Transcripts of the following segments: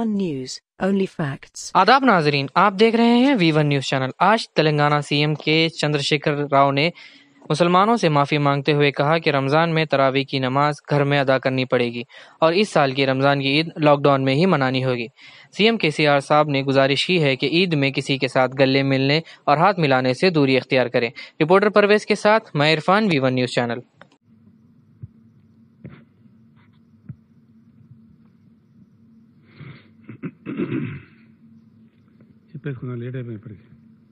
V1 News, only facts. आदाब नाजरीन आप देख रहे हैं वी वन न्यूज चैनल आज तेलंगाना सीएम के चंद्रशेखर राव ने मुसलमानों से माफी मांगते हुए कहा कि रमजान में तरावी की नमाज घर में अदा करनी पड़ेगी और इस साल की रमजान की ईद लॉकडाउन में ही मनानी होगी सीएम केसीआर साहब ने गुजारिश की है कि ईद में किसी के साथ गले मिलने और हाथ मिलाने से दूरी अख्तियार करें रिपोर्टर परवेज के साथ मैं Irfan V one news channel చెప్పేసుకున్నా లేట్ అయిపోయింది ఇప్పటికి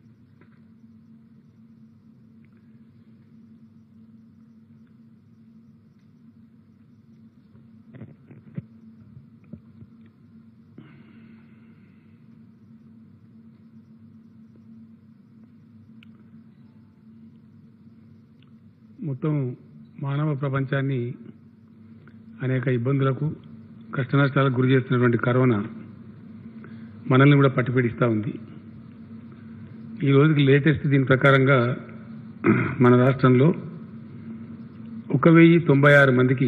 మొత్తం మానవ ప్రపంచాన్ని అనేక ఇబ్బందులకు కష్టనష్టాలకు గురి చేస్తున్నటువంటి కరోనా మనల్ని కూడా పట్టుపీడిస్తూ ఉంది ఈ రోజుకి లేటెస్ట్ దీని ప్రకారంగా మన రాష్ట్రంలో ఒక వెయ్యి తొంభై ఆరు మందికి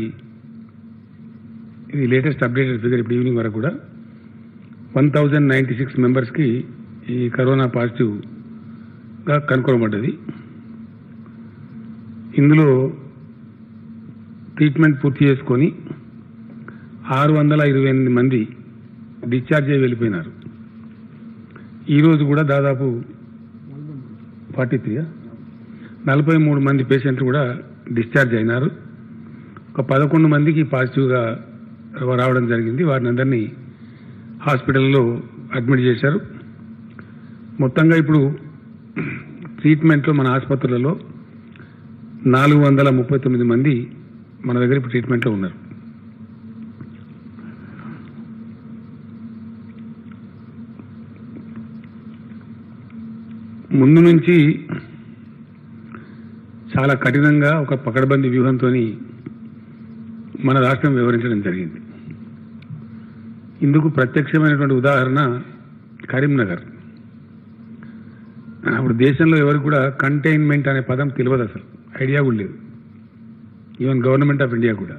ఇది లేటెస్ట్ అప్డేటెడ్ ఫిగర్ ఇప్పుడు ఈవినింగ్ వరకు కూడా వన్ థౌజండ్ నైంటీ సిక్స్ మెంబర్స్కి ఈ కరోనా పాజిటివ్గా కనుగొనబడ్డది ఇందులో ట్రీట్మెంట్ పూర్తి చేసుకొని ఆరు వందల ఇరవై ఎనిమిది మంది డిశ్చార్జ్ అయ్యి వెళ్ళిపోయినారు ఈరోజు కూడా దాదాపు ఫార్టీ త్రీ నలభై మూడు మంది పేషెంట్లు కూడా డిశ్చార్జ్ అయినారు ఒక పదకొండు మందికి పాజిటివ్గా రావడం జరిగింది వారిని అందరినీ హాస్పిటల్లో అడ్మిట్ చేశారు మొత్తంగా ఇప్పుడు ట్రీట్మెంట్లో మన ఆసుపత్రులలో నాలుగు వందల ముప్పై తొమ్మిది మంది మన దగ్గర ఇప్పుడు ట్రీట్మెంట్లో ఉన్నారు ముందు నుంచి చాలా కఠినంగా ఒక పకడ్బందీ వ్యూహంతో మన రాష్ట్రం వివరించడం జరిగింది ఇందుకు ప్రత్యక్షమైనటువంటి ఉదాహరణ కరీంనగర్ అప్పుడు దేశంలో ఎవరికి కూడా కంటైన్మెంట్ అనే పదం తెలియదు అసలు ఐడియా కూడా లేదు ఈవెన్ గవర్నమెంట్ ఆఫ్ ఇండియా కూడా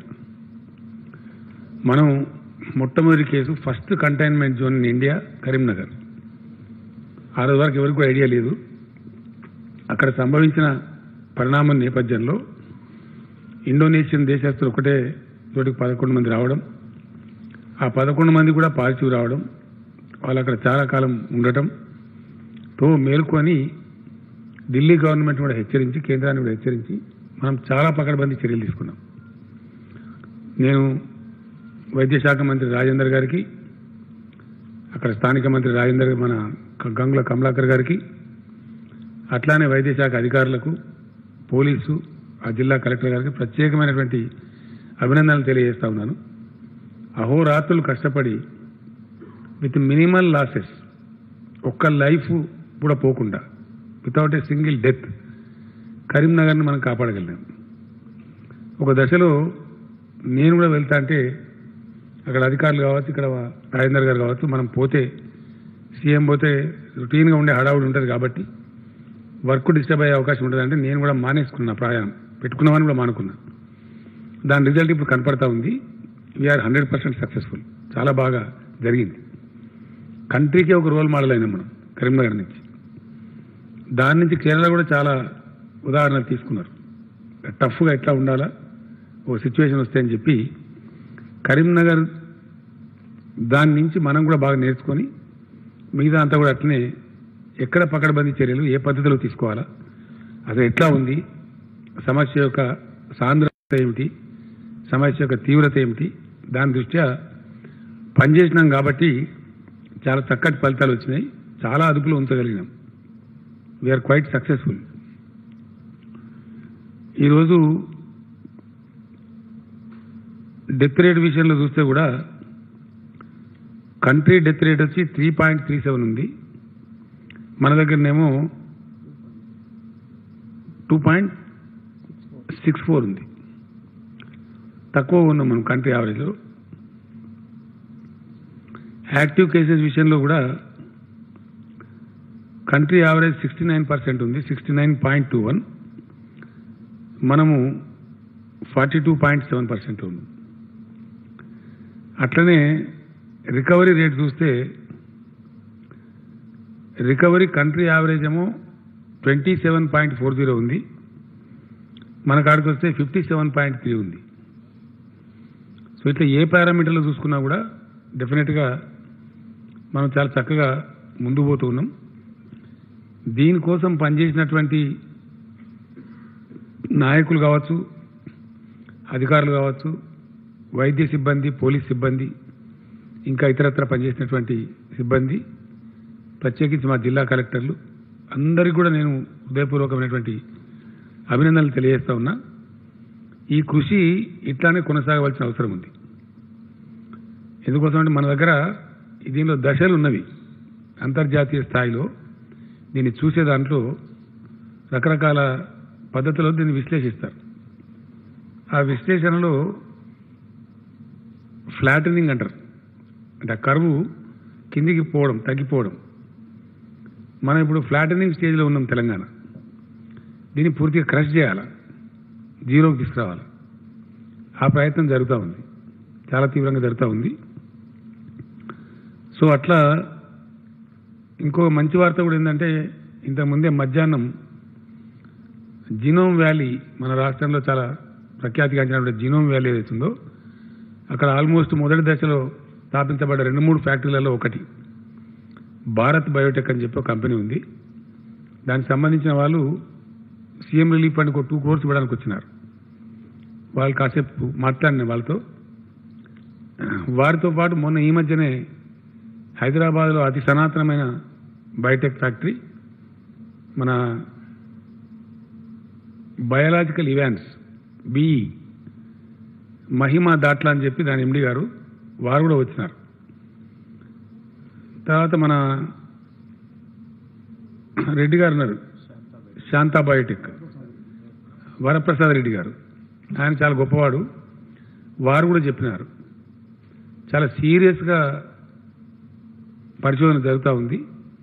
మనం మొట్టమొదటి case first containment zone in India Karimnagar ఆ రోజు వరకు ఎవరికి కూడా ఐడియా లేదు అక్కడ సంభవించిన పరిణామం నేపథ్యంలో ఇండోనేషియన్ దేశస్తులు ఒకటే చోటికి పదకొండు మంది రావడం ఆ పదకొండు మంది కూడా పాజిటివ్ రావడం వాళ్ళు అక్కడ చాలా కాలం ఉండటం తో మేల్కొని ఢిల్లీ గవర్నమెంట్ కూడా హెచ్చరించి కేంద్రాన్ని కూడా హెచ్చరించి మనం చాలా పకడ్బందీ చర్యలు తీసుకున్నాం నేను వైద్య శాఖ మంత్రి రాజేందర్ గారికి అక్కడ స్థానిక మంత్రి రాజేందర్ మన గంగుల కమలాకర్ గారికి అట్లానే వైద్య శాఖ అధికారులకు పోలీసు ఆ జిల్లా కలెక్టర్ గారికి ప్రత్యేకమైనటువంటి అభినందనలు తెలియజేస్తా ఉన్నాను అహోరాత్రులు కష్టపడి విత్ మినిమల్ లాసెస్ ఒక్క లైఫ్ కూడా పోకుండా వితౌట్ ఏ సింగిల్ డెత్ కరీంనగర్ని మనం కాపాడగలిగాం ఒక దశలో నేను కూడా వెళ్తా అంటే అక్కడ అధికారులు కావచ్చు ఇక్కడ రాజేందర్ గారు కావచ్చు మనం పోతే సీఎం పోతే రొటీన్గా ఉండే హడావుడి ఉంటుంది కాబట్టి వర్క్ డిస్టర్బ్ అయ్యే అవకాశం ఉంటుంది అంటే నేను కూడా మానేసుకున్నా ప్రయాణం పెట్టుకున్నామని కూడా మానుకున్నా దాని రిజల్ట్ ఇప్పుడు కనపడతా ఉంది వీఆర్ హండ్రెడ్ పర్సెంట్ సక్సెస్ఫుల్ చాలా బాగా జరిగింది కంట్రీకి ఒక రోల్ మోడల్ అయినాం మనం కరీంనగర్ నుంచి దాని నుంచి కేరళ కూడా చాలా ఉదాహరణలు తీసుకున్నారు టఫ్గా ఎట్లా ఉండాలా ఓ సిచ్యువేషన్ వస్తే అని చెప్పి కరీంనగర్ దాని నుంచి మనం కూడా బాగా నేర్చుకొని మిగతా అంతా కూడా అట్లనే ఎక్కడ పకడ్బందీ చర్యలు ఏ పద్ధతిలో తీసుకోవాలా అసలు ఎట్లా ఉంది సమస్య యొక్క సాంద్రత ఏమిటి సమస్య యొక్క తీవ్రత ఏమిటి దాని దృష్ట్యా పనిచేసినాం కాబట్టి చాలా చక్కటి ఫలితాలు వచ్చినాయి చాలా అదుపులో ఉంచగలిగినాం వీఆర్ క్వైట్ సక్సెస్ఫుల్ ఈరోజు డెత్ రేట్ విషయంలో చూస్తే కూడా కంట్రీ డెత్ రేట్ వచ్చి త్రీ పాయింట్ త్రీ సెవెన్ ఉంది మన దగ్గరనేమో టూ పాయింట్ సిక్స్ ఫోర్ ఉంది తక్కువ ఉన్నాం మనం కంట్రీ యావరేజ్లో యాక్టివ్ కేసెస్ విషయంలో కూడా country average sixty nine percent ఉంది sixty nine point two one మనము forty two point seven percent ఉంది అట్లనే రికవరీ రేట్ చూస్తే రికవరీ కంట్రీ యావరేజ్ ఏమో twenty seven point four zero ఉంది మన కాడికి వస్తే ఫిఫ్టీ సెవెన్ పాయింట్ త్రీ ఉంది సో ఇట్లా ఏ పారామీటర్లో చూసుకున్నా కూడా డెఫినెట్గా మనం చాలా చక్కగా ముందు పోతూ ఉన్నాం దీనికోసం పనిచేసినటువంటి నాయకులు కావచ్చు అధికారులు కావచ్చు వైద్య సిబ్బంది పోలీస్ సిబ్బంది ఇంకా ఇతరత్ర పనిచేసినటువంటి సిబ్బంది ప్రత్యేకించి మా జిల్లా కలెక్టర్లు అందరికీ కూడా నేను హృదయపూర్వకమైనటువంటి అభినందనలు తెలియజేస్తా ఉన్నా ఈ కృషి ఇట్లానే కొనసాగవలసిన అవసరం ఉంది ఎందుకోసం అంటే మన దగ్గర దీనిలో దశలు ఉన్నవి అంతర్జాతీయ స్థాయిలో దీన్ని చూసే దాంట్లో రకరకాల పద్ధతిలో దీన్ని విశ్లేషిస్తారు ఆ విశ్లేషణలో ఫ్లాటనింగ్ అంటారు అంటే ఆ కరువు కిందికి పోవడం తగ్గిపోవడం మనం ఇప్పుడు ఫ్లాటనింగ్ స్టేజ్లో ఉన్నాం తెలంగాణ దీన్ని పూర్తిగా క్రష్ చేయాలి జీరోకి తీసుకురావాలి ఆ ప్రయత్నం జరుగుతూ ఉంది చాలా తీవ్రంగా జరుగుతూ ఉంది సో అట్లా ఇంకో మంచి వార్త కూడా ఏంటంటే ఇంతకుముందే మధ్యాహ్నం జినోమ్ వ్యాలీ మన రాష్ట్రంలో చాలా ప్రఖ్యాతిగాంచినటువంటి జినోమ్ వ్యాలీ ఏదైతుందో అక్కడ ఆల్మోస్ట్ మొదటి దశలో స్థాపించబడ్డ రెండు మూడు ఫ్యాక్టరీలలో ఒకటి భారత్ బయోటెక్ అని చెప్పి ఒక కంపెనీ ఉంది దానికి సంబంధించిన వాళ్ళు సీఎం రిలీఫ్ ఫండ్ ఒక టూ క్రోర్స్ ఇవ్వడానికి వచ్చినారు వాళ్ళు కాసేపు మాట్లాడిన వాళ్ళతో వారితో పాటు మొన్న ఈ మధ్యనే హైదరాబాద్లో అతి సనాతనమైన బయోటెక్ ఫ్యాక్టరీ మన బయాలజికల్ ఇవాన్స్ బిఈ మహిమా దాట్లా అని చెప్పి దాని ఎండి గారు వారు కూడా వచ్చినారు తర్వాత మన రెడ్డి గారు ఉన్నారు శాంతా బయోటెక్ వరప్రసాద్ రెడ్డి గారు ఆయన చాలా గొప్పవాడు వారు కూడా చెప్పినారు చాలా సీరియస్గా పరిశోధన జరుగుతూ ఉంది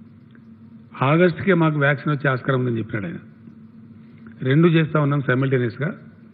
ఆగస్టుకే మాకు వ్యాక్సిన్ వచ్చే ఆస్కారం ఉందని చెప్పినాడు ఆయన రెండు చేస్తూ ఉన్నాం సైమల్టేనియస్గా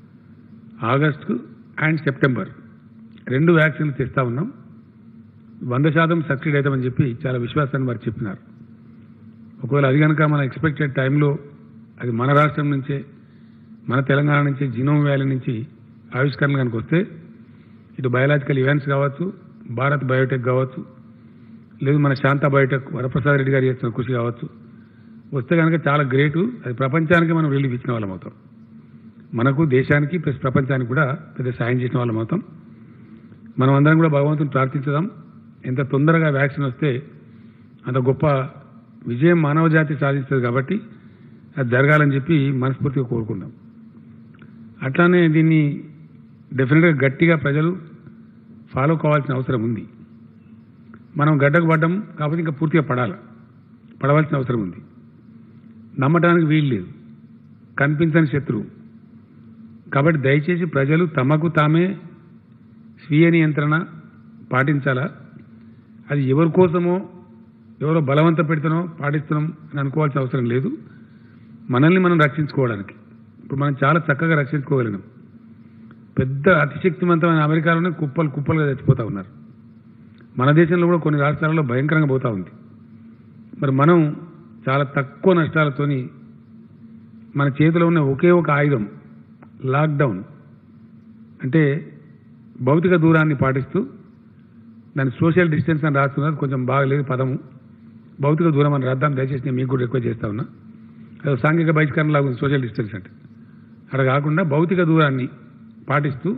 ఆగస్టు అండ్ సెప్టెంబర్ రెండు వ్యాక్సిన్లు తెస్తా ఉన్నాం వంద శాతం సక్సీడ్ అవుతామని చెప్పి చాలా విశ్వాసాన్ని వారు చెప్పినారు ఒకవేళ అది కనుక మన ఎక్స్పెక్టెడ్ టైంలో అది మన రాష్ట్రం నుంచే మన తెలంగాణ నుంచి జినోమ్ వ్యాలీ నుంచి ఆవిష్కరణ కనుక వస్తే ఇటు బయాలజికల్ ఈవెంట్స్ కావచ్చు భారత్ బయోటెక్ కావచ్చు లేదు మన శాంతా బయోటెక్ వరప్రసాద్ రెడ్డి గారు చేస్తున్న కృషి కావచ్చు వస్తే కనుక చాలా గ్రేటు అది ప్రపంచానికి మనం రిలీఫ్ ఇచ్చిన వాళ్ళం అవుతాం మనకు దేశానికి ప్లస్ ప్రపంచానికి కూడా పెద్ద సాయం చేసిన వాళ్ళం అవుతాం మనం అందరం కూడా భగవంతుని ప్రార్థించదాం ఎంత తొందరగా వ్యాక్సిన్ వస్తే అంత గొప్ప విజయం మానవ జాతి సాధిస్తుంది కాబట్టి అది జరగాలని చెప్పి మనస్ఫూర్తిగా కోరుకుందాం అట్లానే దీన్ని డెఫినెట్గా గట్టిగా ప్రజలు ఫాలో కావాల్సిన అవసరం ఉంది మనం గడ్డకు పడ్డం కాకపోతే ఇంకా పూర్తిగా పడాలి పడవలసిన అవసరం ఉంది నమ్మటానికి వీలు లేదు కనిపించని శత్రువు కాబట్టి దయచేసి ప్రజలు తమకు తామే స్వీయ నియంత్రణ పాటించాలా అది ఎవరి కోసమో ఎవరో బలవంత పెడుతున్నాం పాటిస్తున్నాం అని అనుకోవాల్సిన అవసరం లేదు మనల్ని మనం రక్షించుకోవడానికి ఇప్పుడు మనం చాలా చక్కగా రక్షించుకోగలిగినాం పెద్ద అతిశక్తివంతమైన అమెరికాలోనే కుప్పలు కుప్పలుగా చచ్చిపోతూ ఉన్నారు మన దేశంలో కూడా కొన్ని రాష్ట్రాలలో భయంకరంగా పోతూ ఉంది మరి మనం చాలా తక్కువ నష్టాలతోని మన చేతిలో ఉన్న ఒకే ఒక ఆయుధం లాక్డౌన్ అంటే భౌతిక దూరాన్ని పాటిస్తూ దాన్ని సోషల్ డిస్టెన్స్ అని రాస్తున్నది కొంచెం బాగలేదు పదము భౌతిక దూరం అని రాద్దాం దయచేసి నేను మీకు కూడా రిక్వెస్ట్ చేస్తా ఉన్నా అది ఒక సాంఘిక బహిష్కరణ లాగా ఉంది సోషల్ డిస్టెన్స్ అంటే అక్కడ కాకుండా భౌతిక దూరాన్ని పాటిస్తూ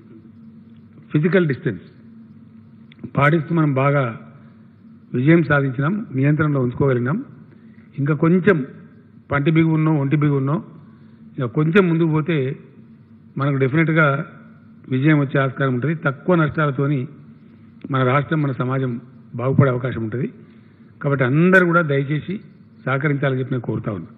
ఫిజికల్ డిస్టెన్స్ పాటిస్తూ మనం బాగా విజయం సాధించినాం నియంత్రణలో ఉంచుకోగలిగినాం ఇంకా కొంచెం పంటి బిగు ఉన్నో ఒంటి బిగు ఉన్నో ఇంకా కొంచెం ముందుకు పోతే మనకు డెఫినెట్గా విజయం వచ్చే ఆస్కారం ఉంటుంది తక్కువ నష్టాలతోని మన రాష్ట్రం మన సమాజం బాగుపడే అవకాశం ఉంటుంది కాబట్టి అందరూ కూడా దయచేసి సహకరించాలని చెప్పి నేను కోరుతా ఉన్నా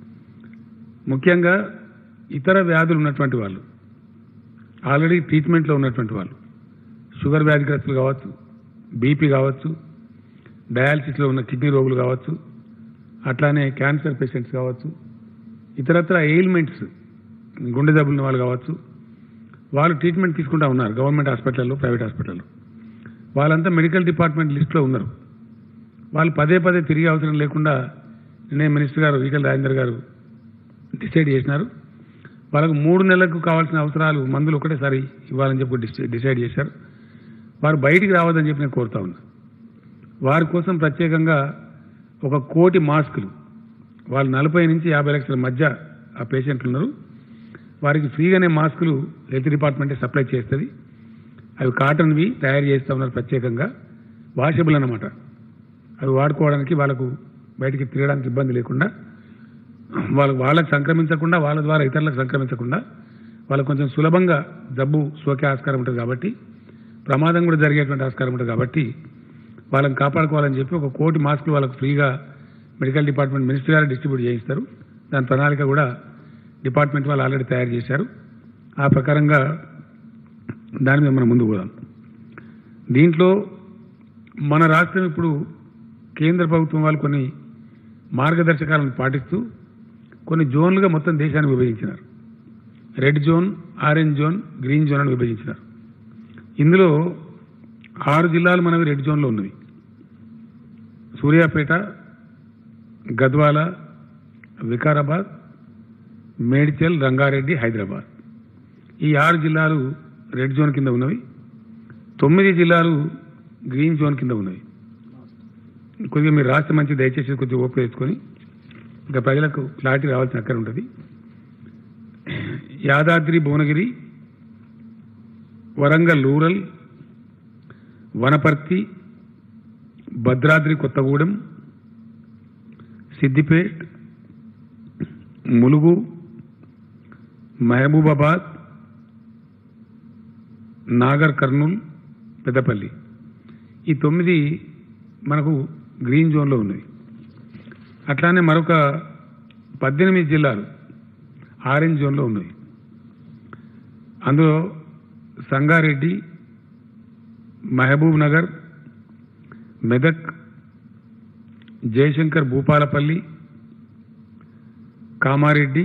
ముఖ్యంగా ఇతర వ్యాధులు ఉన్నటువంటి వాళ్ళు ఆల్రెడీ ట్రీట్మెంట్లో ఉన్నటువంటి వాళ్ళు షుగర్ వ్యాధిగ్రస్తులు కావచ్చు బీపీ కావచ్చు డయాలసిస్లో ఉన్న కిడ్నీ రోగులు కావచ్చు అట్లానే క్యాన్సర్ పేషెంట్స్ కావచ్చు ఇతరత్ర ఎయిల్మెంట్స్ గుండె జబ్బులున్న వాళ్ళు కావచ్చు వాళ్ళు ట్రీట్మెంట్ తీసుకుంటా ఉన్నారు గవర్నమెంట్ హాస్పిటల్లో ప్రైవేట్ హాస్పిటల్లో వాళ్ళంతా మెడికల్ డిపార్ట్మెంట్ లిస్టులో ఉన్నారు వాళ్ళు పదే పదే తిరిగే అవసరం లేకుండా నిన్నే మినిస్టర్ గారు ఈకల్ రాజేందర్ గారు డిసైడ్ చేసినారు వాళ్ళకు మూడు నెలలకు కావాల్సిన అవసరాలు మందులు ఒకటేసారి ఇవ్వాలని చెప్పి డిసై- డిసైడ్ చేశారు వారు బయటికి రావద్దని చెప్పి నేను కోరుతా ఉన్నా వారి కోసం ప్రత్యేకంగా ఒక కోటి మాస్కులు వాళ్ళు నలభై నుంచి యాభై లక్షల మధ్య ఆ పేషెంట్లు ఉన్నారు వారికి ఫ్రీగానే మాస్కులు హెల్త్ డిపార్ట్మెంటే సప్లై చేస్తుంది అవి కాటన్వి తయారు చేస్తూ ఉన్నారు ప్రత్యేకంగా వాషబుల్ అన్నమాట అవి వాడుకోవడానికి వాళ్ళకు బయటికి తిరగడానికి ఇబ్బంది లేకుండా వాళ్ళకు వాళ్ళకు సంక్రమించకుండా వాళ్ళ ద్వారా ఇతరులకు సంక్రమించకుండా వాళ్ళకు కొంచెం సులభంగా జబ్బు సోకే ఆస్కారం ఉంటుంది కాబట్టి ప్రమాదం కూడా జరిగేటువంటి ఆస్కారం ఉంటుంది కాబట్టి వాళ్ళని కాపాడుకోవాలని చెప్పి ఒక కోటి మాస్కులు వాళ్ళకు ఫ్రీగా మెడికల్ డిపార్ట్మెంట్ మినిస్టర్ గారు డిస్ట్రిబ్యూట్ చేయిస్తారు దాని ప్రణాళిక కూడా డిపార్ట్మెంట్ వాళ్ళు ఆల్రెడీ తయారు చేశారు ఆ ప్రకారంగా దాని మీద మనం ముందుకు పోదాం దీంట్లో మన రాష్ట్రం ఇప్పుడు కేంద్ర ప్రభుత్వం వాళ్ళు కొన్ని మార్గదర్శకాలను పాటిస్తూ కొన్ని జోన్లుగా మొత్తం దేశాన్ని విభజించినారు red zone orange zone green zone అని విభజించినారు ఇందులో ఆరు జిల్లాలు మనవి రెడ్ జోన్లో ఉన్నవి సూర్యాపేట గద్వాల వికారాబాద్ మేడ్చల్ రంగారెడ్డి హైదరాబాద్ ఈ ఆరు జిల్లాలు రెడ్ జోన్ కింద ఉన్నవి తొమ్మిది జిల్లాలు గ్రీన్ జోన్ కింద ఉన్నవి కొద్దిగా మీరు రాష్ట్ర మంచి దయచేసి కొద్దిగా ఓపిక తెచ్చుకొని ఇంకా ప్రజలకు క్లారిటీ రావాల్సిన అక్కడ ఉంటుంది యాదాద్రి భువనగిరి వరంగల్ రూరల్ వనపర్తి భద్రాద్రి కొత్తగూడెం సిద్దిపేట్ ములుగు మహబూబాబాద్ నాగర్ కర్నూల్ పెద్దపల్లి ఈ తొమ్మిది మనకు గ్రీన్ జోన్లో ఉన్నాయి అట్లానే మరొక పద్దెనిమిది జిల్లాలు ఆరెంజ్ జోన్లో ఉన్నాయి అందులో సంగారెడ్డి మహబూబ్ నగర్ మెదక్ జయశంకర్ భూపాలపల్లి కామారెడ్డి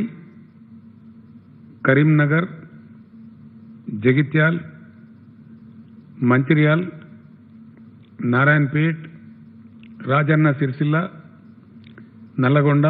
కరీంనగర్ జగిత్యాల్ మంచిర్యాల్ నారాయణపేట్ రాజన్న సిరిసిల్ల నల్లగొండ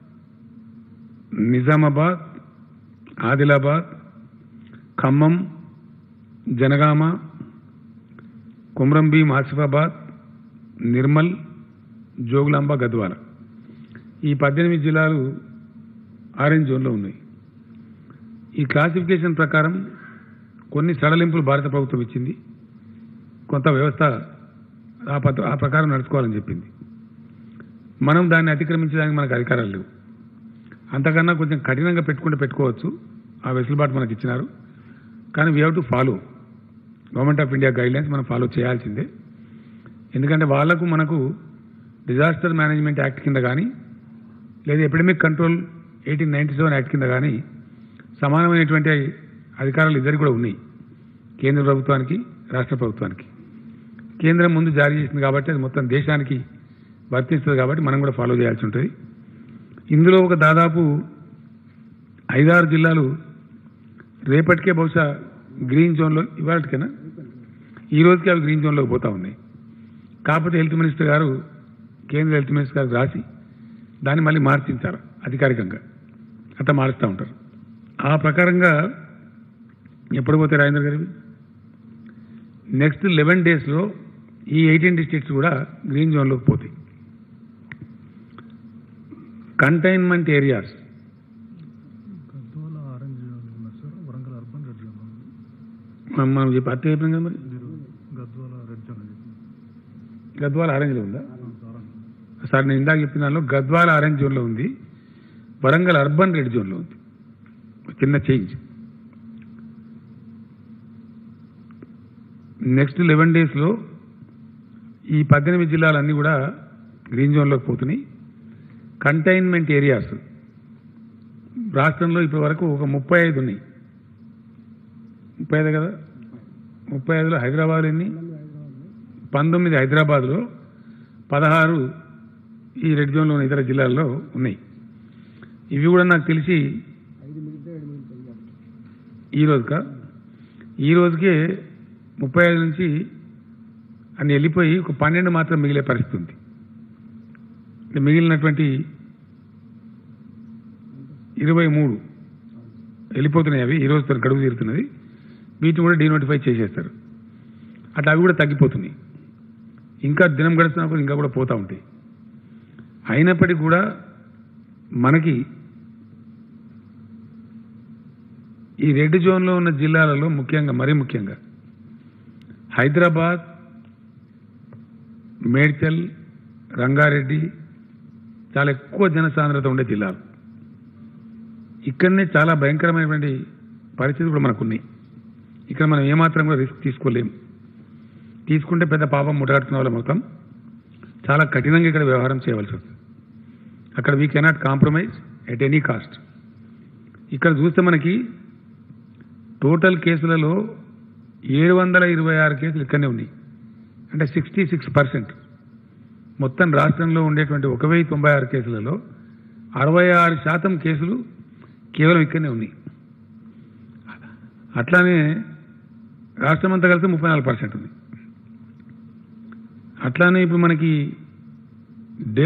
నిజామాబాద్ ఆదిలాబాద్ ఖమ్మం జనగామ కుమ్రంభీం ఆసిఫాబాద్ నిర్మల్ జోగులాంబ గద్వాల ఈ పద్దెనిమిది జిల్లాలు ఆరెంజ్ జోన్లో ఉన్నాయి ఈ క్లాసిఫికేషన్ ప్రకారం కొన్ని సడలింపులు భారత ప్రభుత్వం ఇచ్చింది కొంత వ్యవస్థ ఆ పద్ధ ఆ ప్రకారం నడుచుకోవాలని చెప్పింది మనం దాన్ని అతిక్రమించడానికి మనకు అధికారాలు లేవు అంతకన్నా కొంచెం కఠినంగా పెట్టుకుంటే పెట్టుకోవచ్చు ఆ వెసులుబాటు మనకి ఇచ్చినారు కానీ we have to follow government of India guidelines మనం ఫాలో చేయాల్సిందే ఎందుకంటే వాళ్లకు మనకు డిజాస్టర్ మేనేజ్మెంట్ యాక్ట్ కింద కానీ లేదా epidemic control eighteen ninety seven act కింద కానీ సమానమైనటువంటి అధికారాలు ఇద్దరికి కూడా ఉన్నాయి కేంద్ర ప్రభుత్వానికి రాష్ట్ర ప్రభుత్వానికి కేంద్రం ముందు జారీ చేసింది కాబట్టి అది మొత్తం దేశానికి వర్తిస్తుంది కాబట్టి మనం కూడా ఫాలో చేయాల్సి ఉంటుంది ఇందులో ఒక దాదాపు ఐదారు జిల్లాలు రేపటికే బహుశా గ్రీన్ జోన్లో ఇవాళకైనా ఈ రోజుకి అవి గ్రీన్ జోన్లోకి పోతా ఉన్నాయి కాకపోతే హెల్త్ మినిస్టర్ గారు కేంద్ర హెల్త్ మినిస్టర్ గారికి రాసి దాన్ని మళ్ళీ మార్చించారు అధికారికంగా అట్లా మారుస్తూ ఉంటారు ఆ ప్రకారంగా ఎప్పుడు పోతే రాజేంద్ర గారి నెక్స్ట్ లెవెన్ డేస్లో ఈ ఎయిటీన్ డిస్ట్రిక్ట్స్ కూడా గ్రీన్ జోన్లోకి పోతాయి containment areas Gadwal orange zone ఉన్నారు sir Warangal urban red zone ఉంది. మనం మనం చెప్పి అట్టే చెప్పినాం కదా మరి మీరు గద్వాల రెడ్ జోన్ అని చెప్పినారు. గద్వాల ఆరెంజ్లో ఉందా ఆ, ఆరెంజ్. సార్ నేను ఇందాక చెప్పిన దానిలో గద్వాల ఆరెంజ్ జోన్లో ఉంది వరంగల్ అర్బన్ రెడ్ జోన్లో ఉంది చిన్న చేంజ్ నెక్స్ట్ లెవెన్ డేస్లో ఈ పద్దెనిమిది జిల్లాలన్నీ కూడా గ్రీన్ జోన్లోకి పోతున్నాయి కంటైన్మెంట్ ఏరియాస్ రాష్ట్రంలో ఇప్పటి వరకు ఒక ముప్పై ఐదు ఉన్నాయి ముప్పై ఐదు కదా ముప్పై ఐదులో హైదరాబాద్ ఎన్ని పంతొమ్మిది హైదరాబాద్లో పదహారు ఈ రెడ్ జోన్లో ఉన్న ఇతర జిల్లాల్లో ఉన్నాయి ఇవి కూడా నాకు తెలిసి ఈ రోజుకా ఈ రోజుకే ముప్పై ఐదు నుంచి అన్ని వెళ్ళిపోయి ఒక పన్నెండు మాత్రం మిగిలే పరిస్థితి ఉంది అంటే మిగిలినటువంటి ఇరవై మూడు వెళ్ళిపోతున్నాయి అవి ఈ రోజుతో గడువు తీరుతున్నది వీటిని కూడా డీనోటిఫై చేసేస్తారు అట్లా అవి కూడా తగ్గిపోతున్నాయి ఇంకా దినం గడుస్తున్నప్పుడు ఇంకా కూడా పోతూ ఉంటాయి అయినప్పటికీ కూడా మనకి ఈ రెడ్ జోన్లో ఉన్న జిల్లాలలో ముఖ్యంగా మరీ ముఖ్యంగా హైదరాబాద్ మేడ్చల్ రంగారెడ్డి చాలా ఎక్కువ జనసాంద్రత ఉండే జిల్లాలు ఇక్కడనే చాలా భయంకరమైనటువంటి పరిస్థితులు కూడా మనకున్నాయి ఇక్కడ మనం ఏమాత్రం కూడా రిస్క్ తీసుకోలేము తీసుకుంటే పెద్ద పాపం ముట్టగట్టుకున్న వాళ్ళం అవుతాం చాలా కఠినంగా ఇక్కడ వ్యవహారం చేయవలసి వస్తుంది అక్కడ we cannot compromise at any cost ఇక్కడ చూస్తే మనకి టోటల్ కేసులలో ఏడు వందల ఇరవై ఆరు కేసులు ఇక్కడనే ఉన్నాయి అంటే సిక్స్టీ సిక్స్ పర్సెంట్ మొత్తం రాష్ట్రంలో ఉండేటువంటి ఒక వెయ్యి తొంభై ఆరు కేసులలో అరవై ఆరు శాతం కేసులు కేవలం ఇక్కడనే ఉన్నాయి అట్లానే రాష్ట్రం అంతా కలిసి ముప్పై నాలుగు పర్సెంట్ ఉంది అట్లానే ఇప్పుడు మనకి డే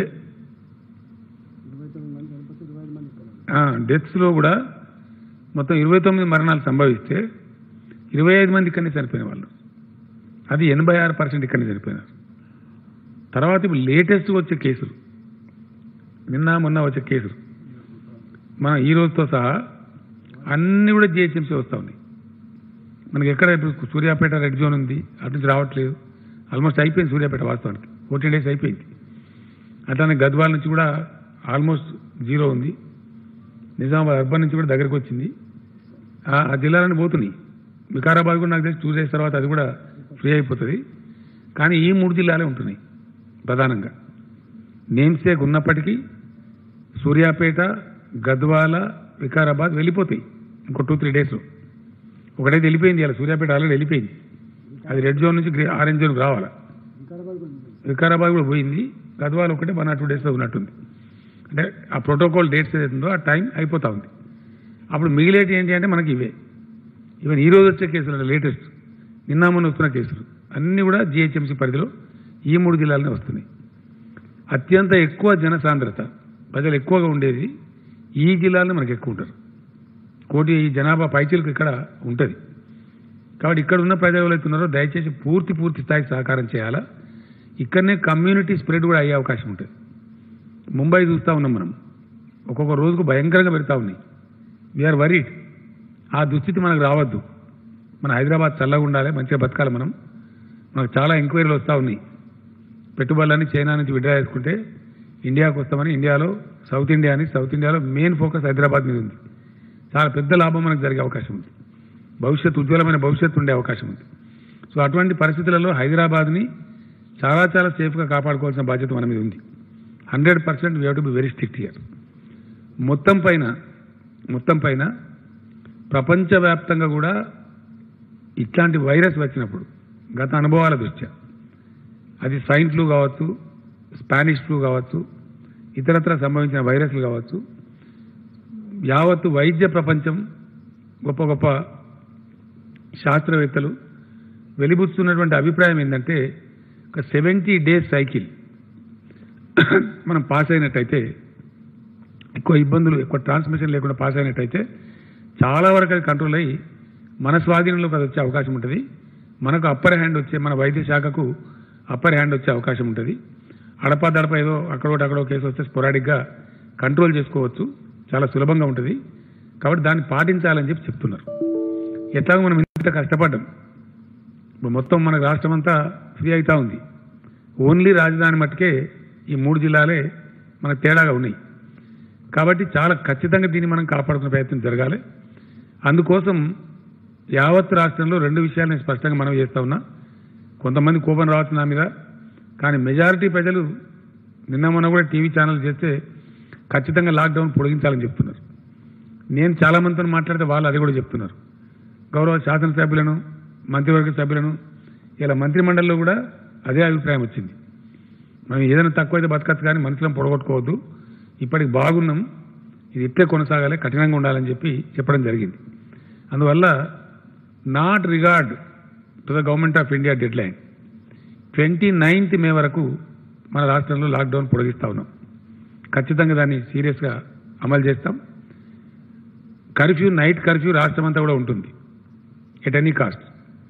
డెత్స్లో కూడా మొత్తం ఇరవై తొమ్మిది మరణాలు సంభవిస్తే ఇరవై ఐదు మంది ఇక్కడనే చనిపోయిన వాళ్ళు అది ఎనభై ఆరు పర్సెంట్ ఇక్కడనే చనిపోయినారు తర్వాత ఇప్పుడు లేటెస్ట్ వచ్చే కేసులు నిన్న మొన్న వచ్చే కేసులు మన ఈ రోజుతో సహా అన్ని కూడా జిహెచ్ఎంసీ వస్తూ ఉన్నాయి మనకి ఎక్కడ ఇప్పుడు సూర్యాపేట రెడ్ జోన్ ఉంది అటు నుంచి రావట్లేదు ఆల్మోస్ట్ అయిపోయింది సూర్యాపేట వాస్తవానికి ఫోర్టీన్ డేస్ అయిపోయింది అట్లానే గద్వాల నుంచి కూడా ఆల్మోస్ట్ జీరో ఉంది నిజామాబాద్ అర్బన్ నుంచి కూడా దగ్గరకు వచ్చింది ఆ- ఆ జిల్లాలన్నీ పోతున్నాయి వికారాబాద్ కూడా నాకు తెలిసి టూ డేస్ తర్వాత అది కూడా ఫ్రీ అయిపోతుంది కానీ ఈ మూడు జిల్లాలే ఉంటున్నాయి ప్రధానంగా నేమ్సేక్ ఉన్నప్పటికీ సూర్యాపేట గద్వాల వికారాబాద్ వెళ్ళిపోతాయి ఇంకో టూ త్రీ డేస్లో ఒకటైతే వెళ్ళిపోయింది ఇలా సూర్యాపేట ఆల్రెడీ వెళ్ళిపోయింది అది రెడ్ జోన్ నుంచి గ్రే ఆరెంజ్ జోన్కి రావాలా వికారాబాద్ కూడా పోయింది గద్వాల ఒకటే వన్ ఆర్ టూ డేస్లో ఉన్నట్టుంది అంటే ఆ ప్రోటోకాల్ డేట్స్ ఏదైతుందో ఆ టైం అయిపోతా ఉంది అప్పుడు మిగిలేటి ఏంటి అంటే మనకి ఇవే ఈవెన్ ఈ రోజు వచ్చే కేసులు లేటెస్ట్ నిన్న మొన్న వస్తున్న కేసులు అన్నీ కూడా జిహెచ్ఎంసీ పరిధిలో ఈ మూడు జిల్లాలనే వస్తున్నాయి అత్యంత ఎక్కువ జనసాంద్రత ప్రజలు ఎక్కువగా ఉండేది ఈ జిల్లాలో మనకి ఎక్కువ ఉంటారు కోటి ఈ జనాభా పైచీలకు ఇక్కడ ఉంటుంది కాబట్టి ఇక్కడ ఉన్న ప్రజలు ఎవరైతే ఉన్నారో దయచేసి పూర్తి పూర్తి స్థాయికి సహకారం చేయాలా ఇక్కడనే కమ్యూనిటీ స్ప్రెడ్ కూడా అయ్యే అవకాశం ఉంటుంది ముంబై చూస్తూ ఉన్నాం మనం ఒక్కొక్క రోజుకు భయంకరంగా పెడతా ఉన్నాయి వీఆర్ వరీడ్ ఆ దుస్థితి మనకు రావద్దు మన హైదరాబాద్ చల్లగా ఉండాలి మంచిగా బతకాలి మనం మనకు చాలా ఎంక్వైరీలు వస్తూ ఉన్నాయి పెట్టుబడులన్నీ చైనా నుంచి విడ్రా చేసుకుంటే ఇండియాకు వస్తామని ఇండియాలో సౌత్ ఇండియా అని సౌత్ ఇండియాలో మెయిన్ ఫోకస్ హైదరాబాద్ మీద ఉంది చాలా పెద్ద లాభం మనకు జరిగే అవకాశం ఉంది భవిష్యత్తు ఉజ్వలమైన భవిష్యత్తు ఉండే అవకాశం ఉంది సో అటువంటి పరిస్థితులలో హైదరాబాద్ని చాలా చాలా సేఫ్గా కాపాడుకోవాల్సిన బాధ్యత మన మీద ఉంది hundred percent we to be very strict year మొత్తం పైన మొత్తం పైన ప్రపంచవ్యాప్తంగా కూడా ఇట్లాంటి వైరస్ వచ్చినప్పుడు గత అనుభవాల దృష్ట్యా అది స్వైన్ ఫ్లూ కావచ్చు స్పానిష్ ఫ్లూ కావచ్చు ఇతరత్ర సంభవించిన వైరస్లు కావచ్చు యావత్తు వైద్య ప్రపంచం గొప్ప గొప్ప శాస్త్రవేత్తలు వెలిబుచ్చుతున్నటువంటి అభిప్రాయం ఏంటంటే ఒక సెవెంటీ డేస్ సైకిల్ మనం పాస్ అయినట్టయితే ఎక్కువ ఇబ్బందులు ఎక్కువ ట్రాన్స్మిషన్ లేకుండా పాస్ అయినట్టయితే చాలా వరకు అది కంట్రోల్ అయ్యి మన స్వాధీనంలోకి అది వచ్చే అవకాశం ఉంటుంది మనకు అప్పర్ హ్యాండ్ వచ్చే మన వైద్య శాఖకు అప్పర్ హ్యాండ్ వచ్చే అవకాశం ఉంటుంది అడపా దడప ఏదో అక్కడోటి అక్కడో కేసు వస్తే స్పొరాడిక్గా కంట్రోల్ చేసుకోవచ్చు చాలా సులభంగా ఉంటుంది కాబట్టి దాన్ని పాటించాలని చెప్పి చెప్తున్నారు ఎట్లాగో మనం ఇంత కష్టపడ్డాం ఇప్పుడు మొత్తం మన రాష్ట్రం అంతా ఫ్రీ అవుతా ఉంది ఓన్లీ రాజధాని మట్టుకే ఈ మూడు జిల్లాలే మనకు తేడాగా ఉన్నాయి కాబట్టి చాలా ఖచ్చితంగా దీన్ని మనం కాపాడుకునే ప్రయత్నం జరగాలి అందుకోసం యావత్ రాష్ట్రంలో రెండు విషయాలు నేను స్పష్టంగా మనం చేస్తా ఉన్నా కొంతమంది కోపం రావచ్చు నా మీద కానీ మెజారిటీ ప్రజలు నిన్న మొన్న కూడా టీవీ ఛానల్ చేస్తే ఖచ్చితంగా లాక్డౌన్ పొడిగించాలని చెప్తున్నారు నేను చాలా మందితో మాట్లాడితే వాళ్ళు అది కూడా చెప్తున్నారు గౌరవ శాసనసభ్యులను మంత్రివర్గ సభ్యులను ఇలా మంత్రిమండలిలో కూడా అదే అభిప్రాయం వచ్చింది మనం ఏదైనా తక్కువైతే బతకచ్చు కానీ మనుషులను పొడగొట్టుకోవద్దు ఇప్పటికి బాగున్నాం ఇది ఇట్లే కొనసాగాలి కఠినంగా ఉండాలని చెప్పి చెప్పడం జరిగింది అందువల్ల not regard to the government of India deadline twenty ninth May వరకు మన రాష్ట్రంలో లాక్డౌన్ పొడిగిస్తా ఉన్నాం ఖచ్చితంగా దాన్ని సీరియస్గా అమలు చేస్తాం కర్ఫ్యూ నైట్ కర్ఫ్యూ రాష్ట్రం అంతా కూడా ఉంటుంది at any cost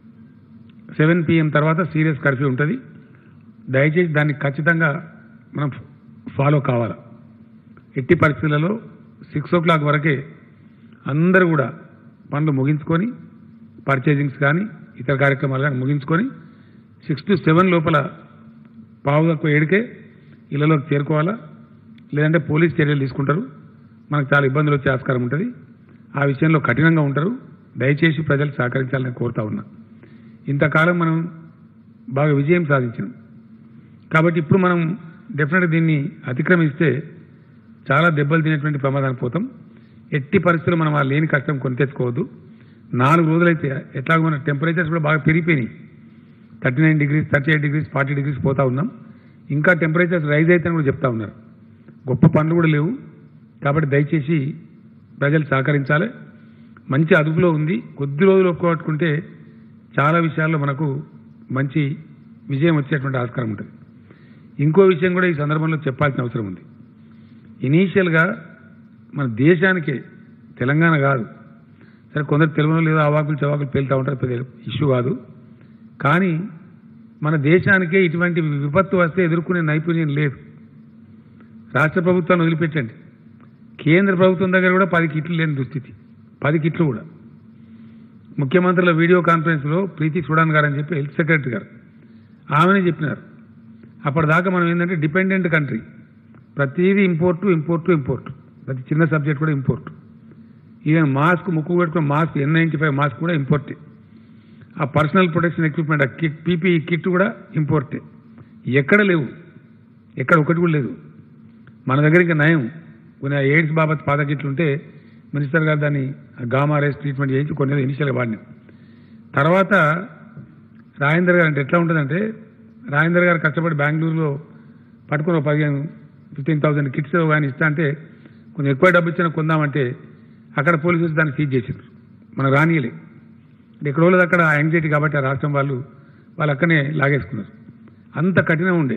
seven PM తర్వాత సీరియస్ కర్ఫ్యూ ఉంటుంది దయచేసి దాన్ని ఖచ్చితంగా మనం ఫాలో కావాలి ఎట్టి పరిస్థితులలో సిక్స్ ఓ క్లాక్ వరకే అందరూ కూడా పనులు ముగించుకొని పర్చేజింగ్స్ కానీ ఇతర కార్యక్రమాలు కానీ ముగించుకొని సిక్స్ టు సెవెన్ లోపల పావు తక్కువ ఏడికే ఇళ్లలోకి చేరుకోవాలా లేదంటే పోలీస్ చర్యలు తీసుకుంటారు మనకు చాలా ఇబ్బందులు వచ్చే ఆస్కారం ఉంటుంది ఆ విషయంలో కఠినంగా ఉంటారు దయచేసి ప్రజలు సహకరించాలని కోరుతా ఉన్నా ఇంతకాలం మనం బాగా విజయం సాధించాం కాబట్టి ఇప్పుడు మనం డెఫినెట్గా దీన్ని అతిక్రమిస్తే చాలా దెబ్బలు తినేటువంటి ప్రమాదానికి పోతాం ఎట్టి పరిస్థితుల్లో మనం ఆ లేని కష్టం కొని తెచ్చుకోవద్దు నాలుగు రోజులైతే ఎట్లాగో మన టెంపరేచర్స్ కూడా బాగా పెరిగిపోయినాయి thirty nine degrees thirty eight degrees forty degrees పోతా ఉన్నాం ఇంకా టెంపరేచర్స్ రైజ్ అవుతాయని కూడా చెప్తా ఉన్నారు గొప్ప పనులు కూడా లేవు కాబట్టి దయచేసి ప్రజలు సహకరించాలి మంచి అదుపులో ఉంది కొద్ది రోజులు ఒప్పుకోట్టుకుంటే చాలా విషయాల్లో మనకు మంచి విజయం వచ్చేటువంటి ఆస్కారం ఉంటుంది ఇంకో విషయం కూడా ఈ సందర్భంలో చెప్పాల్సిన అవసరం ఉంది ఇనీషియల్గా మన దేశానికే తెలంగాణ కాదు సరే కొందరు తెలుగులో లేదో అవాకులు చవాకులు పేలుతూ ఉంటారు పెద్ద ఇష్యూ కాదు కానీ మన దేశానికే ఇటువంటి విపత్తు వస్తే ఎదుర్కొనే నైపుణ్యం లేదు రాష్ట్ర ప్రభుత్వాన్ని వదిలిపెట్టండి కేంద్ర ప్రభుత్వం దగ్గర కూడా పది కిట్లు లేని దుస్థితి పది కిట్లు కూడా ముఖ్యమంత్రుల వీడియో కాన్ఫరెన్స్లో ప్రీతి సుడాన్ గారు అని చెప్పి హెల్త్ సెక్రటరీ గారు ఆమెనే చెప్పినారు అప్పటిదాకా మనం ఏంటంటే డిపెండెంట్ కంట్రీ ప్రతిదీ ఇంపోర్టు ఇంపోర్టు ఇంపోర్ట్ ప్రతి చిన్న సబ్జెక్ట్ కూడా ఇంపోర్ట్ ఈవెన్ మాస్క్ ముక్కు పెట్టుకున్న mask N ninety five mask కూడా ఇంపోర్టే ఆ పర్సనల్ ప్రొటెక్షన్ ఎక్విప్మెంట్ ఆ కిట్ పీపీ కిట్ కూడా ఇంపోర్టే ఎక్కడ లేవు ఎక్కడ ఒకటి కూడా లేదు మన దగ్గర ఇంకా నయం కొన్ని ఆ ఎయిడ్స్ బాబత్ పాత కిట్లు ఉంటే మినిస్టర్ గారు దాన్ని గామా రేస్ ట్రీట్మెంట్ చేయించి కొన్ని ఇనిషియల్గా వాడినాం తర్వాత రాజేందర్ గారు అంటే ఎట్లా ఉంటుందంటే రాజేందర్ గారు కష్టపడి బెంగళూరులో పట్టుకుని ఒక పదిహేను ఫిఫ్టీన్ థౌసండ్ కిట్స్ ఆయన ఇస్తా అంటే కొంచెం ఎక్కువ డబ్బు ఇచ్చిన కొందామంటే అక్కడ పోలీసులు దాన్ని సీజ్ చేశారు మన రానియలే ఎక్కడ వాళ్ళది అక్కడ యాంగ్జైటీ కాబట్టి ఆ రాష్ట్రం వాళ్ళు వాళ్ళు అక్కనే లాగేసుకున్నారు అంత కఠినం ఉండే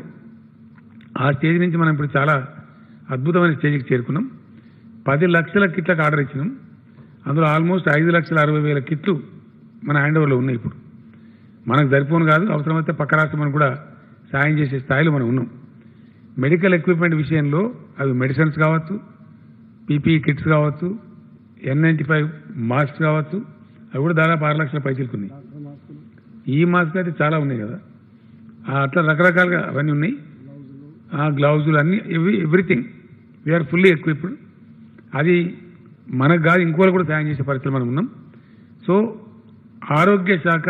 ఆ స్టేజ్ నుంచి మనం ఇప్పుడు చాలా అద్భుతమైన స్టేజ్కి చేరుకున్నాం పది లక్షల కిట్లకు ఆర్డర్ ఇచ్చినాం అందులో ఆల్మోస్ట్ ఐదు లక్షల అరవై వేల కిట్లు మన హ్యాండ్ ఓవర్లో ఉన్నాయి ఇప్పుడు మనకు సరిపోను కాదు అవసరమైతే పక్క రాష్ట్రం కూడా సాయం చేసే స్థాయిలో మనం ఉన్నాం మెడికల్ ఎక్విప్మెంట్ విషయంలో అవి మెడిసిన్స్ కావచ్చు పీపీఈ కిట్స్ కావచ్చు ఎన్ నైంటీ ఫైవ్ మాస్క్ కావచ్చు అవి కూడా దాదాపు ఆరు లక్షల పైసలుకున్నాయి ఈ మాస్క్ అయితే చాలా ఉన్నాయి కదా ఆ అట్లా రకరకాలుగా అవన్నీ ఉన్నాయి ఆ గ్లౌజులు అన్ని every everything we are fully equipped అది మనకు కాదు ఇంకోళ్ళు కూడా సాయం చేసే పరిస్థితులు మనం ఉన్నాం సో ఆరోగ్య శాఖ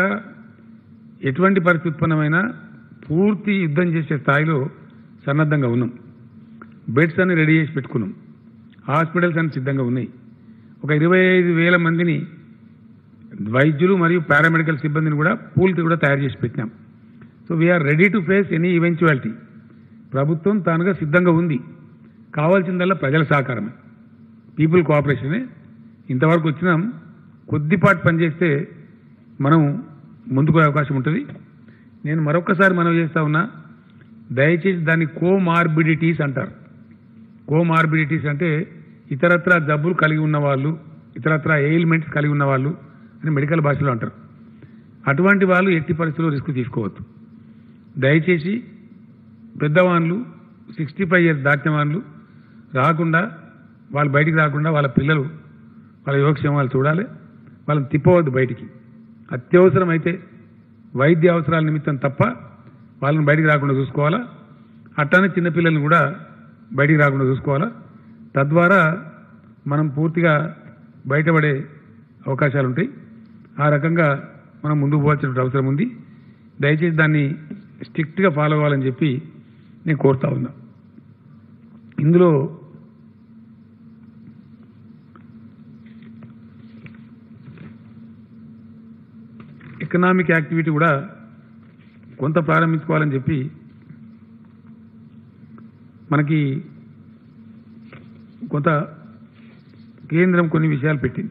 ఎటువంటి పరిస్థితి ఉత్పన్నమైనా పూర్తి యుద్ధం చేసే స్థాయిలో సన్నద్ధంగా ఉన్నాం బెడ్స్ అన్ని రెడీ చేసి పెట్టుకున్నాం హాస్పిటల్స్ అన్ని సిద్ధంగా ఉన్నాయి ఒక ఇరవై ఐదు వేల మందిని వైద్యులు మరియు పారామెడికల్ సిబ్బందిని కూడా పూల్కి కూడా తయారు చేసి పెట్టినాం so we are ready to face any eventuality ప్రభుత్వం తానుగా సిద్ధంగా ఉంది కావాల్సిందల్లా ప్రజల సహకారమే పీపుల్ కోఆపరేషనే ఇంతవరకు వచ్చినాం కొద్దిపాటు పనిచేస్తే మనం ముందుకు అవకాశం ఉంటుంది నేను మరొకసారి మనం చేస్తా ఉన్నా దయచేసి దాన్ని కోమార్బిడిటీస్ అంటారు కోమార్బిడిటీస్ అంటే ఇతరత్ర జబ్బులు కలిగి ఉన్న వాళ్ళు ఇతరత్ర ఎయిల్మెంట్స్ కలిగి ఉన్న వాళ్ళు అని మెడికల్ భాషలో అంటారు అటువంటి వాళ్ళు ఎట్టి పరిస్థితుల్లో రిస్క్ తీసుకోవద్దు దయచేసి పెద్దవాళ్ళు సిక్స్టీ ఫైవ్ ఇయర్స్ దాటిన వాళ్ళు రాకుండా వాళ్ళు బయటికి రాకుండా వాళ్ళ పిల్లలు వాళ్ళ యోగక్షేమాలు చూడాలి వాళ్ళని తిప్పవద్దు బయటికి అత్యవసరం అయితే వైద్య అవసరాల నిమిత్తం తప్ప వాళ్ళని బయటికి రాకుండా చూసుకోవాలా అట్టానే చిన్నపిల్లల్ని కూడా బయటికి రాకుండా చూసుకోవాలా తద్వారా మనం పూర్తిగా బయటపడే అవకాశాలు ఉంటాయి ఆ రకంగా మనం ముందుకు పోవాల్సిన అవసరం ఉంది దయచేసి దాన్ని స్ట్రిక్ట్గా ఫాలో అవ్వాలని చెప్పి నేను కోరుతా ఉన్నా ఇందులో ఎకనామిక్ యాక్టివిటీ కూడా కొంత ప్రారంభించుకోవాలని చెప్పి మనకి కొంత కేంద్రం కొన్ని విషయాలు పెట్టింది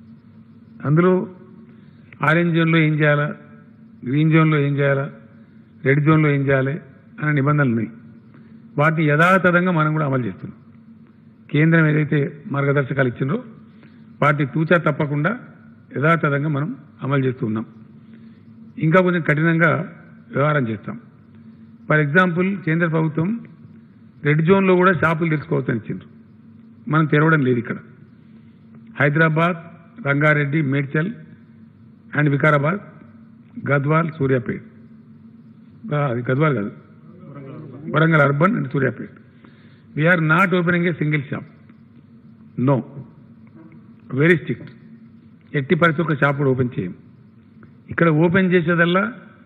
అందులో ఆరెంజ్ జోన్లో ఏం చేయాలా గ్రీన్ జోన్లో ఏం చేయాలా రెడ్ జోన్లో ఏం చేయాలి అనే నిబంధనలు ఉన్నాయి వాటిని యథాతథంగా మనం కూడా అమలు చేస్తున్నాం కేంద్రం ఏదైతే మార్గదర్శకాలు ఇచ్చిందో వాటిని తూచా తప్పకుండా యథాతథంగా మనం అమలు చేస్తూ ఉన్నాం ఇంకా కొంచెం కఠినంగా వ్యవహారం చేస్తాం ఫర్ ఎగ్జాంపుల్ కేంద్ర ప్రభుత్వం రెడ్ జోన్లో కూడా షాపులు తెరుచుకోవచ్చని ఇచ్చిండ్రు మనం తెరవడం లేదు ఇక్కడ హైదరాబాద్ రంగారెడ్డి మేడ్చల్ అండ్ వికారాబాద్ గద్వాల్ సూర్యాపేట్ ఆ, అది గద్వాల్ కాదు Warangal urban and Suryapet we are not opening a single shop no very strict ఎట్టి పరిస్థితి ఒక షాప్ కూడా ఓపెన్ చేయం ఇక్కడ ఓపెన్ చేసేదల్లా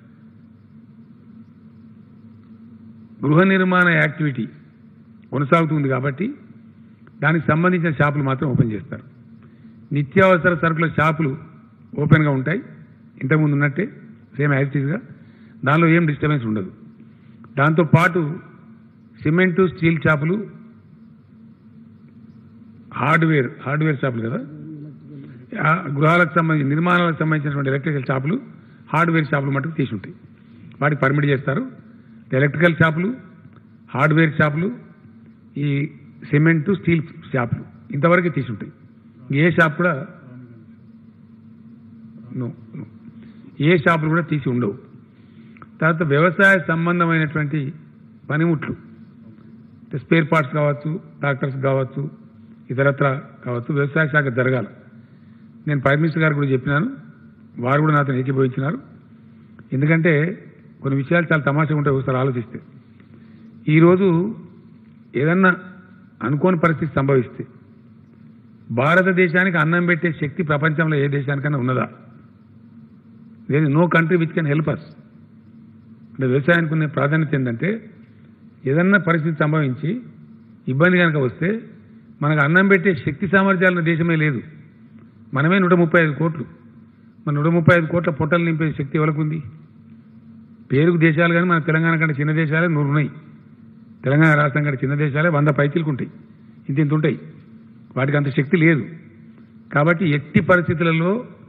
గృహ నిర్మాణ యాక్టివిటీ కొనసాగుతుంది కాబట్టి దానికి సంబంధించిన షాపులు మాత్రం ఓపెన్ చేస్తారు నిత్యావసర సరుకుల షాపులు ఓపెన్గా ఉంటాయి ఇంతకుముందు ఉన్నట్టే సేమ్ యాక్టివ్గా దానిలో ఏం డిస్టర్బెన్స్ ఉండదు దాంతో పాటు సిమెంటు స్టీల్ షాపులు హార్డ్వేర్ హార్డ్వేర్ షాపులు కదా ఆ గృహాలకు సంబంధించి నిర్మాణాలకు సంబంధించినటువంటి ఎలక్ట్రికల్ షాపులు హార్డ్వేర్ షాపులు మటుకు తీసి ఉంటాయి వాటికి పర్మిట్ చేస్తారు ఎలక్ట్రికల్ షాపులు హార్డ్వేర్ షాపులు ఈ సిమెంటు స్టీల్ షాపులు ఇంతవరకు తీసి ఉంటాయి ఏ షాప్ కూడా నో నో. ఏ షాపులు కూడా తీసి ఉండవు తర్వాత వ్యవసాయ సంబంధమైనటువంటి పనిముట్లు స్పేర్ పార్ట్స్ కావచ్చు ట్రాక్టర్స్ కావచ్చు ఇతరత్ర కావచ్చు వ్యవసాయ శాఖ జరగాలి నేను ప్రైమ్ మినిస్టర్ గారు కూడా చెప్పినాను వారు కూడా నాతో ఏకీభవించినారు ఎందుకంటే కొన్ని విషయాలు చాలా తమాషగా ఉంటాయి ఒకసారి ఆలోచిస్తే ఈరోజు ఏదన్నా అనుకోని పరిస్థితి సంభవిస్తే భారతదేశానికి అన్నం పెట్టే శక్తి ప్రపంచంలో ఏ దేశానికైనా ఉన్నదా లేదు no country which can help us అంటే వ్యవసాయానికి ఉన్న ప్రాధాన్యత ఏంటంటే ఏదన్నా పరిస్థితి సంభవించి ఇబ్బంది కనుక వస్తే మనకు అన్నం పెట్టే శక్తి సామర్థ్యాలున్న దేశమే లేదు మనమే నూట ముప్పై ఐదు కోట్లు మన నూట ముప్పై ఐదు కోట్ల పొట్టలు నింపే శక్తి ఎవరికి ఉంది పేరుకు దేశాలు కానీ మన తెలంగాణ కంటే చిన్న దేశాలే నూరు ఉన్నాయి తెలంగాణ రాష్ట్రం కంటే చిన్న దేశాలే వంద పైచీలకు ఉంటాయి ఇంత ఇంత ఉంటాయి వాటికి అంత శక్తి లేదు కాబట్టి ఎట్టి పరిస్థితులలో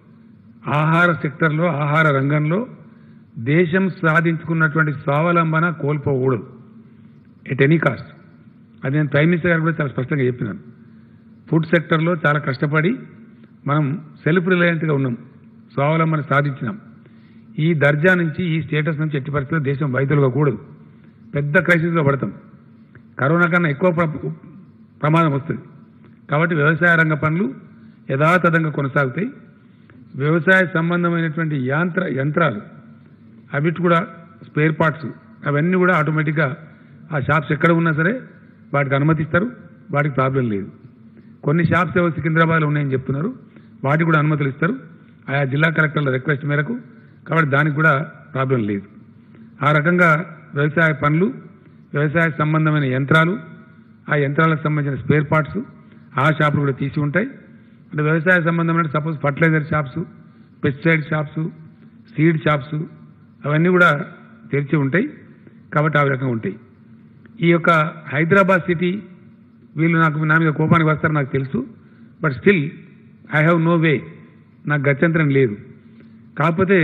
ఆహార సెక్టర్లో ఆహార రంగంలో దేశం సాధించుకున్నటువంటి స్వావలంబన కోల్పోకూడదు ఎట్ ఎనీ కాస్ట్ అది నేను ప్రైమ్ మినిస్టర్ గారు కూడా చాలా స్పష్టంగా చెప్పినాను ఫుడ్ సెక్టర్లో చాలా కష్టపడి మనం సెల్ఫ్ రిలయంట్గా ఉన్నాం స్వావలంబన సాధించినాం ఈ దర్జా నుంచి ఈ స్టేటస్ నుంచి ఎట్టి పరిస్థితుల్లో దేశం వైద్యులుగా కూడదు పెద్ద క్రైసిస్లో పడతాం కరోనా కన్నా ఎక్కువ ప్ర- ప్రమాదం వస్తుంది కాబట్టి వ్యవసాయ రంగ పనులు యథాతథంగా కొనసాగుతాయి వ్యవసాయ సంబంధమైనటువంటి యాంత్ర యంత్రాలు అవిటి కూడా స్పేర్ పార్ట్స్ అవన్నీ కూడా ఆటోమేటిక్గా ఆ షాప్స్ ఎక్కడ ఉన్నా సరే వాటికి అనుమతిస్తారు వాటికి ప్రాబ్లం లేదు కొన్ని షాప్స్ ఏవో సికింద్రాబాద్లో ఉన్నాయని చెప్తున్నారు వాటికి కూడా అనుమతులు ఇస్తారు ఆయా జిల్లా కలెక్టర్ల రిక్వెస్ట్ మేరకు కాబట్టి దానికి కూడా ప్రాబ్లం లేదు ఆ రకంగా వ్యవసాయ పనులు వ్యవసాయ సంబంధమైన యంత్రాలు ఆ యంత్రాలకు సంబంధించిన స్పేర్ పార్ట్స్ ఆ షాపులు కూడా తీసి ఉంటాయి అంటే వ్యవసాయ సంబంధమైన suppose fertiliser shops pesticide shops seed shops అవన్నీ కూడా తెరిచి ఉంటాయి కాబట్టి ఆ రకంగా ఉంటాయి ఈ యొక్క హైదరాబాద్ సిటీ వీళ్ళు నాకు నా మీద కోపానికి వస్తారు నాకు తెలుసు but still I have no way నాకు గత్యంతరం లేదు కాకపోతే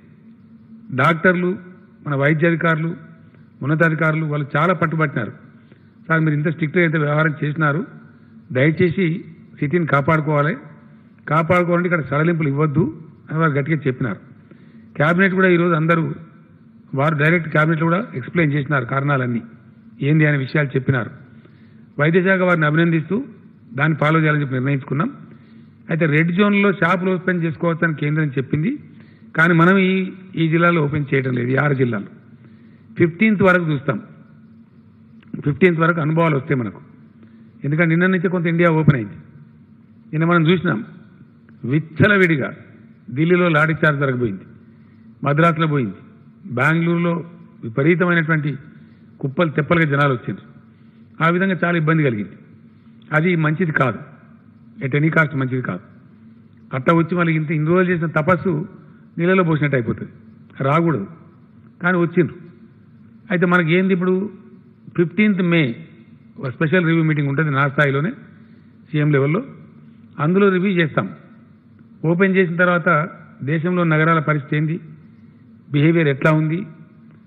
డాక్టర్లు మన వైద్య అధికారులు ఉన్నతాధికారులు వాళ్ళు చాలా పట్టుబట్టినారు సార్ మీరు ఇంత స్ట్రిక్ట్గా అయితే వ్యవహారం చేసినారు దయచేసి సిటీని కాపాడుకోవాలి కాపాడుకోవాలంటే ఇక్కడ సడలింపులు ఇవ్వద్దు అని వారు గట్టిగా చెప్పినారు క్యాబినెట్ కూడా ఈరోజు అందరూ వారు డైరెక్ట్ క్యాబినెట్ కూడా ఎక్స్ప్లెయిన్ చేసినారు కారణాలన్నీ ఏంది అనే విషయాలు చెప్పినారు వైద్య శాఖ వారిని అభినందిస్తూ దాన్ని ఫాలో చేయాలని చెప్పి నిర్ణయించుకున్నాం అయితే రెడ్ జోన్లో షాపులు ఓపెన్ చేసుకోవచ్చని కేంద్రం చెప్పింది కానీ మనం ఈ ఈ జిల్లాలో ఓపెన్ చేయడం లేదు ఈ ఆరు జిల్లాలో ఫిఫ్టీన్త్ వరకు చూస్తాం ఫిఫ్టీన్త్ వరకు అనుభవాలు వస్తాయి మనకు ఎందుకంటే నిన్న నుంచి కొంత ఇండియా ఓపెన్ అయింది నిన్న మనం చూసినాం విచ్చలవిడిగా ఢిల్లీలో లాఠీ చార్జ్ జరగబోయింది మద్రాసులో పోయింది బెంగళూరులో విపరీతమైనటువంటి కుప్పలు తెప్పలుగా జనాలు వచ్చారు ఆ విధంగా చాలా ఇబ్బంది కలిగింది అది మంచిది కాదు ఎట్ ఎనీ కాస్ట్ మంచిది కాదు అట్లా వచ్చి మళ్ళీ ఇంత ఇన్ని రోజులు చేసిన తపస్సు నీళ్ళలో పోసినట్టు అయిపోతుంది రాకూడదు కానీ వచ్చిండ్రు అయితే మనకి ఏంది ఇప్పుడు ఫిఫ్టీన్త్ మే ఒక స్పెషల్ రివ్యూ మీటింగ్ ఉంటుంది నా స్థాయిలోనే సీఎం లెవెల్లో అందులో రివ్యూ చేస్తాం ఓపెన్ చేసిన తర్వాత దేశంలో నగరాల పరిస్థితి ఏంది బిహేవియర్ ఎట్లా ఉంది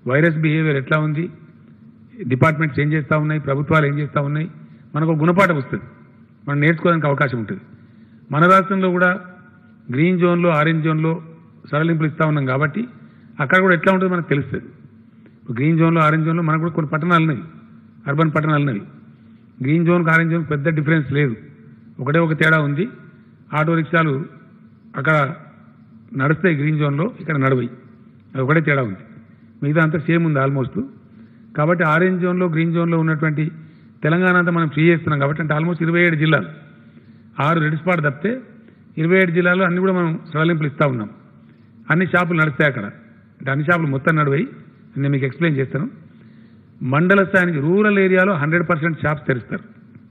వైరస్ బిహేవియర్ ఎట్లా ఉంది డిపార్ట్మెంట్స్ ఏం చేస్తూ ఉన్నాయి ప్రభుత్వాలు ఏం చేస్తూ ఉన్నాయి మనకు ఒక గుణపాఠం వస్తుంది మనం నేర్చుకోవడానికి అవకాశం ఉంటుంది మన రాష్ట్రంలో కూడా గ్రీన్ జోన్లో ఆరెంజ్ జోన్లో సడలింపులు ఇస్తూ ఉన్నాం కాబట్టి అక్కడ కూడా ఎట్లా ఉంటుందో మనకు తెలుస్తుంది ఇప్పుడు గ్రీన్ జోన్లో ఆరెంజ్ జోన్లో మనకు కూడా కొన్ని పట్టణాలు ఉన్నాయి అర్బన్ పట్టణాలు ఉన్నాయి గ్రీన్ జోన్కి ఆరెంజ్ జోన్ పెద్ద డిఫరెన్స్ లేదు ఒకటే ఒక తేడా ఉంది ఆటో రిక్షాలు అక్కడ నడుస్తాయి గ్రీన్ జోన్లో ఇక్కడ నడవయి అది ఒకటే తేడా ఉంది మిగతా అంతా సేమ్ ఉంది ఆల్మోస్ట్ కాబట్టి ఆరెంజ్ జోన్లో గ్రీన్ జోన్లో ఉన్నటువంటి తెలంగాణ అంతా మనం ఫ్రీ చేస్తున్నాం కాబట్టి అంటే ఆల్మోస్ట్ ఇరవై ఏడు జిల్లాలు ఆరు రెడ్ స్పాట్ తప్పితే ఇరవై ఏడు జిల్లాల్లో అన్ని కూడా మనం సడలింపులు ఇస్తూ ఉన్నాం అన్ని షాపులు నడుస్తాయి అక్కడ అంటే అన్ని షాపులు మొత్తం నడివాయి నేను మీకు ఎక్స్ప్లెయిన్ చేస్తాను మండల స్థాయికి రూరల్ ఏరియాలో హండ్రెడ్ పర్సెంట్ షాప్స్ తెరుస్తారు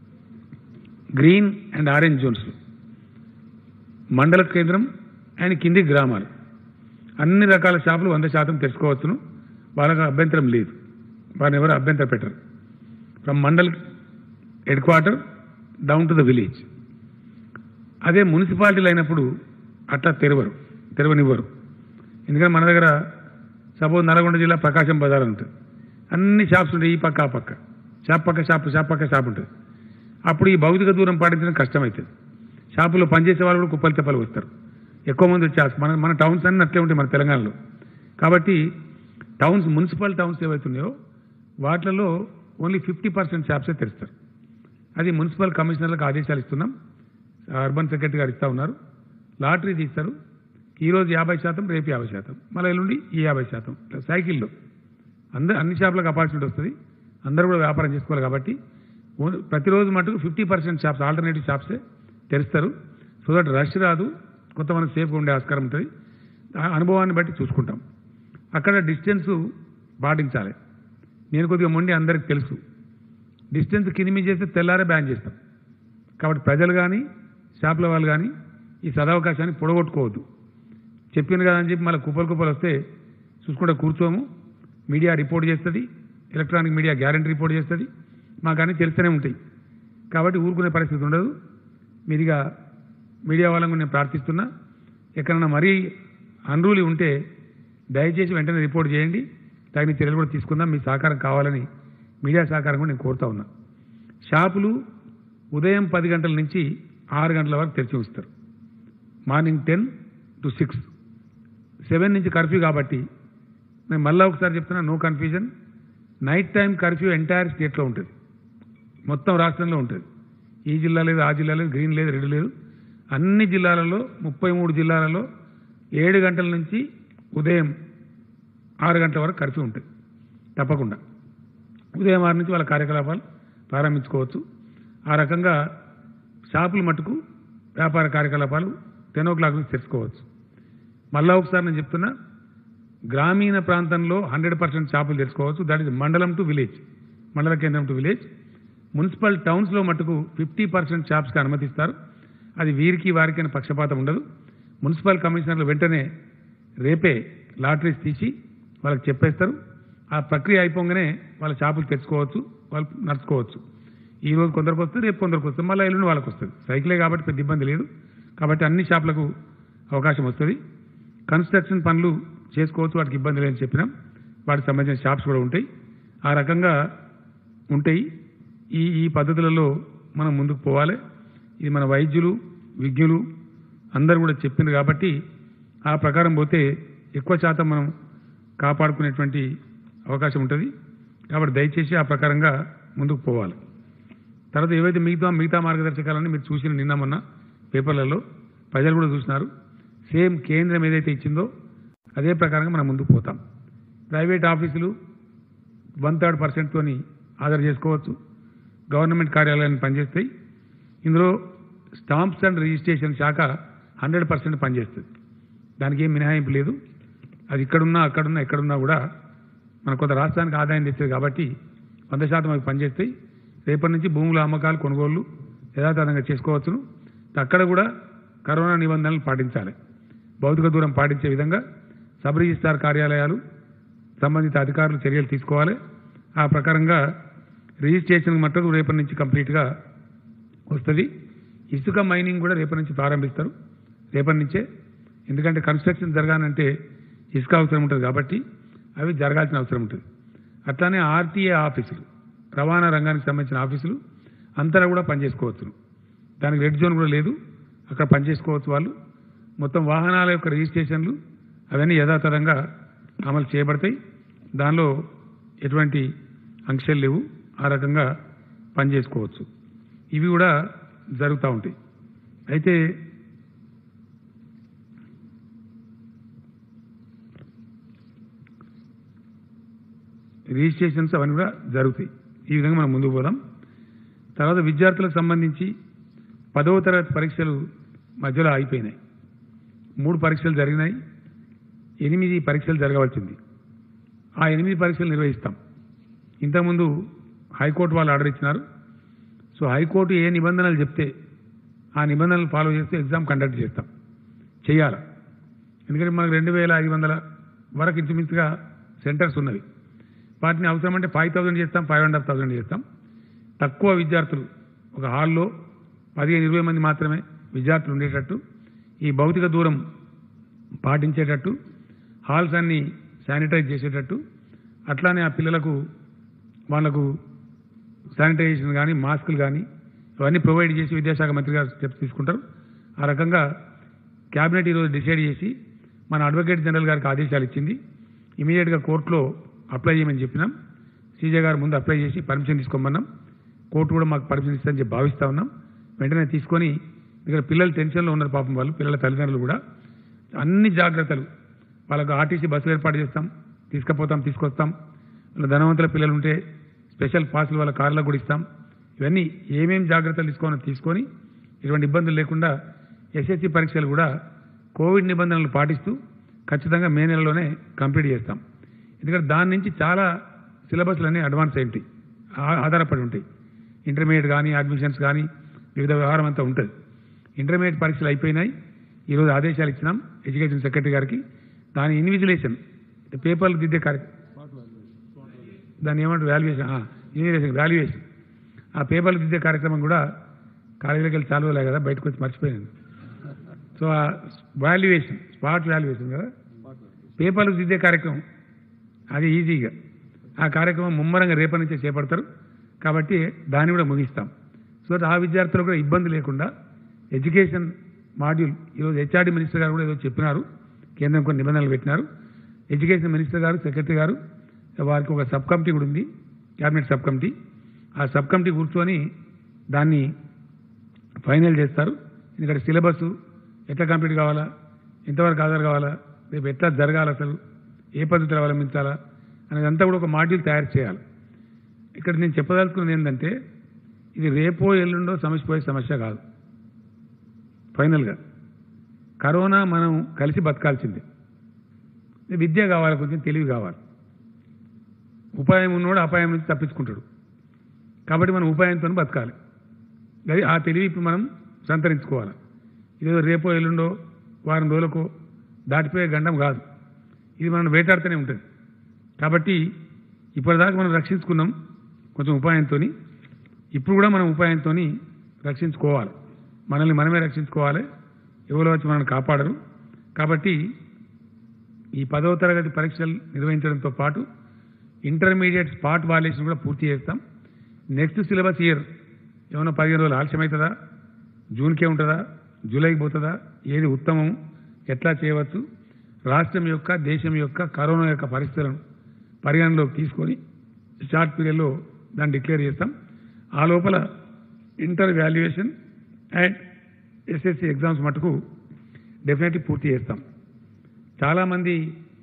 గ్రీన్ అండ్ ఆరెంజ్ జోన్స్ మండల కేంద్రం అండ్ కింది గ్రామాలు అన్ని రకాల షాపులు వంద శాతం తెరుచుకోవచ్చును వాళ్ళకి అభ్యంతరం లేదు వారిని ఎవరు అభ్యంతరం పెట్టరు from Mandal headquarter down to the village అదే మున్సిపాలిటీలు అయినప్పుడు అట్లా తెరవరు తెరవనివ్వరు ఎందుకంటే మన దగ్గర సపోజ్ నల్గొండ జిల్లా ప్రకాశం బజార్ ఉంటుంది అన్ని షాప్స్ ఉంటాయి ఈ పక్క ఆ పక్క షాప్ పక్క షాప్ షాప్ పక్క షాప్ ఉంటుంది అప్పుడు ఈ భౌతిక దూరం పాటించడం కష్టమవుతుంది షాపులో పనిచేసే వాళ్ళు కూడా కుప్పలు తెప్పలు వస్తారు ఎక్కువ మంది వచ్చి మన మన టౌన్స్ అన్నీ అట్లే ఉంటాయి మన తెలంగాణలో కాబట్టి టౌన్స్ మున్సిపల్ టౌన్స్ ఏవైతున్నాయో వాటిలలో ఓన్లీ ఫిఫ్టీ పర్సెంట్ షాప్సే తెరుస్తారు అది మున్సిపల్ కమిషనర్లకు ఆదేశాలు ఇస్తున్నాం అర్బన్ సెక్రటరీ గారు ఇస్తా ఉన్నారు లాటరీ తీస్తారు ఈ రోజు యాభై శాతం రేపు యాభై శాతం మళ్ళీ ఎల్లుండి ఈ యాభై శాతం ఇట్లా సైకిల్లో అందరు అన్ని షాపులకు అపార్చునిటీ వస్తుంది అందరూ కూడా వ్యాపారం చేసుకోవాలి కాబట్టి ఓ- ప్రతిరోజు మటుకు ఫిఫ్టీ పర్సెంట్ షాప్స్ ఆల్టర్నేటివ్ షాప్సే తెరుస్తారు సో దట్ రష్ రాదు కొంతమంది సేఫ్గా ఉండే ఆస్కారం ఉంటుంది ఆ అనుభవాన్ని బట్టి చూసుకుంటాం అక్కడ డిస్టెన్స్ పాటించాలి నేను కొద్దిగా మొండి అందరికి తెలుసు డిస్టెన్స్ కింది చేస్తే తెల్లారే బ్యాన్ చేస్తాం కాబట్టి ప్రజలు కానీ షాపుల వాళ్ళు కానీ ఈ సదవకాశాన్ని పొడగొట్టుకోవద్దు చెప్పాను కదా అని చెప్పి మళ్ళీ కుప్పలు కుప్పలు వస్తే చూసుకుంటే కూర్చోము మీడియా రిపోర్ట్ చేస్తుంది ఎలక్ట్రానిక్ మీడియా గ్యారంటీ రిపోర్ట్ చేస్తుంది మాకు అన్నీ తెలుస్తూనే ఉంటాయి కాబట్టి ఊరుకునే పరిస్థితి ఉండదు మీరుగా మీడియా వాళ్ళని కూడా నేను ప్రార్థిస్తున్నా ఎక్కడన్నా మరీ అన్రూలి ఉంటే దయచేసి వెంటనే రిపోర్ట్ చేయండి తగిన చర్యలు కూడా తీసుకుందాం మీ సహకారం కావాలని మీడియా సహకారం కూడా నేను కోరుతా ఉన్నా షాపులు ఉదయం పది గంటల నుంచి ఆరు గంటల వరకు తెరిచి ఉంచుతారు morning ten to six seven నుంచి కర్ఫ్యూ కాబట్టి నేను మళ్ళీ ఒకసారి చెప్తున్నా no confusion night time curfew entire స్టేట్లో ఉంటుంది మొత్తం రాష్ట్రంలో ఉంటుంది ఈ జిల్లా లేదు ఆ జిల్లా లేదు గ్రీన్ లేదు రెడ్ లేదు అన్ని జిల్లాలలో ముప్పై మూడు జిల్లాలలో ఏడు గంటల నుంచి ఉదయం ఆరు గంటల వరకు కర్ఫ్యూ ఉంటుంది తప్పకుండా ఉదయం ఆరు నుంచి వాళ్ళ కార్యకలాపాలు ప్రారంభించుకోవచ్చు ఆ రకంగా షాపులు మట్టుకు వ్యాపార కార్యకలాపాలు టెన్ ఓ క్లాక్ నుంచి తెరుచుకోవచ్చు మళ్ళా ఒకసారి నేను చెప్తున్నా గ్రామీణ ప్రాంతంలో హండ్రెడ్ పర్సెంట్ షాపులు తెరుచుకోవచ్చు దట్ ఇస్ మండలం టు విలేజ్ మండల కేంద్రం టు విలేజ్ మున్సిపల్ టౌన్స్లో మట్టుకు ఫిఫ్టీ పర్సెంట్ షాప్స్కి అనుమతిస్తారు అది వీరికి వారికి అని పక్షపాతం ఉండదు మున్సిపల్ కమిషనర్లు వెంటనే రేపే లాటరీస్ తీసి వాళ్ళకి చెప్పేస్తారు ఆ ప్రక్రియ అయిపోగానే వాళ్ళ షాపులు తెచ్చుకోవచ్చు వాళ్ళు నడుచుకోవచ్చు ఈ రోజు కొందరికి వస్తుంది రేపు కొందరికి వస్తుంది మళ్ళీ ఎల్లుండి వాళ్ళకి వస్తుంది సైకిలే కాబట్టి పెద్ద ఇబ్బంది లేదు కాబట్టి అన్ని షాపులకు అవకాశం వస్తుంది కన్స్ట్రక్షన్ పనులు చేసుకోవచ్చు వాటికి ఇబ్బంది లేదని చెప్పినాం వాటికి సంబంధించిన షాప్స్ కూడా ఉంటాయి ఆ రకంగా ఉంటాయి ఈ ఈ పద్ధతులలో మనం ముందుకు పోవాలి ఇది మన వైద్యులు విజ్ఞులు అందరూ కూడా చెప్పింది కాబట్టి ఆ ప్రకారం పోతే ఎక్కువ శాతం మనం కాపాడుకునేటువంటి అవకాశం ఉంటుంది కాబట్టి దయచేసి ఆ ప్రకారంగా ముందుకు పోవాలి తర్వాత ఏవైతే మిగతా మిగతా మార్గదర్శకాలన్నీ మీరు చూసిన నిన్న మొన్న పేపర్లలో ప్రజలు కూడా చూసినారు సేమ్ కేంద్రం ఏదైతే ఇచ్చిందో అదే ప్రకారంగా మనం ముందుకు పోతాం ప్రైవేట్ ఆఫీసులు వన్ థర్డ్ పర్సెంట్తోని ఆధార్ చేసుకోవచ్చు గవర్నమెంట్ కార్యాలయాన్ని పనిచేస్తాయి ఇందులో స్టాంప్స్ అండ్ రిజిస్ట్రేషన్ శాఖ హండ్రెడ్ పర్సెంట్ పనిచేస్తుంది దానికి ఏం మినహాయింపు లేదు అది ఇక్కడున్నా అక్కడున్నా ఎక్కడున్నా కూడా మన కొంత రాష్ట్రానికి ఆదాయం తెచ్చేది కాబట్టి వంద శాతం అవి పనిచేస్తాయి రేపటి నుంచి భూముల అమ్మకాలు కొనుగోళ్లు యథాతథంగా చేసుకోవచ్చును అక్కడ కూడా కరోనా నిబంధనలు పాటించాలి భౌతిక దూరం పాటించే విధంగా సబ్ రిజిస్ట్రార్ కార్యాలయాలు సంబంధిత అధికారులు చర్యలు తీసుకోవాలి ఆ ప్రకారంగా రిజిస్ట్రేషన్ మట్టుకు రేపటి నుంచి కంప్లీట్గా వస్తుంది ఇసుక మైనింగ్ కూడా రేపటి నుంచి ప్రారంభిస్తారు రేపటి నుంచే ఎందుకంటే కన్స్ట్రక్షన్ జరగాలంటే ఇసుక అవసరం ఉంటుంది కాబట్టి అవి జరగాల్సిన అవసరం ఉంటుంది అట్లానే ఆర్టీఏ ఆఫీసులు రవాణా రంగానికి సంబంధించిన ఆఫీసులు అంతటా కూడా పనిచేసుకోవచ్చు దానికి రెడ్ జోన్ కూడా లేదు అక్కడ పనిచేసుకోవచ్చు వాళ్ళు మొత్తం వాహనాల యొక్క రిజిస్ట్రేషన్లు అవన్నీ యథాతథంగా అమలు చేయబడతాయి దానిలో ఎటువంటి ఆంక్షలు లేవు ఆ రకంగా పనిచేసుకోవచ్చు ఇవి కూడా జరుగుతూ ఉంటాయి అయితే రిజిస్ట్రేషన్స్ అవన్నీ కూడా జరుగుతాయి ఈ విధంగా మనం ముందుకు పోదాం తర్వాత విద్యార్థులకు సంబంధించి పదవ తరగతి పరీక్షలు మధ్యలో అయిపోయినాయి మూడు పరీక్షలు జరిగినాయి ఎనిమిది పరీక్షలు జరగవలసింది ఆ ఎనిమిది పరీక్షలు నిర్వహిస్తాం ఇంతకుముందు హైకోర్టు వాళ్ళు ఆర్డర్ ఇచ్చినారు సో హైకోర్టు ఏ నిబంధనలు చెప్తే ఆ నిబంధనలు ఫాలో చేస్తే ఎగ్జామ్ కండక్ట్ చేస్తాం చేయాలి ఎందుకంటే మనకు రెండు వేల ఐదు వందల వరకు ఇంచుమించుగా సెంటర్స్ ఉన్నవి వాటిని అవసరం అంటే ఫైవ్ థౌసండ్ చేస్తాం ఫైవ్ అండ్ హాఫ్ థౌసండ్ చేస్తాం తక్కువ విద్యార్థులు ఒక హాల్లో పదిహేను ఇరవై మంది మాత్రమే విద్యార్థులు ఉండేటట్టు ఈ భౌతిక దూరం పాటించేటట్టు హాల్స్ అన్ని శానిటైజ్ చేసేటట్టు అట్లానే ఆ పిల్లలకు వాళ్లకు శానిటైజేషన్ కానీ మాస్కులు కానీ ఇవన్నీ ప్రొవైడ్ చేసి విద్యాశాఖ మంత్రి గారు స్టెప్స్ తీసుకుంటారు ఆ రకంగా క్యాబినెట్ ఈరోజు డిసైడ్ చేసి మన అడ్వకేట్ జనరల్ గారికి ఆదేశాలు ఇచ్చింది ఇమీడియట్గా కోర్టులో అప్లై చేయమని చెప్పినాం సీజే గారు ముందు అప్లై చేసి పర్మిషన్ తీసుకోమన్నాం కోర్టు కూడా మాకు పర్మిషన్ ఇస్తుందని చెప్పి భావిస్తా ఉన్నాం వెంటనే తీసుకొని ఇక్కడ పిల్లలు టెన్షన్లో ఉన్నారు పాపం వాళ్ళు పిల్లల తల్లిదండ్రులు కూడా అన్ని జాగ్రత్తలు వాళ్ళకు ఆర్టీసీ బస్సులు ఏర్పాటు చేస్తాం తీసుకుపోతాం తీసుకొస్తాం వాళ్ళ ధనవంతుల పిల్లలు ఉంటే స్పెషల్ పాసులు వాళ్ళ కార్లకు కూడా ఇస్తాం ఇవన్నీ ఏమేం జాగ్రత్తలు తీసుకోవాలో తీసుకొని ఇటువంటి ఇబ్బందులు లేకుండా ఎస్ఎస్సి పరీక్షలు కూడా కోవిడ్ నిబంధనలు పాటిస్తూ ఖచ్చితంగా మే నెలలోనే కంప్లీట్ చేస్తాం ఎందుకంటే దాని నుంచి చాలా సిలబస్లు అన్నీ అడ్వాన్స్ అయి ఉంటాయి ఆ- ఆధారపడి ఉంటాయి ఇంటర్మీడియట్ కానీ అడ్మిషన్స్ కానీ వివిధ వ్యవహారం అంతా ఉంటుంది ఇంటర్మీడియట్ పరీక్షలు అయిపోయినాయి ఈరోజు ఆదేశాలు ఇచ్చినాం ఎడ్యుకేషన్ సెక్రటరీ గారికి దాని ఇన్విజిలేషన్ పేపర్లు దిద్దే కార్యక్రమం దాన్ని ఏమంటారు వాల్యుయేషన్ ఇన్విజిలేషన్ వాల్యుయేషన్ ఆ పేపర్లు దిద్దే కార్యక్రమం కూడా కాలేజీలోకి వెళ్ళి చాలు కదా బయటకు వచ్చి మర్చిపోయాను సో ఆ వాల్యుయేషన్ స్పాట్ వాల్యుయేషన్ కదా పేపర్లు దిద్దే కార్యక్రమం అది ఈజీగా ఆ కార్యక్రమం ముమ్మరంగా రేపటి నుంచే చేపడతారు కాబట్టి దాన్ని కూడా ముగిస్తాం సో ఆ విద్యార్థులకు కూడా ఇబ్బంది లేకుండా ఎడ్యుకేషన్ మాడ్యూల్ ఈరోజు హెచ్ఆర్డి మినిస్టర్ గారు కూడా ఏదో చెప్పినారు కేంద్రం కొన్ని నిబంధనలు పెట్టినారు ఎడ్యుకేషన్ మినిస్టర్ గారు సెక్రటరీ గారు వారికి ఒక సబ్ కమిటీ కూడా ఉంది క్యాబినెట్ సబ్ కమిటీ ఆ సబ్ కమిటీ కూర్చొని దాన్ని ఫైనల్ చేస్తారు ఎందుకంటే సిలబస్ ఎట్లా కంప్లీట్ కావాలా ఎంతవరకు హాజరు కావాలా రేపు ఎట్లా జరగాలి అసలు ఏ పద్ధతిలో అవలంబించాలా అనేదంతా కూడా ఒక మాడ్యూల్ తయారు చేయాలి ఇక్కడ నేను చెప్పదలుచుకున్నది ఏంటంటే ఇది రేపో ఎల్లుండో సమస్య పోయే సమస్య కాదు ఫైనల్గా కరోనా మనం కలిసి బతకాల్సిందే విద్య కావాలి కొంచెం తెలివి కావాలి ఉపాయం ఉన్నోడు అపాయం నుంచి తప్పించుకుంటాడు కాబట్టి మనం ఉపాయంతో బతకాలి అది ఆ తెలివి ఇప్పుడు మనం సంతరించుకోవాలి ఇదేదో రేపో ఎల్లుండో వారం రోజులకో దాటిపోయే గండం కాదు ఇది మనం వేటాడుతూనే ఉంటుంది కాబట్టి ఇప్పటిదాకా మనం రక్షించుకున్నాం కొంచెం ఉపాయంతో ఇప్పుడు కూడా మనం ఉపాయంతో రక్షించుకోవాలి మనల్ని మనమే రక్షించుకోవాలి ఎవరో వచ్చి మనల్ని కాపాడరు కాబట్టి ఈ పదవ తరగతి పరీక్షలు నిర్వహించడంతో పాటు ఇంటర్మీడియట్ స్పాట్ వాల్యుయేషన్ కూడా పూర్తి చేస్తాం నెక్స్ట్ సిలబస్ ఇయర్ ఏమైనా పదిహేను రోజులు ఆలస్యం అవుతుందా జూన్కే ఉంటుందా జూలైకి పోతుందా ఏది ఉత్తమం ఎట్లా చేయవచ్చు రాష్ట్రం యొక్క దేశం యొక్క కరోనా యొక్క పరిస్థితులను పరిగణలోకి తీసుకొని షార్ట్ పీరియడ్లో దాన్ని డిక్లేర్ చేస్తాం ఆ లోపల inter valuation and SSC exams మటుకు డెఫినెట్లీ పూర్తి చేస్తాం చాలామంది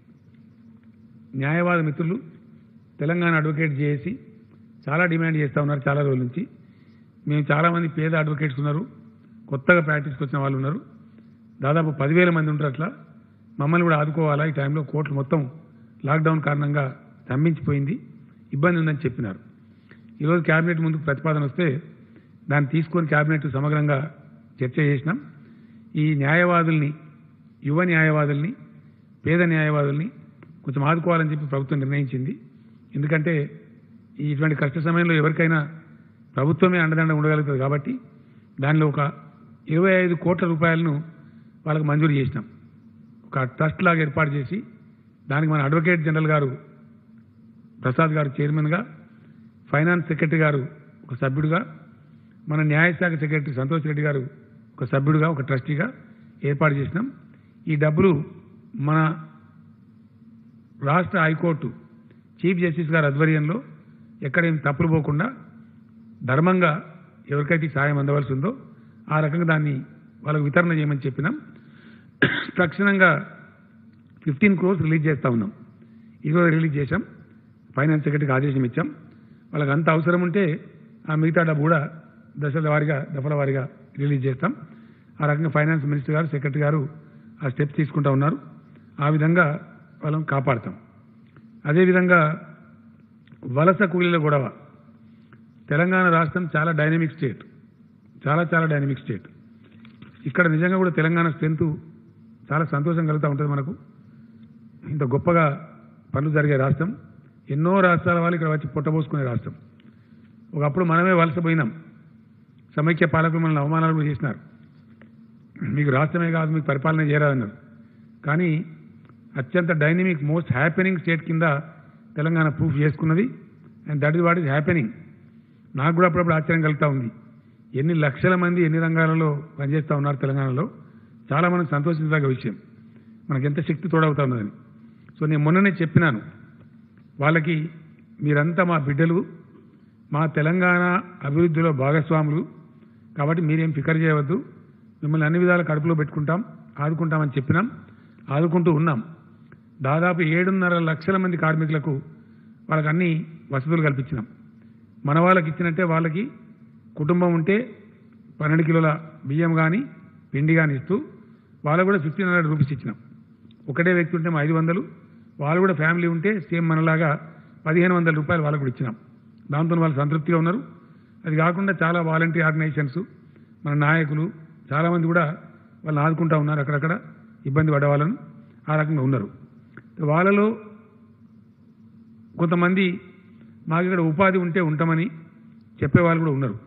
న్యాయవాద మిత్రులు తెలంగాణ అడ్వకేట్ చేసి చాలా డిమాండ్ చేస్తూ ఉన్నారు చాలా రోజుల నుంచి మేము చాలామంది పేద అడ్వకేట్స్ ఉన్నారు కొత్తగా ప్రాక్టీస్కి వచ్చిన వాళ్ళు ఉన్నారు దాదాపు పదివేల మంది ఉంటారు అట్లా మమ్మల్ని కూడా ఆదుకోవాలా ఈ టైంలో కోర్టులు మొత్తం లాక్డౌన్ కారణంగా స్తంభించిపోయింది ఇబ్బంది ఉందని చెప్పినారు ఈరోజు క్యాబినెట్ ముందుకు ప్రతిపాదన వస్తే దాన్ని తీసుకొని క్యాబినెట్ సమగ్రంగా చర్చ చేసినాం ఈ న్యాయవాదుల్ని యువ న్యాయవాదుల్ని పేద న్యాయవాదుల్ని కొంచెం ఆదుకోవాలని చెప్పి ప్రభుత్వం నిర్ణయించింది ఎందుకంటే ఈ ఇటువంటి కష్ట సమయంలో ఎవరికైనా ప్రభుత్వమే అండదండ ఉండగలుగుతుంది కాబట్టి దానిలో ఒక ఇరవై ఐదు కోట్ల రూపాయలను వాళ్ళకు మంజూరు చేసినాం ఒక ట్రస్ట్ లాగా ఏర్పాటు చేసి దానికి మన అడ్వకేట్ జనరల్ గారు ప్రసాద్ గారు చైర్మన్గా ఫైనాన్స్ సెక్రటరీ గారు ఒక సభ్యుడిగా మన న్యాయశాఖ సెక్రటరీ సంతోష్ రెడ్డి గారు ఒక సభ్యుడిగా ఒక ట్రస్టీగా ఏర్పాటు చేసినాం ఈ డబ్బులు మన రాష్ట్ర హైకోర్టు చీఫ్ జస్టిస్ గారి ఆధ్వర్యంలో ఎక్కడేం తప్పులు పోకుండా ధర్మంగా ఎవరికైతే ఈ సాయం అందవలసి ఉందో ఆ రకంగా దాన్ని వాళ్ళకు వితరణ చేయమని చెప్పినాం తక్షణంగా ఫిఫ్టీన్ క్రోర్స్ రిలీజ్ చేస్తా ఉన్నాం ఈరోజు రిలీజ్ చేశాం ఫైనాన్స్ సెక్రటరీకి ఆదేశం ఇచ్చాం వాళ్ళకి అంత అవసరం ఉంటే ఆ మిగతా డబ్బు కూడా దశల వారీగా దఫల వారీగా రిలీజ్ చేస్తాం ఆ రకంగా ఫైనాన్స్ మినిస్టర్ గారు సెక్రటరీ గారు ఆ స్టెప్స్ తీసుకుంటా ఉన్నారు ఆ విధంగా వాళ్ళని కాపాడతాం అదేవిధంగా వలస కూలీల గొడవ తెలంగాణ రాష్ట్రం చాలా డైనమిక్ స్టేట్ చాలా చాలా డైనమిక్ స్టేట్ ఇక్కడ నిజంగా కూడా తెలంగాణ స్ట్రెంత్ చాలా సంతోషం కలుగుతూ ఉంటుంది మనకు ఇంత గొప్పగా పనులు జరిగే రాష్ట్రం ఎన్నో రాష్ట్రాల వాళ్ళు ఇక్కడ వచ్చి పుట్టబోసుకునే రాష్ట్రం ఒకప్పుడు మనమే వలసపోయినాం సమైక్య పాలకులు మనల్ని అవమానాలు కూడా చేసినారు మీకు రాష్ట్రమే కాదు మీకు పరిపాలన చేయరాదన్నారు కానీ అత్యంత డైనమిక్ మోస్ట్ హ్యాపెనింగ్ స్టేట్ కింద తెలంగాణ ప్రూఫ్ చేసుకున్నది and that is what is happening నాకు కూడా అప్పుడప్పుడు ఆశ్చర్యం కలుగుతూ ఉంది ఎన్ని లక్షల మంది ఎన్ని రంగాలలో పనిచేస్తూ ఉన్నారు తెలంగాణలో చాలా మనం సంతోషించదగ్గ విషయం మనకి ఎంత శక్తి తోడవుతా ఉన్నదని సో నేను మొన్ననే చెప్పినాను వాళ్ళకి మీరంతా మా బిడ్డలు మా తెలంగాణ అభివృద్ధిలో భాగస్వాములు కాబట్టి మీరేం ఫికర్ చేయవద్దు మిమ్మల్ని అన్ని విధాల కడుపులో పెట్టుకుంటాం ఆదుకుంటామని చెప్పినాం ఆదుకుంటూ ఉన్నాం దాదాపు ఏడున్నర లక్షల మంది కార్మికులకు వాళ్ళకి అన్ని వసతులు కల్పించినాం మన వాళ్ళకి ఇచ్చినట్టే వాళ్ళకి కుటుంబం ఉంటే పన్నెండు కిలోల బియ్యం కానీ పిండి కానీ ఇస్తూ వాళ్ళకు కూడా ఫిఫ్టీన్ హండ్రెడ్ రూపీస్ ఇచ్చినాం ఒకటే వ్యక్తి ఉంటే ఐదు వందలు వాళ్ళు కూడా ఫ్యామిలీ ఉంటే సేమ్ మనలాగా పదిహేను వందల రూపాయలు వాళ్ళకు కూడా ఇచ్చినాం దాంతో వాళ్ళు సంతృప్తిగా ఉన్నారు అది కాకుండా చాలా వాలంటీర్ ఆర్గనైజేషన్స్ మన నాయకులు చాలామంది కూడా వాళ్ళని ఆదుకుంటా ఉన్నారు అక్కడక్కడ ఇబ్బంది పడే వాళ్ళను ఆ రకంగా ఉన్నారు వాళ్ళలో కొంతమంది మాకు ఇక్కడ ఉపాధి ఉంటే ఉంటామని చెప్పేవాళ్ళు కూడా ఉన్నారు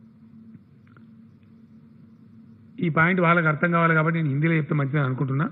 ఈ పాయింట్ వాళ్ళకి అర్థం కావాలి కాబట్టి నేను హిందీలో చెప్తే మంచిదని అనుకుంటున్నా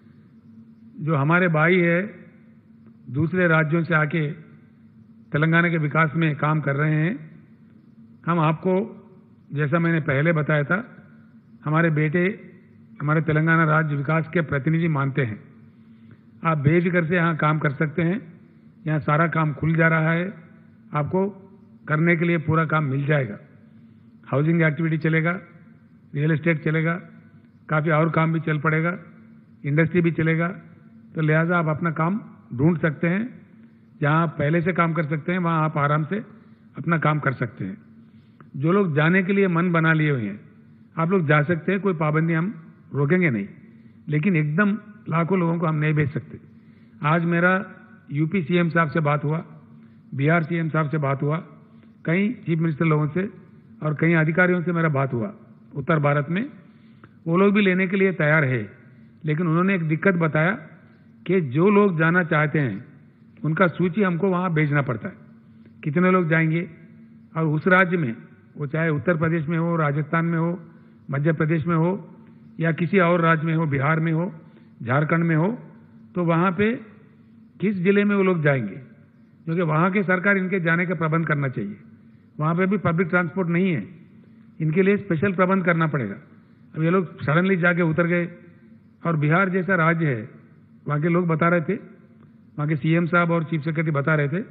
जो हमारे भाई है दूसरे राज्यों से आके तेलंगाना के विकास में काम कर रहे हैं हम आपको जैसा मैंने पहले बताया था हमारे बेटे हमारे तेलंगाना राज्य विकास के प्रतिनिधि मानते हैं आप बेफिक्र से यहाँ काम कर सकते हैं यहाँ सारा काम खुल जा रहा है आपको करने के लिए पूरा काम मिल जाएगा हाउसिंग एक्टिविटी चलेगा रियल एस्टेट चलेगा काफ़ी और काम भी चल पड़ेगा इंडस्ट्री भी चलेगा तो लिहाजा आप अपना काम ढूंढ सकते हैं जहां आप पहले से काम कर सकते हैं वहां आप आराम से अपना काम कर सकते हैं जो लोग जाने के लिए मन बना लिए हुए हैं आप लोग जा सकते हैं कोई पाबंदी हम रोकेंगे नहीं लेकिन एकदम लाखों लोगों को हम नहीं भेज सकते आज मेरा यूपी सीएम साहब से बात हुआ बिहार सीएम साहब से बात हुआ कई चीफ मिनिस्टर लोगों से और कई अधिकारियों से मेरा बात हुआ उत्तर भारत में वो लोग भी लेने के लिए तैयार है लेकिन उन्होंने एक दिक्कत बताया कि जो लोग जाना चाहते हैं उनका सूची हमको वहां भेजना पड़ता है कितने लोग जाएंगे और उस राज्य में वो चाहे उत्तर प्रदेश में हो राजस्थान में हो मध्य प्रदेश में हो या किसी और राज्य में हो बिहार में हो झारखंड में हो तो वहां पे किस जिले में वो लोग जाएंगे क्योंकि वहां के सरकार इनके जाने का प्रबंध करना चाहिए वहां पे भी पब्लिक ट्रांसपोर्ट नहीं है इनके लिए स्पेशल प्रबंध करना पड़ेगा अब ये लोग सडनली जाके उतर गए और बिहार जैसा राज्य है वहां के लोग बता रहे थे वहां के सीएम साहब और चीफ सेक्रेटरी बता रहे थे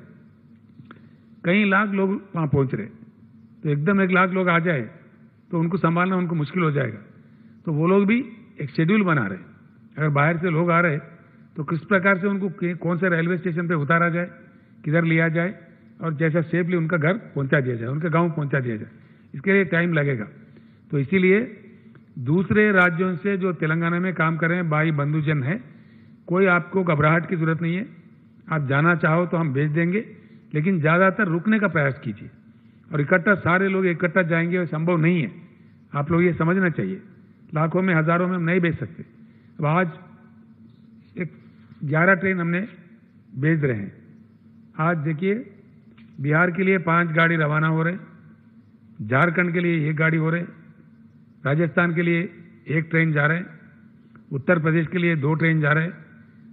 कई लाख लोग वहां पहुंच रहे तो एकदम एक लाख लोग आ जाए तो उनको संभालना उनको मुश्किल हो जाएगा तो वो लोग भी एक शेड्यूल बना रहे अगर बाहर से लोग आ रहे तो किस प्रकार से उनको के- कौन से रेलवे स्टेशन पे उतारा जाए किधर लिया जाए और जैसा सेफली उनका घर पहुंचा दिया जाए उनके गांव पहुंचा दिया जाए इसके लिए टाइम लगेगा तो इसीलिए दूसरे राज्यों से जो तेलंगाना में काम कर रहे हैं भाई बंधुजन है कोई आपको घबराहट की जरूरत नहीं है आप जाना चाहो तो हम भेज देंगे लेकिन ज्यादातर रुकने का प्रयास कीजिए और इकट्ठा सारे लोग इकट्ठा जाएंगे ये संभव नहीं है आप लोग ये समझना चाहिए लाखों में हजारों में हम नहीं भेज सकते अब आज एक ग्यारह ट्रेन हमने भेज रहे हैं आज देखिए बिहार के लिए पांच गाड़ी रवाना हो रहे झारखंड के लिए एक गाड़ी हो रहे राजस्थान के लिए एक ट्रेन जा रहे उत्तर प्रदेश के लिए दो ट्रेन जा रहे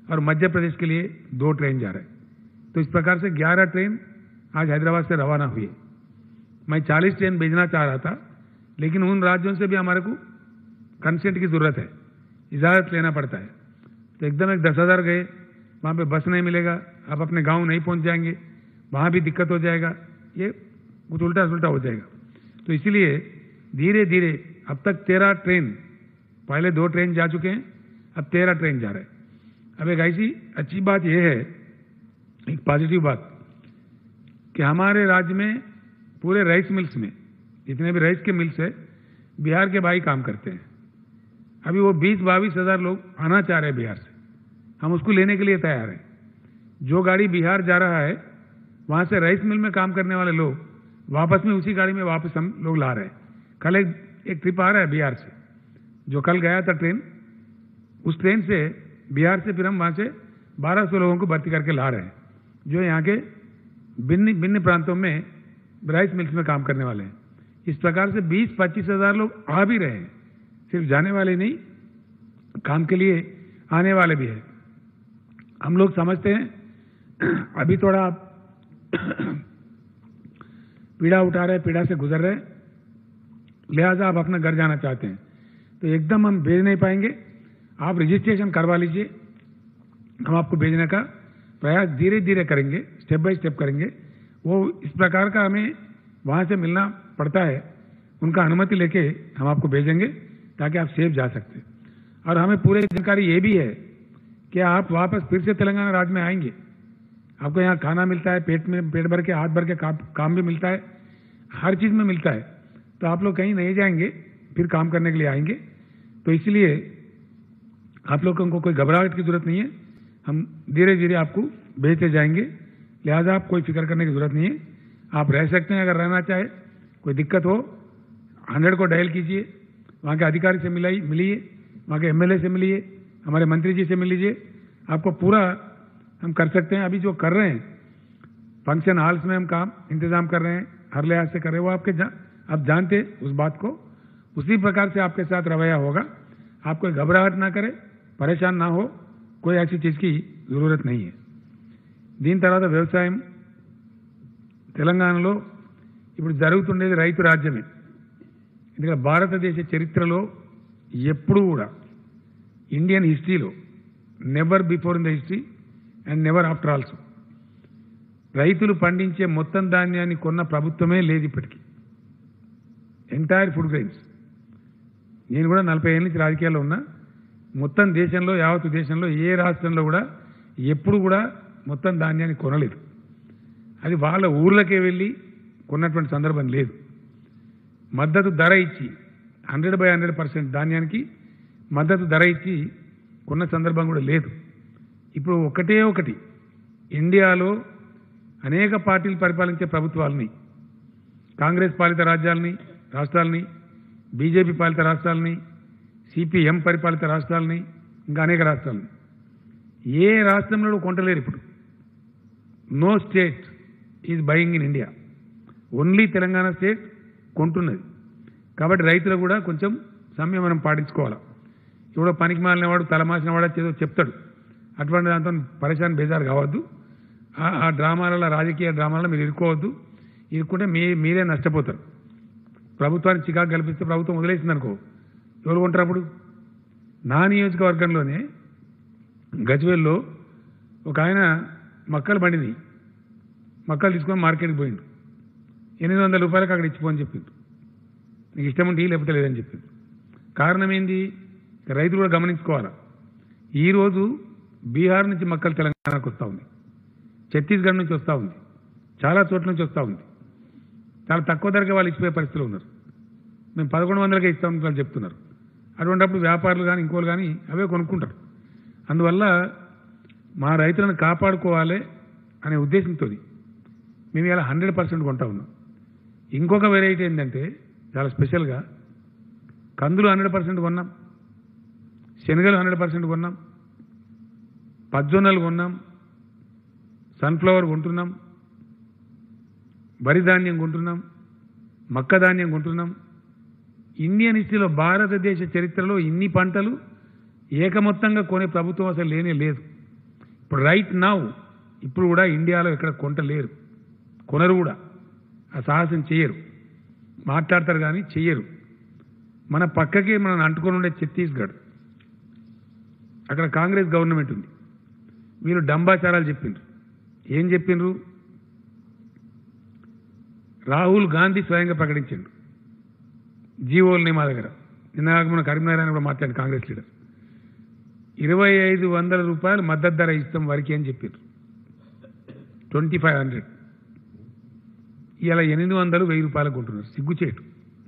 और मध्य प्रदेश के लिए दो ट्रेन जा रहे हैं तो इस प्रकार से 11 ट्रेन आज हैदराबाद से रवाना हुई है मैं 40 ट्रेन भेजना चाह रहा था लेकिन उन राज्यों से भी हमारे को कंसेंट की जरूरत है इजाजत लेना पड़ता है तो एकदम एक दस हजार गए वहां पे बस नहीं मिलेगा आप अपने गांव नहीं पहुंच जाएंगे वहां भी दिक्कत हो जाएगा ये कुछ उल्टा सुल्टा हो जाएगा तो इसीलिए धीरे धीरे अब तक तेरह ट्रेन पहले दो ट्रेन जा चुके हैं अब तेरह ट्रेन जा रहे हैं अब एक ऐसी अच्छी बात यह है एक पॉजिटिव बात कि हमारे राज्य में पूरे राइस मिल्स में जितने भी राइस के मिल्स है बिहार के भाई काम करते हैं अभी वो बीस बाईस हजार लोग आना चाह रहे हैं बिहार से हम उसको लेने के लिए तैयार हैं जो गाड़ी बिहार जा रहा है वहां से राइस मिल में काम करने वाले लोग वापस में उसी गाड़ी में वापस हम लोग ला रहे हैं कल एक एक ट्रिप आ रहा है बिहार से जो कल गया था ट्रेन उस ट्रेन से बिहार से फिर हम वहां से 1200 लोगों को भर्ती करके ला रहे हैं जो यहाँ के भिन्न भिन्न प्रांतों में राइस मिल्स में काम करने वाले हैं इस प्रकार से 20-25 हजार लोग आ भी रहे हैं सिर्फ जाने वाले नहीं काम के लिए आने वाले भी हैं हम लोग समझते हैं अभी थोड़ा आप पीड़ा उठा रहे पीड़ा से गुजर रहे लिहाजा आप अपना घर जाना चाहते हैं तो एकदम हम भेज नहीं पाएंगे आप रजिस्ट्रेशन करवा लीजिए हम आपको भेजने का प्रयास धीरे धीरे करेंगे स्टेप बाय स्टेप करेंगे वो इस प्रकार का हमें वहां से मिलना पड़ता है उनका अनुमति लेके हम आपको भेजेंगे ताकि आप सेफ जा सकते और हमें पूरे जानकारी ये भी है कि आप वापस फिर से तेलंगाना राज्य में आएंगे आपको यहाँ खाना मिलता है पेट में पेट भर के हाथ भर के काम, काम भी मिलता है हर चीज में मिलता है तो आप लोग कहीं नहीं जाएंगे फिर काम करने के लिए आएंगे तो इसलिए आप लोगों को कोई घबराहट की जरूरत नहीं है हम धीरे धीरे आपको भेजते जाएंगे लिहाजा आप कोई फिक्र करने की जरूरत नहीं है आप रह सकते हैं अगर रहना चाहे कोई दिक्कत हो हंड्रेड को डायल कीजिए वहाँ के अधिकारी से मिलाई मिलिए वहाँ के एमएलए से मिलिए हमारे मंत्री जी से मिल लीजिए आपको पूरा हम कर सकते हैं अभी जो कर रहे हैं फंक्शन हॉल्स में हम काम इंतजाम कर रहे हैं हर लिहाज से कर रहे हैं वो आपके जा, आप जानते हैं उस बात को उसी प्रकार से आपके साथ रवैया होगा आप कोई घबराहट ना करे పరేషాన్ నా హో కోई ऐसी चीज की जरूरत नहीं है దీని తర్వాత వ్యవసాయం తెలంగాణలో ఇప్పుడు జరుగుతుండేది రైతు రాజ్యమే ఎందుకంటే భారతదేశ చరిత్రలో ఎప్పుడూ కూడా ఇండియన్ హిస్టరీలో never before in the history and never after also రైతులు పండించే మొత్తం ధాన్యాన్ని కొన్న ప్రభుత్వమే లేదు ఇప్పటికీ ఎంటైర్ ఫుడ్ గ్రెయిన్స్ నేను కూడా నలభై ఏళ్ళ నుంచి రాజకీయాల్లో ఉన్నా మొత్తం దేశంలో యావత్ దేశంలో ఏ రాష్ట్రంలో కూడా ఎప్పుడు కూడా మొత్తం ధాన్యాన్ని కొనలేదు అది వాళ్ళ ఊర్లకే వెళ్ళి కొన్నటువంటి సందర్భం లేదు మద్దతు ధర ఇచ్చి హండ్రెడ్ బై హండ్రెడ్ పర్సెంట్ ధాన్యానికి మద్దతు ధర ఇచ్చి కొన్న సందర్భం కూడా లేదు ఇప్పుడు ఒకటే ఒకటి ఇండియాలో అనేక పార్టీలు పరిపాలించే ప్రభుత్వాలని కాంగ్రెస్ పాలిత రాజ్యాలని రాష్ట్రాలని బీజేపీ పాలిత రాష్ట్రాలని సిపిఎం పరిపాలిత రాష్ట్రాలని ఇంకా అనేక రాష్ట్రాలని ఏ రాష్ట్రంలో కొంటలేరు ఇప్పుడు no state is buying in India only Telangana state కొంటున్నది కాబట్టి రైతులు కూడా కొంచెం సంయమనం పాటించుకోవాలి ఇప్పుడు పనికి మాలిన వాడు తలమాసిన వాడు ఏదో చెప్తాడు అటువంటి దాంతో పరేషాన్ బేజారు కావద్దు ఆ- ఆ డ్రామాలలో రాజకీయ డ్రామాలలో మీరు ఇరుక్కోవద్దు ఇరుక్కుంటే మీ మీరే నష్టపోతారు ప్రభుత్వానికి చికాకు కల్పిస్తే ప్రభుత్వం వదిలేసింది అనుకో ఎవరు కొంటారు అప్పుడు నా నియోజకవర్గంలోనే గజ్వేల్లో ఒక ఆయన మక్కలు బండిని మక్కలు తీసుకొని మార్కెట్కి పోయిండు ఎనిమిది వందల రూపాయలకు అక్కడ ఇచ్చిపోని చెప్పిండు నీకు ఇష్టం ఉంటే ఇయ్యి, లేకపోతే లేదని చెప్పిండు కారణం ఏంది ఇక రైతులు కూడా గమనించుకోవాలా ఈరోజు బీహార్ నుంచి మక్కలు తెలంగాణకు వస్తూ ఉంది ఛత్తీస్గఢ్ నుంచి వస్తూ ఉంది చాలా చోట్ల నుంచి వస్తూ ఉంది చాలా తక్కువ ధరకే వాళ్ళు ఇచ్చిపోయే పరిస్థితిలో ఉన్నారు మేము పదకొండు వందలకే ఇస్తామని వాళ్ళు చెప్తున్నారు అటువంటిప్పుడు వ్యాపారులు కానీ ఇంకోళ్ళు కానీ అవే కొనుక్కుంటారు అందువల్ల మా రైతులను కాపాడుకోవాలి అనే ఉద్దేశంతో మేము ఇలా హండ్రెడ్ పర్సెంట్ కొంటా ఉన్నాం ఇంకొక వెరైటీ ఏంటంటే చాలా స్పెషల్గా కందులు హండ్రెడ్ పర్సెంట్ కొన్నాం శనగలు హండ్రెడ్ పర్సెంట్ కొన్నాం పజ్జొన్నలు కొన్నాం సన్ఫ్లవర్ కొంటున్నాం వరి ధాన్యం కొంటున్నాం మక్క ధాన్యం కొంటున్నాం ఇండియన్ హిస్టరీలో భారతదేశ చరిత్రలో ఇన్ని పంటలు ఏకమొత్తంగా కొనే ప్రభుత్వం అసలు లేనే లేదు ఇప్పుడు రైట్ నౌ ఇప్పుడు కూడా ఇండియాలో ఎక్కడ కొంట లేరు కొనరు కూడా ఆ సాహసం చేయరు మాట్లాడతారు కానీ చెయ్యరు మన పక్కకి మనం అంటుకొని ఉండే ఛత్తీస్గఢ్ అక్కడ కాంగ్రెస్ గవర్నమెంట్ ఉంది వీళ్ళు డంబాచారాలు చెప్పిండ్రు ఏం చెప్పిండ్రు రాహుల్ గాంధీ స్వయంగా ప్రకటించిండు జీవోల్ని మా దగ్గర నిన్న మన కరీంనగర్ ఆయన కూడా మాట్లాడి కాంగ్రెస్ లీడర్ ఇరవై ఐదు వందల రూపాయలు మద్దతు ధర ఇస్తాం వరకే అని చెప్పారు ట్వంటీ ఫైవ్ హండ్రెడ్ ఇలా ఎనిమిది వందలు వెయ్యి రూపాయలకు కొంటున్నారు సిగ్గుచేటు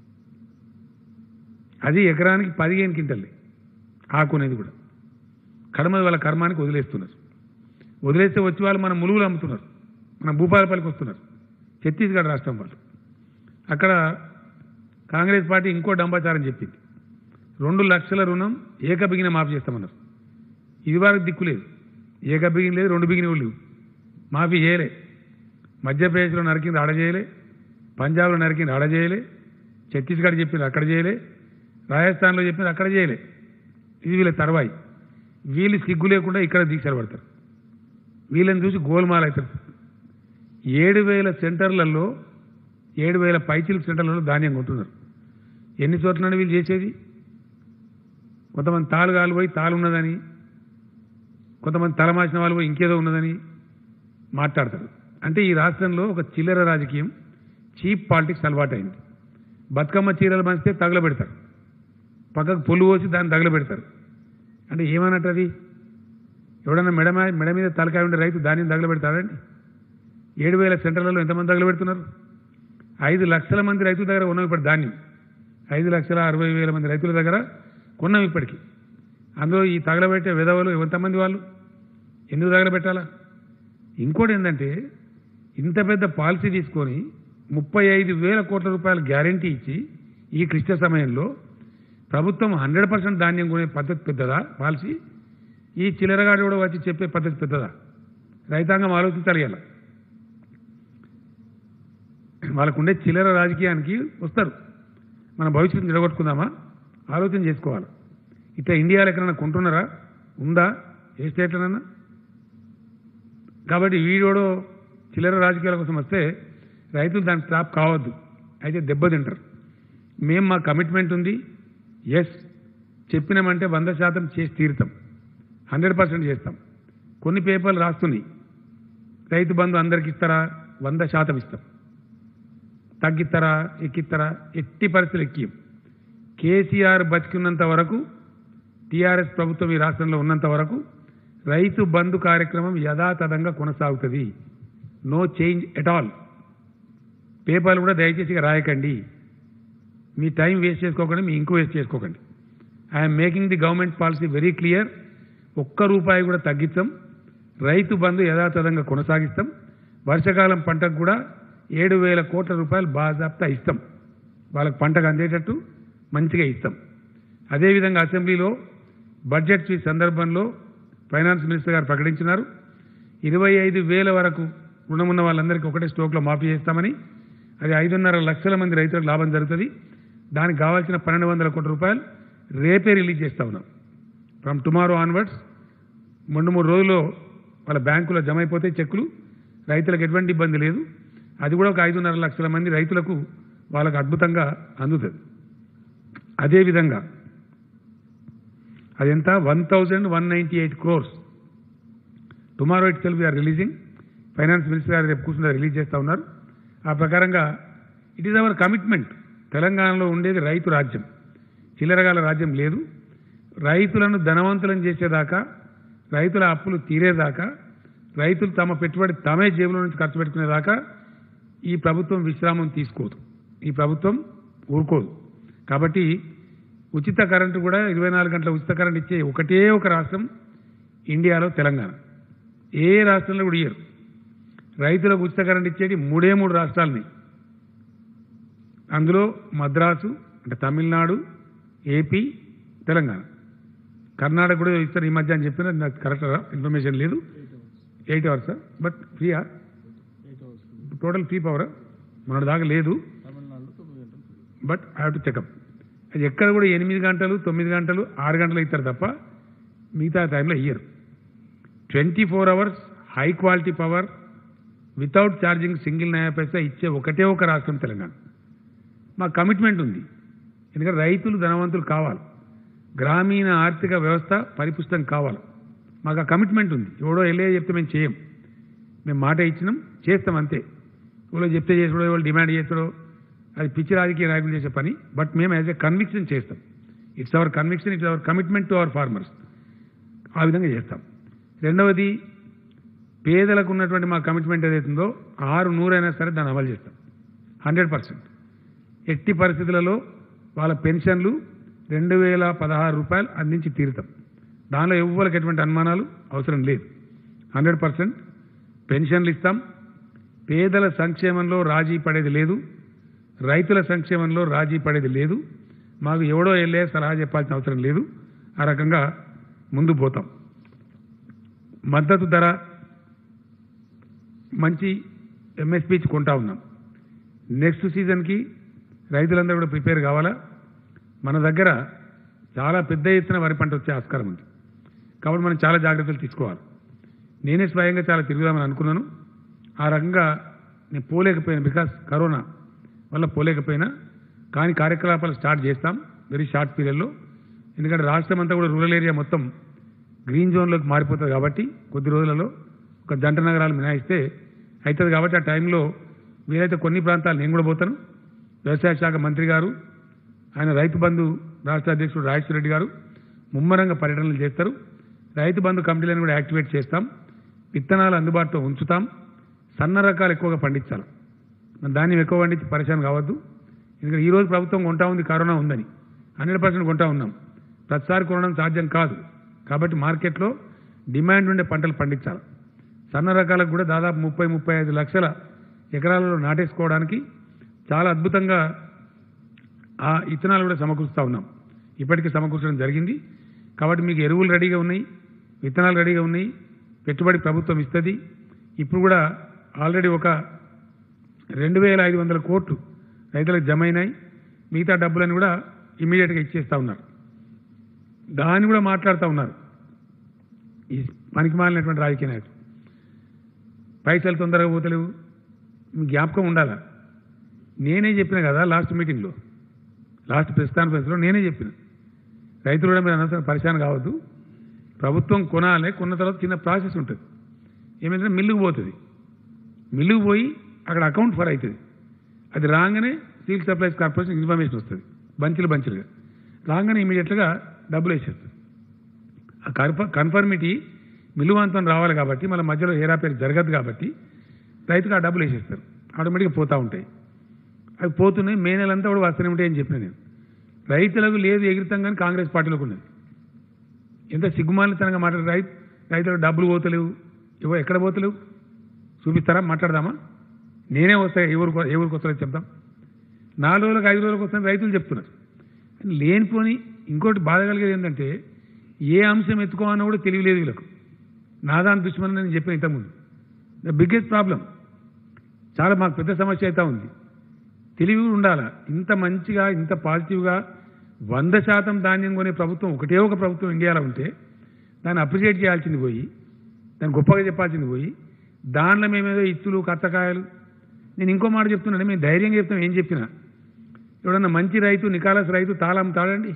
అది ఎకరానికి పదిహేను క్వింటల్లే ఆకునేది కూడా కడమ వాళ్ళ కర్మానికి వదిలేస్తున్నారు వదిలేస్తే వచ్చి వాళ్ళు మన ములుగులు అమ్ముతున్నారు మన భూపాలపల్లికి వస్తున్నారు ఛత్తీస్గఢ్ రాష్ట్రం వాళ్ళు అక్కడ కాంగ్రెస్ పార్టీ ఇంకో డంబాచారం చెప్పింది రెండు లక్షల రుణం ఏకబిగిన మాఫీ చేస్తామన్నారు ఇది వరకు దిక్కు లేదు ఏకబిగిన లేదు రెండు బిగిన లేవు మాఫీ చేయలే మధ్యప్రదేశ్లో నరికింది ఆడ చేయలే పంజాబ్లో నరికింది ఆడ చేయలే ఛత్తీస్గఢ్ చెప్పింది అక్కడ చేయలే రాజస్థాన్లో చెప్పింది అక్కడ చేయలే ఇది వీళ్ళ తర్వాయి వీళ్ళు సిగ్గు లేకుండా ఇక్కడ దీక్షలు పడతారు వీళ్ళని చూసి గోల్మాల్ అవుతారు ఏడు వేల సెంటర్లలో ఏడు వేల పైచిల్ సెంటర్లలో ధాన్యం కొంటున్నారు ఎన్ని చోట్ల వీళ్ళు చేసేది కొంతమంది తాలు కాలు పోయి తాలు ఉన్నదని కొంతమంది తలమాసిన వాళ్ళు పోయి ఇంకేదో ఉన్నదని మాట్లాడతారు అంటే ఈ రాష్ట్రంలో ఒక చిల్లర రాజకీయం చీప్ పాలిటిక్స్ అలవాటైంది బతుకమ్మ చీరలు మంచితే తగలబెడతారు పక్కకు పొల్లు పోసి దాన్ని తగలబెడతారు అంటే ఏమన్నట్టు అది ఎవడన్నా మెడ మీద- మెడ మీద తలకాయ ఉండే రైతు ధాన్యం తగలబెడతాడండి ఏడు వేల సెంటర్లలో ఎంతమంది తగలబెడుతున్నారు ఐదు లక్షల మంది రైతుల దగ్గర ఉన్నాం ఇప్పుడు ధాన్యం ఐదు లక్షల అరవై వేల మంది రైతుల దగ్గర కొన్నాం ఇప్పటికి అందులో ఈ తగలబెట్టే విధవలు ఎంతమంది వాళ్ళు ఎందుకు తగలబెట్టాలా ఇంకోటి ఏంటంటే ఇంత పెద్ద పాలసీ తీసుకొని ముప్పై ఐదు వేల కోట్ల రూపాయల గ్యారంటీ ఇచ్చి ఈ క్లిష్ట సమయంలో ప్రభుత్వం హండ్రెడ్ పర్సెంట్ ధాన్యం కొనే పద్ధతి పెద్దదా పాలసీ ఈ చిల్లరగాడు కూడా వచ్చి చెప్పే పద్ధతి పెద్దదా రైతాంగం ఆలోచించాలి ఇలా వాళ్ళకుండే చిల్లర రాజకీయానికి వస్తారు మన భవిష్యత్తుని నిలగొట్టుకుందామా ఆలోచన చేసుకోవాలి ఇట్లా ఇండియాలో ఎక్కడైనా కొంటున్నారా ఉందా ఏ స్టేట్లోనన్నా కాబట్టి వీడోడో చిల్లర రాజకీయాల కోసం వస్తే రైతులు దానికి ట్రాప్ కావద్దు అయితే దెబ్బతింటారు మేము మా కమిట్మెంట్ ఉంది ఎస్ చెప్పినామంటే వంద శాతం చేసి తీరుతాం హండ్రెడ్ పర్సెంట్ చేస్తాం కొన్ని పేపర్లు రాస్తున్నాయి రైతు బంధు అందరికి ఇస్తారా వంద శాతం ఇస్తాం తగ్గిస్తారా ఎక్కిస్తారా ఎట్టి పరిస్థితులు ఎక్కియం కేసీఆర్ బతికున్నంత వరకు టీఆర్ఎస్ ప్రభుత్వం ఈ రాష్ట్రంలో ఉన్నంత వరకు రైతు బంధు కార్యక్రమం యథాతథంగా కొనసాగుతుంది నో చేంజ్ ఎట్ ఆల్ పేపర్లు కూడా దయచేసి ఇక రాయకండి మీ టైం వేస్ట్ చేసుకోకండి మీ ఇంకో వేస్ట్ చేసుకోకండి I'm making the government policy very clear ఒక్క రూపాయి కూడా తగ్గించాం రైతు బంధు యథాతథంగా కొనసాగిస్తాం వర్షాకాలం పంటకు కూడా ఏడు వేల కోట్ల రూపాయలు బాజాప్తా ఇస్తాం వాళ్ళకి పంటకు అందేటట్టు మంచిగా ఇస్తాం అదేవిధంగా అసెంబ్లీలో బడ్జెట్ ఈ సందర్భంలో ఫైనాన్స్ మినిస్టర్ గారు ప్రకటించినారు ఇరవై ఐదు వేల వరకు రుణమున్న వాళ్ళందరికీ ఒకటే స్టోక్లో మాఫీ చేస్తామని అది ఐదున్నర లక్షల మంది రైతులకు లాభం జరుగుతుంది దానికి కావాల్సిన పన్నెండు వందల కోట్ల రూపాయలు రేపే రిలీజ్ చేస్తా ఉన్నాం ఫ్రమ్ టుమారో ఆన్వర్డ్స్ రెండు మూడు రోజుల్లో వాళ్ళ బ్యాంకులో జమ అయిపోతే చెక్కులు రైతులకు ఎటువంటి ఇబ్బంది లేదు అది కూడా ఒక ఐదున్నర లక్షల మంది రైతులకు వాళ్ళకు అద్భుతంగా అందుతుంది అదేవిధంగా అదెంత one thousand one ninety eight crores tomorrow itself are releasing finance minister గారు రేపు కూర్చుని రిలీజ్ చేస్తూ ఉన్నారు ఆ ప్రకారంగా ఇట్ ఈస్ అవర్ కమిట్మెంట్ తెలంగాణలో ఉండేది రైతు రాజ్యం చిల్లరగాల రాజ్యం లేదు రైతులను ధనవంతులను చేసేదాకా రైతుల అప్పులు తీరేదాకా రైతులు తమ పెట్టుబడి తమే జేబులో నుంచి ఖర్చు పెట్టుకునేదాకా ఈ ప్రభుత్వం విశ్రామం తీసుకోదు ఈ ప్రభుత్వం ఊరుకోదు కాబట్టి ఉచిత కరెంటు కూడా ఇరవై నాలుగు గంటల ఉచిత కరెంట్ ఇచ్చే ఒకటే ఒక రాష్ట్రం ఇండియాలో తెలంగాణ ఏ రాష్ట్రంలో కూడా ఇయ్యరు రైతులకు ఉచిత కరెంట్ ఇచ్చేది మూడే మూడు రాష్ట్రాలని అందులో మద్రాసు అంటే తమిళనాడు ఏపీ తెలంగాణ కర్ణాటక కూడా ఇస్తారు ఈ మధ్య అని చెప్పిన నాకు కరెక్ట్ ఇన్ఫర్మేషన్ లేదు ఎయిట్ అవర్స్ బట్ ఫ్రీయా టోటల్ ఫ్రీ పవర్ మన దాకా లేదు but I have to checkup అది ఎక్కడ కూడా ఎనిమిది గంటలు తొమ్మిది గంటలు ఆరు గంటలు ఇస్తారు తప్ప మిగతా టైంలో ఇయ్యరు twenty four hours high quality power without charging single నయా పైసా ఇచ్చే ఒకటే ఒక రాష్ట్రం తెలంగాణ మా కమిట్మెంట్ ఉంది ఎందుకంటే రైతులు ధనవంతులు కావాలి గ్రామీణ ఆర్థిక వ్యవస్థ పరిపుష్టం కావాలి మాకు ఆ కమిట్మెంట్ ఉంది ఎవడో వెళ్ళే చెప్తే మేము చేయం మేము మాట ఇచ్చినాం చేస్తాం అంతే ఎవరో చెప్తే చేసుడో ఎవరు డిమాండ్ చేసుడో అది పిచ్చి రాజకీయ నాయకులు చేసే పని బట్ మేము యాజ్ ఎ కన్విక్షన్ చేస్తాం it's our conviction it's our commitment to our farmers ఆ విధంగా చేస్తాం రెండవది పేదలకు ఉన్నటువంటి మా కమిట్మెంట్ ఏదైతుందో ఆరు నూరైనా సరే దాన్ని అమలు చేస్తాం హండ్రెడ్ పర్సెంట్ ఎట్టి పరిస్థితులలో వాళ్ళ పెన్షన్లు రెండు వేల పదహారు రూపాయలు అందించి తీరుతాం దానిలో ఎవ్వరికి ఎటువంటి అనుమానాలు అవసరం లేదు హండ్రెడ్ పర్సెంట్ పెన్షన్లు ఇస్తాం పేదల సంక్షేమంలో రాజీ పడేది లేదు రైతుల సంక్షేమంలో రాజీ పడేది లేదు మాకు ఎవడో వెళ్ళే సలహా చెప్పాల్సిన అవసరం లేదు ఆ రకంగా ముందు పోతాం మద్దతు ధర మంచి ఎంఎస్పీ కొంటా ఉన్నాం నెక్స్ట్ సీజన్కి రైతులందరూ కూడా ప్రిపేర్ కావాలా మన దగ్గర చాలా పెద్ద ఎత్తున వరి పంట వచ్చే ఆస్కారం ఉంది కాబట్టి మనం చాలా జాగ్రత్తలు తీసుకోవాలి నేనే స్వయంగా చాలా తిరుగుదామని అనుకున్నాను ఆ రకంగా నేను పోలేకపోయాను బికాస్ కరోనా వల్ల పోలేకపోయినా కానీ కార్యకలాపాలు స్టార్ట్ చేస్తాం వెరీ షార్ట్ పీరియడ్లో ఎందుకంటే రాష్ట్రం అంతా కూడా రూరల్ ఏరియా మొత్తం గ్రీన్ జోన్లోకి మారిపోతుంది కాబట్టి కొద్ది రోజులలో ఒక జంట నగరాలు మినాయిస్తే అవుతుంది కాబట్టి ఆ టైంలో వీలైతే కొన్ని ప్రాంతాలు నేను కూడా పోతాను వ్యవసాయ శాఖ మంత్రి గారు ఆయన రైతు బంధు రాష్ట్ర అధ్యక్షుడు రాజేశ్వర రెడ్డి గారు ముమ్మరంగా పర్యటనలు చేస్తారు రైతు బంధు కమిటీలను కూడా యాక్టివేట్ చేస్తాం విత్తనాలు అందుబాటులో ఉంచుతాం సన్న రకాలు ఎక్కువగా పండించాలి మన ధాన్యం ఎక్కువ పండించి పరిశాన్ కావద్దు ఎందుకంటే ఈ రోజు ప్రభుత్వం కొంటా ఉంది కరోనా ఉందని హండ్రెడ్ పర్సెంట్ కొంటా ఉన్నాం ప్రతిసారి కొనడం సాధ్యం కాదు కాబట్టి మార్కెట్లో డిమాండ్ ఉండే పంటలు పండించాలి సన్న రకాలకు కూడా దాదాపు ముప్పై ముప్పై ఐదు లక్షల ఎకరాలలో నాటేసుకోవడానికి చాలా అద్భుతంగా ఆ ఇత్తనాలు కూడా సమకూరుస్తూ ఉన్నాం ఇప్పటికీ సమకూర్చడం జరిగింది కాబట్టి మీకు ఎరువులు రెడీగా ఉన్నాయి విత్తనాలు రెడీగా ఉన్నాయి పెట్టుబడి ప్రభుత్వం ఇస్తుంది ఇప్పుడు కూడా ఆల్రెడీ ఒక రెండు వేల ఐదు వందల కోట్లు రైతులకు జమ అయినాయి మిగతా డబ్బులను కూడా ఇమీడియట్గా ఇచ్చేస్తూ ఉన్నారు దాన్ని కూడా మాట్లాడుతూ ఉన్నారు ఈ పనికి మాలినటువంటి రాజకీయ నాయకులు పైసలు తొందరగా పోతలేవు మీ జ్ఞాపకం ఉండాలా నేనే చెప్పిన కదా లాస్ట్ మీటింగ్లో లాస్ట్ ప్రెస్ కాన్ఫరెన్స్లో నేనే చెప్పిన రైతులు కూడా మీరు అనవసరం పరిశాన్ కావద్దు ప్రభుత్వం కొనాలి కొన్న తర్వాత చిన్న ప్రాసెస్ ఉంటుంది ఏమైందంటే మిల్లుకు పోతుంది మిల్లుకు పోయి అక్కడ అకౌంట్ ఫర్ అవుతుంది అది రాగానే సివిల్ సప్లైస్ కార్పొరేషన్ ఇన్ఫర్మేషన్ వస్తుంది బంచులు బంచులుగా రాగానే ఇమీడియట్గా డబ్బులు వేసేస్తుంది ఆ కన్ఫ కన్ఫర్మిటీ మిలువంతం రావాలి కాబట్టి మళ్ళీ మధ్యలో హేరాపేరు జరగదు కాబట్టి రైతుకు ఆ డబ్బులు వేసేస్తారు ఆటోమేటిక్గా పోతూ ఉంటాయి అవి పోతున్నాయి మే నెలంతా కూడా వస్తూనే ఉంటాయి అని చెప్పిన నేను రైతులకు లేదు ఎగిరితం కానీ కాంగ్రెస్ పార్టీలోకి ఉన్నది ఎంత సిగ్గుమాలితనంగా మాట్లాడు రైతు రైతులకు డబ్బులు పోతలేవు ఇవో ఎక్కడ పోతలేవు చూపిస్తారా మాట్లాడదామా నేనే వస్తాయి ఎవరు ఎవరికి వస్తారో చెప్దాం నాలుగు రోజులకు ఐదు రోజులకు వస్తాయని రైతులు చెప్తున్నారు లేనిపోని ఇంకోటి బాధ కలిగేది ఏంటంటే ఏ అంశం ఎత్తుకోవాలన్నా కూడా తెలియలేదు వీళ్ళకు నాదాని దుష్మని నేను చెప్పిన ఇంతకుముందు ద బిగ్గెస్ట్ ప్రాబ్లం చాలా మాకు పెద్ద సమస్య అయితే ఉంది తెలివి కూడా ఉండాలా ఇంత మంచిగా ఇంత పాజిటివ్గా వంద శాతం ధాన్యం కొనే ప్రభుత్వం ఒకటే ఒక ప్రభుత్వం ఇండియాలో ఉంటే దాన్ని అప్రిషియేట్ చేయాల్సింది పోయి దాన్ని గొప్పగా చెప్పాల్సింది పోయి దానిలో మేమేదో ఇత్తులు కత్తకాయలు నేను ఇంకో మాట చెప్తున్నాను మేము ధైర్యంగా చెప్తాం ఏం చెప్పినా ఎవడన్నా మంచి రైతు నికాలస్ రైతు తాళ అమ్ముతాడండి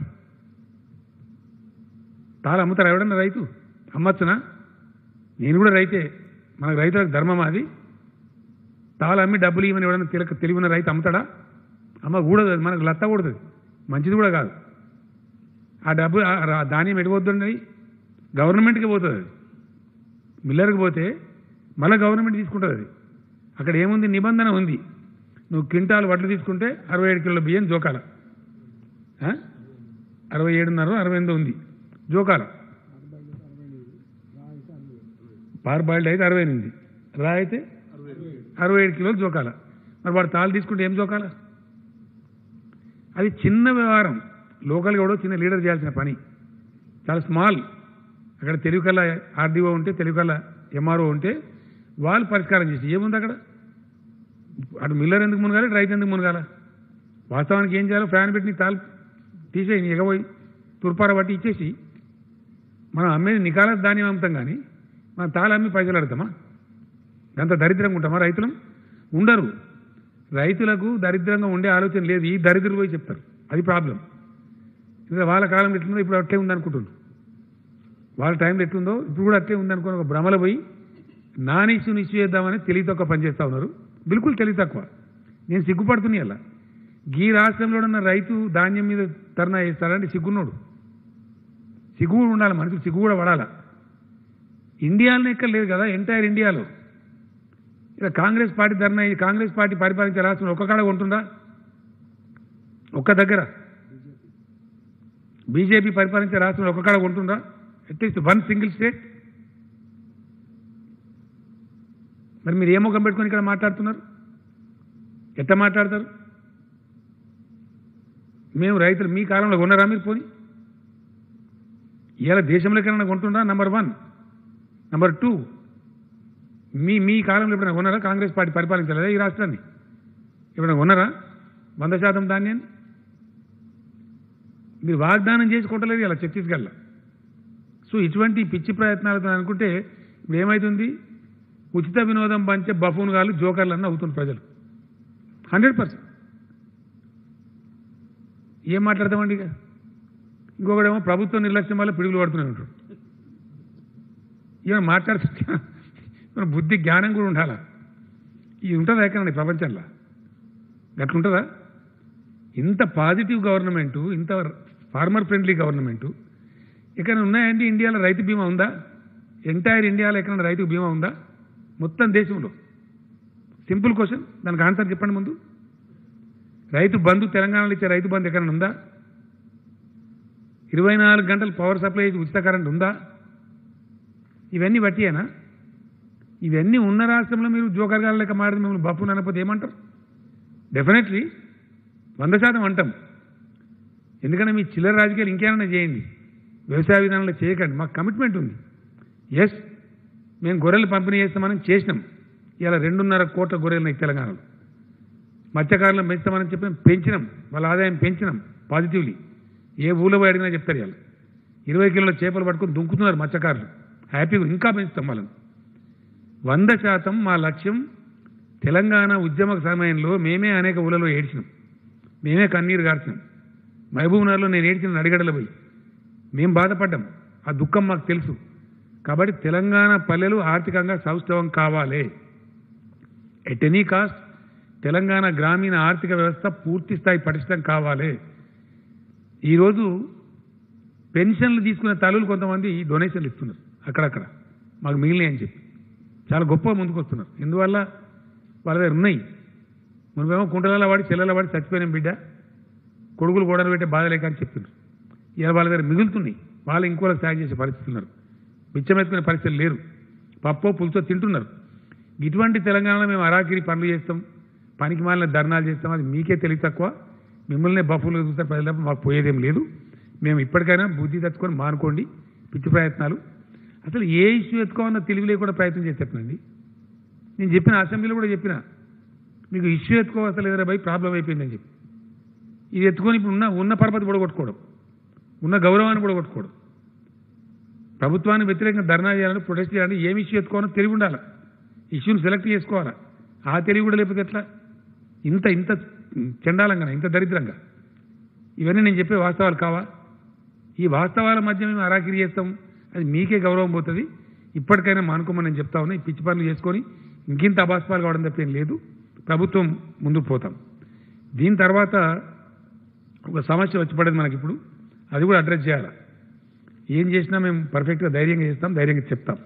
తాళ అమ్ముతారా ఎవడన్నా రైతు అమ్మచ్చునా నేను కూడా రైతే మనకు రైతులకు ధర్మం అది తాళ అమ్మి డబ్బులు ఇవ్వని ఎవడన్నా తెలిక తెలివిన రైతు అమ్ముతాడా అమ్మ కూడదు అది మనకు లత్త కూడదు మంచిది కూడా కాదు ఆ డబ్బు ఆ రా- ధాన్యం ఎడిపోతుండీ గవర్నమెంట్కి పోతుంది అది మిల్లర్కి పోతే మళ్ళీ గవర్నమెంట్ తీసుకుంటుంది అది అక్కడ ఏముంది నిబంధన ఉంది నువ్వు క్వింటాల్ వడ్లు తీసుకుంటే అరవై ఏడు కిలోల బియ్యం జోకాల ఆ? అరవై ఏడున్నర అరవై ఎనిమిది ఉంది జోకాల పార్ బాయిల్డ్ అయితే అరవై ఎనిమిది రా అయితే అరవై ఏడు కిలోలు జోకాల మరి వాడు తాళ్ళు తీసుకుంటే ఏం జోకాల అది చిన్న వ్యవహారం లోకల్గా కూడా చిన్న లీడర్ చేయాల్సిన పని చాలా స్మాల్ అక్కడ తెలుగు కల్లా ఆర్డీఓ ఉంటే తెలుగు కల్లా ఎంఆర్ఓ ఉంటే వాళ్ళు పరిష్కారం చేసి ఏముంది అక్కడ అటు మిల్లర్ ఎందుకు మునగాలి రైతు ఎందుకు మునగాల వాస్తవానికి ఏం చేయాలో ఫ్యాన్ పెట్టి నీ తాలు తీసేయి నీ ఎగబోయి తుర్పార బట్టి ఇచ్చేసి మనం అమ్మేది నికాల ధాన్యం అమ్ముతాం కానీ మనం తాళమ్మి పైసలు అడతామా అంత దరిద్రంగా ఉంటామా రైతులం ఉండరు రైతులకు దరిద్రంగా ఉండే ఆలోచన లేదు ఈ దరిద్రులు పోయి చెప్తారు అది ప్రాబ్లం ఇంకా వాళ్ళ కాలం ఎట్లుందో ఇప్పుడు అట్లే ఉందనుకుంటున్నారు వాళ్ళ టైంలో ఎట్లుందో ఇప్పుడు కూడా అట్లే ఉందనుకుని ఒక భ్రమలో పోయి నాన్ ఇష్యూ ఇష్యూ చేద్దామని తెలివి తక్కువ పనిచేస్తూ ఉన్నారు బిల్కుల్ తెలివి తక్కువ నేను సిగ్గుపడుతున్నా అలా గీ రాష్ట్రంలో ఉన్న రైతు ధాన్యం మీద ధర్నా చేస్తారంటే సిగ్గున్నోడు సిగ్గు కూడా ఉండాలి మనుషులు సిగ్గు కూడా పడాలా ఇండియాలో ఎక్కడ లేదు కదా ఎంటైర్ ఇండియాలో ఇలా కాంగ్రెస్ పార్టీ ధర్నా ఈ కాంగ్రెస్ పార్టీ పరిపాలించే రాష్ట్రంలో ఒక్క కాడ ఉంటుందా ఒక్క దగ్గర బీజేపీ పరిపాలించే రాష్ట్రంలో ఒక్క కాడ ఉంటుందా అట్లీస్ట్ వన్ సింగిల్ స్టేట్ మరి మీరు ఏ ముఖం పెట్టుకొని ఇక్కడ మాట్లాడుతున్నారు ఎట్లా మాట్లాడతారు మేము రైతులు మీ కాలంలో కొన్నారా మీరు పోని ఇలా దేశంలో ఎక్కడైనా కొంటుందా నంబర్ వన్ నంబర్ టూ మీ మీ కాలంలో ఎప్పుడైనా కొన్నారా కాంగ్రెస్ పార్టీ పరిపాలించలేదా ఈ రాష్ట్రాన్ని ఎప్పుడైనా కొన్నారా వంద శాతం ధాన్యాన్ని మీరు వాగ్దానం చేసి కొట్టలేదు ఇలా ఛత్తీస్గఢ్లో సో ఇటువంటి పిచ్చి ప్రయత్నాలతో అనుకుంటే ఇప్పుడు ఏమవుతుంది ఉచిత వినోదం పంచే బఫూన్ గాలు జోకర్లు అన్న అవుతుంది ప్రజలు హండ్రెడ్ పర్సెంట్ ఏం మాట్లాడతామండి ఇక ఇంకొకడేమో ప్రభుత్వ నిర్లక్ష్యం వల్ల పిడుగులు పడుతూనే ఉంటాడు ఏమైనా మాట్లాడుతుంటే మన బుద్ధి జ్ఞానం కూడా ఉండాలా ఇది ఉంటుందా ఎక్కడండి ప్రపంచంలో గట్లుంటుందా ఇంత పాజిటివ్ గవర్నమెంటు ఇంత ఫార్మర్ ఫ్రెండ్లీ గవర్నమెంటు ఎక్కడైనా ఉన్నాయండి ఇండియాలో రైతు బీమా ఉందా ఎంటైర్ ఇండియాలో ఎక్కడైనా రైతు బీమా ఉందా మొత్తం దేశంలో సింపుల్ క్వశ్చన్ దానికి ఆన్సర్ చెప్పండి ముందు రైతు బంధు తెలంగాణలో ఇచ్చే రైతు బంధు ఎక్కడైనా ఉందా ఇరవై నాలుగు గంటలు పవర్ సప్లై ఉచిత కరెంట్ ఉందా ఇవన్నీ బట్టియేనా ఇవన్నీ ఉన్న రాష్ట్రంలో మీరు జోకర్గాల లెక్క మాడితే మిమ్మల్ని బప్పు అనకపోతే ఏమంటారు డెఫినెట్లీ వంద శాతం అంటాం ఎందుకంటే మీ చిల్లర రాజకీయాలు ఇంకేమైనా చేయండి వ్యవసాయ విధానంలో చేయకండి మాకు కమిట్మెంట్ ఉంది ఎస్ మేము గొర్రెలు పంపిణీ చేస్తామని చేసినాం ఇలా రెండున్నర కోట్ల గొర్రెలు ఉన్నాయి తెలంగాణలో మత్స్యకారులను పెంచుతామని చెప్పి పెంచినాం వాళ్ళ ఆదాయం పెంచినాం పాజిటివ్లీ ఏ ఊళ్ళో పోయి అడిగినా చెప్తారు వాళ్ళు ఇరవై కిలోల చేపలు పట్టుకొని దుంకుతున్నారు మత్స్యకారులు హ్యాపీగా ఇంకా పెంచుతాం వాళ్ళని వంద శాతం మా లక్ష్యం తెలంగాణ ఉద్యమ సమయంలో మేమే అనేక ఊళ్ళలో ఏడ్చినాం మేమే కన్నీరు గార్చినాం మహబూబ్నగర్లో నేను ఏడ్చిన నడిగడల పోయి మేము బాధపడ్డాం ఆ దుఃఖం మాకు తెలుసు కాబట్టి తెలంగాణ పల్లెలు ఆర్థికంగా సౌష్ఠవం కావాలి ఎట్ ఎనీ కాస్ట్ తెలంగాణ గ్రామీణ ఆర్థిక వ్యవస్థ పూర్తి స్థాయి పటిష్టం కావాలి ఈరోజు పెన్షన్లు తీసుకునే తల్లులు కొంతమంది డొనేషన్లు ఇస్తున్నారు అక్కడక్కడ మాకు మిగిలినాయి అని చెప్పి చాలా గొప్పగా ముందుకు వస్తున్నారు ఎందువల్ల వాళ్ళ దగ్గర ఉన్నాయి మనమేమో కుంటలలో వాడి చెల్లెల వాడి చచ్చిపోయిన బిడ్డ కొడుకులు గోడలు పెట్టే బాధ లేక అని చెప్తున్నారు ఇలా వాళ్ళ దగ్గర మిగులుతున్నాయి వాళ్ళు ఇంకోళ్ళకి సాయం చేసే పరిస్థితులు ఉన్నారు బిచ్చమెత్తుకునే పరిస్థితులు లేరు పప్పో పులుసో తింటున్నారు ఇటువంటి తెలంగాణలో మేము అరాకిరి పనులు చేస్తాం పనికి మాలిన ధర్నాలు చేస్తాం అది మీకే తెలివి తక్కువ మిమ్మల్నే బఫులు చూస్తారు ప్రజల మాకు పోయేదేం లేదు మేము ఇప్పటికైనా బుద్ధి తెచ్చుకొని మానుకోండి పిచ్చి ప్రయత్నాలు అసలు ఏ ఇష్యూ ఎత్తుకోవాలన్న తెలివి లేకుండా ప్రయత్నం చేసేటండి నేను చెప్పిన అసెంబ్లీలో కూడా చెప్పిన మీకు ఇష్యూ ఎత్తుకోవాల్సిన లేదరా భయ్ ప్రాబ్లం అయిపోయిందని చెప్పి ఇది ఎత్తుకొని ఇప్పుడు ఉన్న ఉన్న పరపతి పొడగొట్టుకోవడం ఉన్న గౌరవాన్ని పొడగొట్టుకోవడం ప్రభుత్వాన్ని వ్యతిరేకంగా ధర్నా చేయాలని ప్రొటెస్ట్ చేయాలని ఏమి ఇష్యూ ఎత్తుకోవాలో తెలివి ఉండాలి ఇష్యూని సెలెక్ట్ చేసుకోవాలా ఆ తెలివి కూడా లేకపోతే ఎట్లా ఇంత ఇంత చండాలంగా ఇంత దరిద్రంగా ఇవన్నీ నేను చెప్పే వాస్తవాలు కావా ఈ వాస్తవాల మధ్య మేము అరాకిరి చేస్తాం అది మీకే గౌరవం పోతుంది ఇప్పటికైనా మానుకోమని నేను చెప్తా ఉన్నా ఈ పిచ్చి పనులు చేసుకొని ఇంకింత అభాస్పాలు కావడం తప్ప ఏం లేదు ప్రభుత్వం ముందుకు పోతాం దీని తర్వాత ఒక సమస్య వచ్చి పడేది మనకి ఇప్పుడు అది కూడా అడ్రస్ చేయాలి ఏం చేసినా మేము పర్ఫెక్ట్గా ధైర్యంగా చేస్తాం ధైర్యంగా చెప్తాం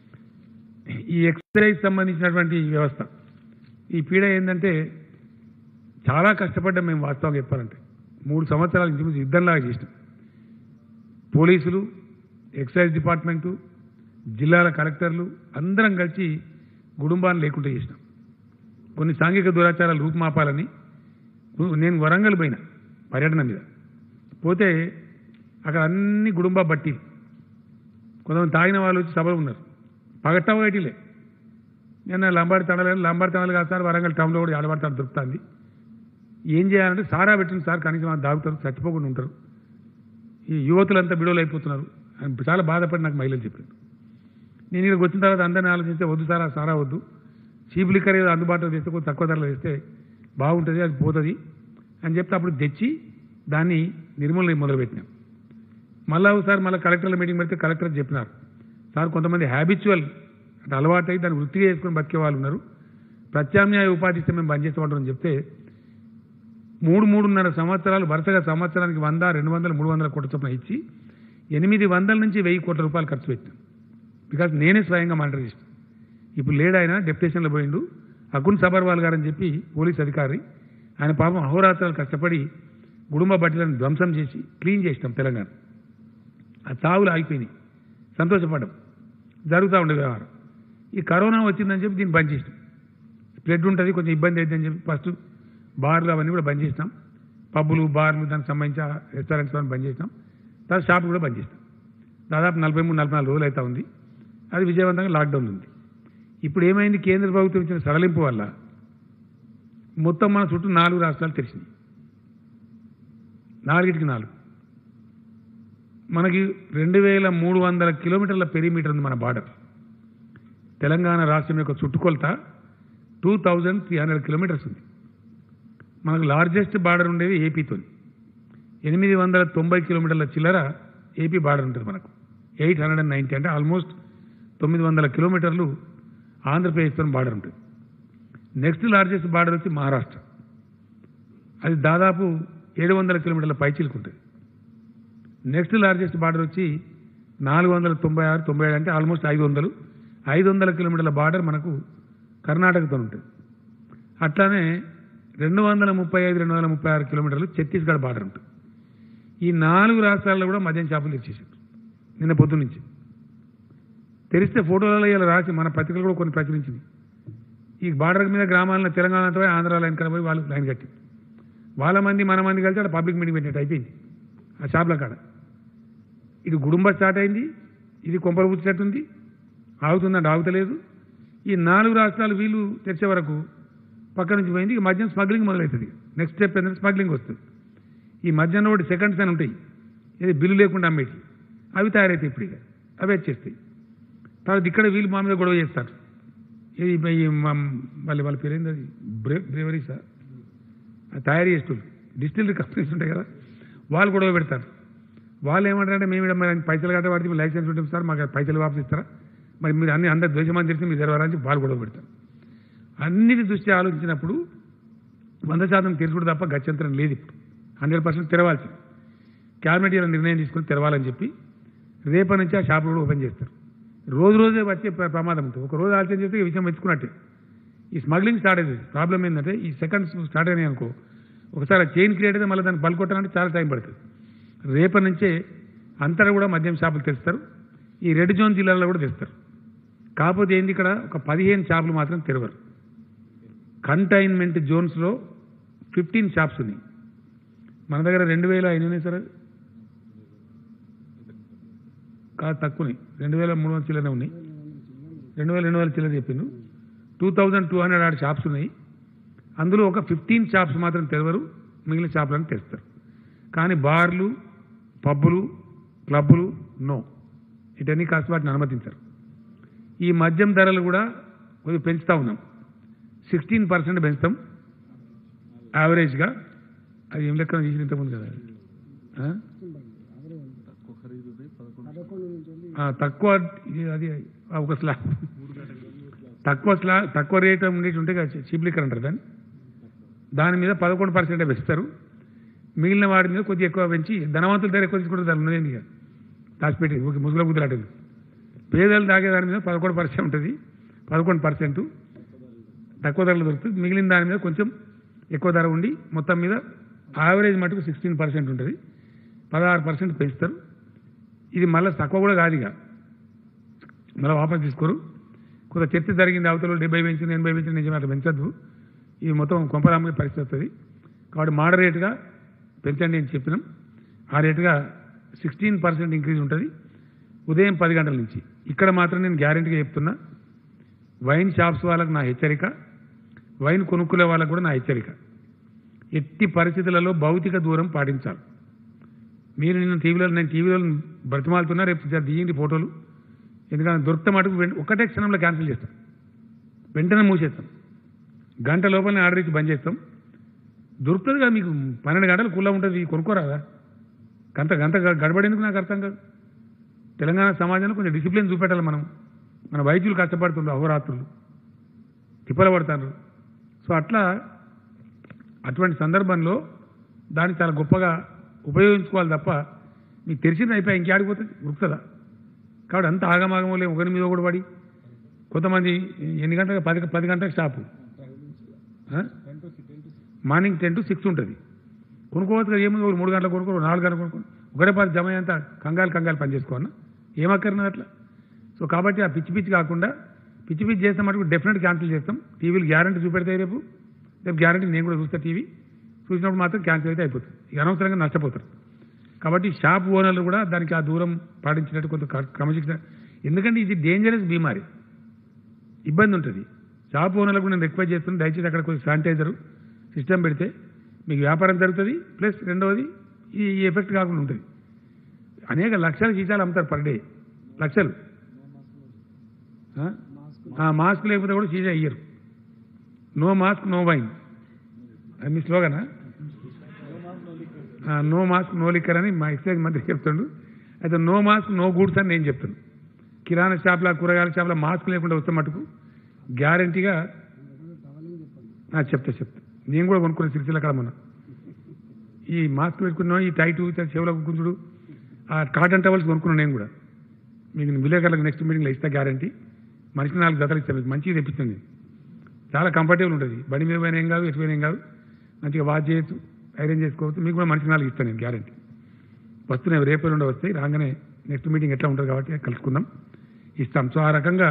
ఈ ఎక్సైజ్ సంబంధించినటువంటి ఈ వ్యవస్థ ఈ పీడ ఏంటంటే చాలా కష్టపడ్డాం మేము వాస్తవంగా చెప్పాలంటే మూడు సంవత్సరాల నుంచి యుద్ధంలాగా చేసినాం పోలీసులు ఎక్సైజ్ డిపార్ట్మెంటు జిల్లాల కలెక్టర్లు అందరం కలిసి గుడుంబాన్ని లేకుండా చేసినాం కొన్ని సాంఘిక దురాచారాలు రూపుమాపాలని నేను వరంగల్ పోయినా పర్యటన మీద పోతే అక్కడ అన్ని గుడుంబ బట్టి కొంతమంది తాగిన వాళ్ళు వచ్చి సభలు ఉన్నారు పగట్ట ఒకటిలే నేను లంబాడి తండలు లంబాడి తండలు కాదు సార్ వరంగల్ టౌన్లో కూడా ఆడబడతాడు దొరుకుతుంది ఏం చేయాలంటే సారా పెట్టిన సార్ కనీసం వాళ్ళు దాగుతారు చచ్చిపోకుండా ఉంటారు ఈ యువతులంతా బిడోలు అయిపోతున్నారు అని చాలా బాధపడి నాకు మహిళలు చెప్పారు నేను ఇక్కడికి వచ్చిన తర్వాత అందరిని ఆలోచిస్తే వద్దు సారా సారా వద్దు చీప్ లిక్కర్ ఏదో అందుబాటులో తెస్తే కొంచెం తక్కువ ధరలో తెస్తే బాగుంటుంది అది పోతుంది అని చెప్తే అప్పుడు తెచ్చి దాన్ని నిర్మూలన మొదలుపెట్టినాం మళ్ళా ఒకసారి మళ్ళీ కలెక్టర్ల మీటింగ్ పెడితే కలెక్టర్ చెప్పినారు సార్ కొంతమంది హ్యాబిచువల్ అంటే అలవాటై దాన్ని వృత్తిగా చేసుకుని బతికే వాళ్ళు ఉన్నారు ప్రత్యామ్నాయ ఉపాధి ఇస్తే మేము బంద్ చేస్తామంటారని చెప్తే మూడు మూడున్నర సంవత్సరాలు వరుసగా సంవత్సరానికి వంద రెండు వందలు మూడు వందల కోట్ల చొప్పున ఇచ్చి ఎనిమిది వందల నుంచి వెయ్యి కోట్ల రూపాయలు ఖర్చు పెట్టాను బికాజ్ నేనే స్వయంగా మానిటర్ చేసిన ఇప్పుడు లేడు ఆయన డెప్యుటేషన్లో పోయిండు అకున్ సబర్వాల్ గారు అని చెప్పి పోలీస్ అధికారి ఆయన పాపం అహోరాత్రాలు కష్టపడి కుటుంబ బట్టలను ధ్వంసం చేసి క్లీన్ చేసినాం తెలంగాణ ఆ చావులు ఆగిపోయినాయి సంతోషపడ్డాం జరుగుతూ ఉండే వ్యవహారం ఈ కరోనా వచ్చిందని చెప్పి దీన్ని బంద్ చేసినాం స్ప్రెడ్ ఉంటుంది కొంచెం ఇబ్బంది అవుతుందని చెప్పి ఫస్ట్ బార్లు అవన్నీ కూడా బంద్ చేసినాం పబ్బులు బార్లు దానికి సంబంధించిన రెస్టారెంట్స్ అవన్నీ బంద్ చేసినాం తర్వాత షాపులు కూడా బంద్ చేసినాం దాదాపు నలభై మూడు నలభై నాలుగు రోజులు అవుతా ఉంది అది విజయవంతంగా లాక్డౌన్ ఉంది ఇప్పుడు ఏమైంది కేంద్ర ప్రభుత్వం ఇచ్చిన సడలింపు వల్ల మొత్తం మన చుట్టూ నాలుగు రాష్ట్రాలు తెరిచినాయి నాలుగిటికి నాలుగు మనకి రెండు వేల మూడు వందల కిలోమీటర్ల పెరిమీటర్ ఉంది మన బార్డర్ తెలంగాణ రాష్ట్రం యొక్క చుట్టుకొలత two thousand three hundred kilometres ఉంది మనకు లార్జెస్ట్ బార్డర్ ఉండేది ఏపీతో ఎనిమిది వందల తొంభై కిలోమీటర్ల చిల్లర ఏపీ బార్డర్ ఉంటుంది మనకు ఎయిట్ హండ్రెడ్ అండ్ నైంటీ అంటే ఆల్మోస్ట్ తొమ్మిది వందల కిలోమీటర్లు ఆంధ్రప్రదేశ్తో బార్డర్ ఉంటుంది నెక్స్ట్ లార్జెస్ట్ బార్డర్ వచ్చి మహారాష్ట్ర అది దాదాపు ఏడు వందల కిలోమీటర్ల పైచీలకు ఉంటుంది నెక్స్ట్ లార్జెస్ట్ బార్డర్ వచ్చి నాలుగు వందల తొంభై ఆరు తొంభై ఏడు అంటే ఆల్మోస్ట్ ఐదు వందలు ఐదు వందల కిలోమీటర్ల బార్డర్ మనకు కర్ణాటకతో ఉంటుంది అట్లానే రెండు వందల ముప్పై ఐదు రెండు వందల ముప్పై ఆరు కిలోమీటర్లు ఛత్తీస్గఢ్ బార్డర్ ఉంటుంది ఈ నాలుగు రాష్ట్రాల్లో కూడా మద్యం చేపలు తెచ్చేసారు నిన్న పొద్దు నుంచి తెరిస్తే ఫోటోలలో ఇలా రాసి మన పత్రికలు కూడా కొన్ని ప్రచురించింది ఈ బార్డర్ మీద గ్రామాలను తెలంగాణతో ఆంధ్ర లైన్ కడ పోయి వాళ్ళు లైన్ కట్టి వాళ్ళ మంది మన మంది కలిసి అక్కడ పబ్లిక్ మీటింగ్ పెట్టినట్టు అయిపోయింది ఆ షాప్ల కాడ ఇది గుడుంబ స్టార్ట్ అయింది ఇది కొంపలు పుచ్చినట్టుంది ఆగుతుందంటే ఆగుతలేదు ఈ నాలుగు రాష్ట్రాలు వీళ్ళు తెరిచే వరకు పక్క నుంచి పోయింది ఇక మద్యం స్మగ్లింగ్ మొదలవుతుంది నెక్స్ట్ స్టెప్ ఏంటంటే స్మగ్లింగ్ వస్తుంది ఈ మద్యంలో ఒకటి సెకండ్స్ అని ఉంటాయి ఇది బిల్లు లేకుండా అమ్మేటి అవి తయారవుతాయి ఇప్పుడు ఇక అవి వచ్చేస్తాయి తర్వాత ఇక్కడ వీళ్ళు మా మీద గొడవ చేస్తారు ఇది ఈ మా- వాళ్ళ వాళ్ళ పేరు ఏంది అది బ్రే బ్రేవరీసా అది తయారు చేస్తుంది డిస్టిలరీ కంపెనీస్ ఉంటాయి కదా వాళ్ళు గొడవ పెడతారు వాళ్ళు ఏమంటారంటే మేము ఈడ మరి పైసలు కట్ట వాడితే లైసెన్స్ ఉంటుంది సార్ మాకు పైసలు వాపస్ ఇస్తారా మరి మీరు అన్ని అందరు ద్వేషమని తెలిసి మీరు తెరవాలని చెప్పి వాళ్ళు గొడవ పెడతారు అన్నిటి దృష్టి ఆలోచించినప్పుడు వంద శాతం తెరుచుడు తప్ప గత్యంతరం లేదు ఇప్పుడు హండ్రెడ్ పర్సెంట్ తెరవాల్సింది క్యాబినెట్ ఇలా నిర్ణయం తీసుకుని తెరవాలని చెప్పి రేపటి నుంచి ఆ షాపులు కూడా ఓపెన్ చేస్తారు రోజు రోజే వచ్చే ప్ర- ప్రమాదం ఉంటుంది ఒక రోజు ఆలస్యం చేస్తే ఈ విషయం మెచ్చుకున్నట్టే ఈ స్మగ్లింగ్ స్టార్ట్ అయింది ప్రాబ్లం ఏంటంటే ఈ సెకండ్స్ స్టార్ట్ అయినాయి అనుకో ఒకసారి చైన్ క్రియేట్ అయితే మళ్ళీ దాన్ని బల్ కొట్టాలంటే చాలా టైం పడుతుంది రేపటి నుంచే అంతటా కూడా మద్యం షాపులు తెస్తారు ఈ రెడ్ జోన్ జిల్లాలో కూడా తెస్తారు కాకపోతే ఏంది ఇక్కడ ఒక పదిహేను షాపులు మాత్రం తెరవరు కంటైన్మెంట్ జోన్స్లో ఫిఫ్టీన్ షాప్స్ ఉన్నాయి మన దగ్గర రెండు వేల ఎన్ని ఉన్నాయి సార్ కాదు తక్కువనే రెండు వేల మూడు వందల చిల్లర ఉన్నాయి రెండు వేల రెండు వందల చిల్లర చెప్పిండు టూ థౌజండ్ టూ హండ్రెడ్ ఆరు షాప్స్ ఉన్నాయి అందులో ఒక ఫిఫ్టీన్ షాప్స్ మాత్రం తెరవరు మిగిలిన షాపులను తెస్తారు కానీ బార్లు పబ్బులు క్లబ్బులు నో ఇటన్నీ కాస్త వాటిని అనుమతించరు ఈ మద్యం ధరలు కూడా కొద్దిగా పెంచుతూ ఉన్నాం సిక్స్టీన్ పర్సెంట్ పెంచుతాం యావరేజ్గా అది ఏం లెక్కన చేసిన ఇంతకుముందు కదా ఆ? ఆ, తక్కువ ఇది అది ఆ, ఒక స్లా తక్కువ స్లా తక్కువ రేట్ ఉండేటి ఉంటే చీప్ లిక్కర్ అంటారు దాన్ని దాని మీద పదకొండు పర్సెంట్ పెంచుతారు మిగిలిన వాడి మీద కొద్దిగా ఎక్కువ పెంచి ధనవంతుల దగ్గర ఎక్కువ తీసుకుంటారు దాని ఉన్నదేంది ఇక దాచిపెట్టి ఓకే ముసుగుల కుదిరాటది పేదలు తాగే దాని మీద పదకొండు పర్సెంట్ ఉంటుంది పదకొండు పర్సెంట్ తక్కువ ధరలు దొరుకుతుంది మిగిలిన దాని మీద కొంచెం ఎక్కువ ధర ఉండి మొత్తం మీద యావరేజ్ మటుకు సిక్స్టీన్ పర్సెంట్ ఉంటుంది పదహారు పర్సెంట్ పెంచుతారు ఇది మళ్ళీ తక్కువ కూడా కాదు ఇక మళ్ళీ వాపస్ తీసుకోరు కొంత చర్చ జరిగింది అవతల డెబ్బై పెంచింది ఎనభై పెంచింది నిజమే అట్లా పెంచద్దు ఇది మొత్తం కొంపరామ్మే పరిస్థితి వస్తుంది కాబట్టి మోడరేట్గా పెంచండి అని చెప్పినాం ఆ రేటుగా సిక్స్టీన్ పర్సెంట్ ఇంక్రీజ్ ఉంటుంది ఉదయం పది గంటల నుంచి ఇక్కడ మాత్రం నేను గ్యారెంటీగా చెప్తున్నా వైన్ షాప్స్ వాళ్ళకు నా హెచ్చరిక వైన్ కొనుక్కునే వాళ్ళకు కూడా నా హెచ్చరిక ఎట్టి పరిస్థితులలో భౌతిక దూరం పాటించాలి మీరు నిన్న టీవీలో నేను టీవీలో బ్రతిమాలుతున్నా రేపు జర తీయండి ఫోటోలు ఎందుకంటే దొరికితే మటుకు వెం- ఒకటే క్షణంలో క్యాన్సిల్ చేస్తాం వెంటనే మూసేస్తాం గంట లోపలనే ఆర్డర్ ఇచ్చి బంద్ చేస్తాం దొరుకుతుంది కదా మీకు పన్నెండు గంటలు కుల్ల ఉంటుంది కొనుక్కోరాదా గంట గంట గ- గడబడేందుకు నాకు అర్థం కాదు తెలంగాణ సమాజంలో కొంచెం డిసిప్లిన్ చూపెట్టాలి మనం మన వైద్యులు కష్టపడుతుండ్రు అహోరాత్రులు తిప్పలు పడతారు సో అట్లా అటువంటి సందర్భంలో దాన్ని చాలా గొప్పగా ఉపయోగించుకోవాలి తప్ప మీకు తెలిసింది అయిపోయి ఇంకేడిపోతుంది ఉరుకుతుందా కాబట్టి అంత ఆగమాగంలో ఒకరి మీద ఒకటి పడి కొంతమంది ఎన్ని గంటలకు పది పది గంటలకు స్టాపు ఆ? మార్నింగ్ టెన్ టు సిక్స్ ఉంటుంది కొనుక్కోవచ్చు కదా ఏముంది ఒక మూడు గంటలకు కొనుక్కో నాలుగు గంటలకు కొనుక్కో ఒకటే పది జమ అంతా కంగాలు కంగాలు పని చేసుకోవన్నా ఏమక్కర్నది అట్లా సో కాబట్టి ఆ పిచ్చి పిచ్చి కాకుండా పిచ్చి పిచ్చి చేస్తే మటుకు డెఫినెట్ క్యాన్సిల్ చేస్తాం టీవీలు గ్యారంటీ చూపెడతాయి రేపు రేపు గ్యారంటీ నేను కూడా చూస్తా టీవీ చూసినప్పుడు మాత్రం క్యాన్సిల్ అయితే అయిపోతుంది ఇక అనవసరంగా నష్టపోతారు కాబట్టి షాప్ ఓనర్లు కూడా దానికి ఆ దూరం పాటించినట్టు కొంత క్ర- క్రమశిక్షణ ఎందుకంటే ఇది డేంజరస్ బీమారి ఇబ్బంది ఉంటుంది షాప్ ఓనర్లకు నేను రిక్వెస్ట్ చేస్తున్నాను దయచేసి అక్కడ కొంచెం శానిటైజర్ సిస్టమ్ పెడితే మీకు వ్యాపారం జరుగుతుంది ప్లస్ రెండవది ఈ ఈ ఎఫెక్ట్ కాకుండా ఉంటుంది అనేక లక్షల సీసాలు అమ్ముతారు పర్ డే లక్షలు ఆ? ఆ, మాస్క్ లేకపోతే కూడా సీసా ఇయ్యరు నో మాస్క్ నో వైన్ అది మీ స్లోగనా నో మాస్క్ నో లిక్కర్ అని మా ఎక్సైజ్ మంత్రి చెప్తుండు అయితే నో మాస్క్ నో గూడ్స్ అని నేను చెప్తాను కిరాణా షాప్ల కూరగాయల షాప్ల మాస్క్ లేకుండా వస్తే మటుకు గ్యారంటీగా ఆ, చెప్తా చెప్తా నేను కూడా కొనుక్కున్న సిరిసిల్ల కాడ మొన్న ఈ మాస్క్ పెట్టుకున్నాం ఈ టైట్ చెవులకు గుంజుడు ఆ కాటన్ టవల్స్ కొనుక్కున్నాను నేను కూడా మీకు విలేకరులకు నెక్స్ట్ మీటింగ్లో ఇస్తా గ్యారంటీ మనిషికి నాలుగు జతలు ఇస్తాను మీకు మంచిగా తెప్పిస్తుంది చాలా కంఫర్టబుల్ ఉంటుంది బండి మీద పోయినా ఏం కాదు ఎటు పోయినా ఏం కాదు మంచిగా వాచ్ చేయొచ్చు ఐరన్ చేసుకోవచ్చు మీకు కూడా మనిషికి నాలుగు ఇస్తాను నేను గ్యారంటీ వస్తున్నాయి రేపు నుండి వస్తాయి రాగానే నెక్స్ట్ మీటింగ్ ఎట్లా ఉంటుంది కాబట్టి కలుసుకుందాం ఇస్తాం సో ఆ రకంగా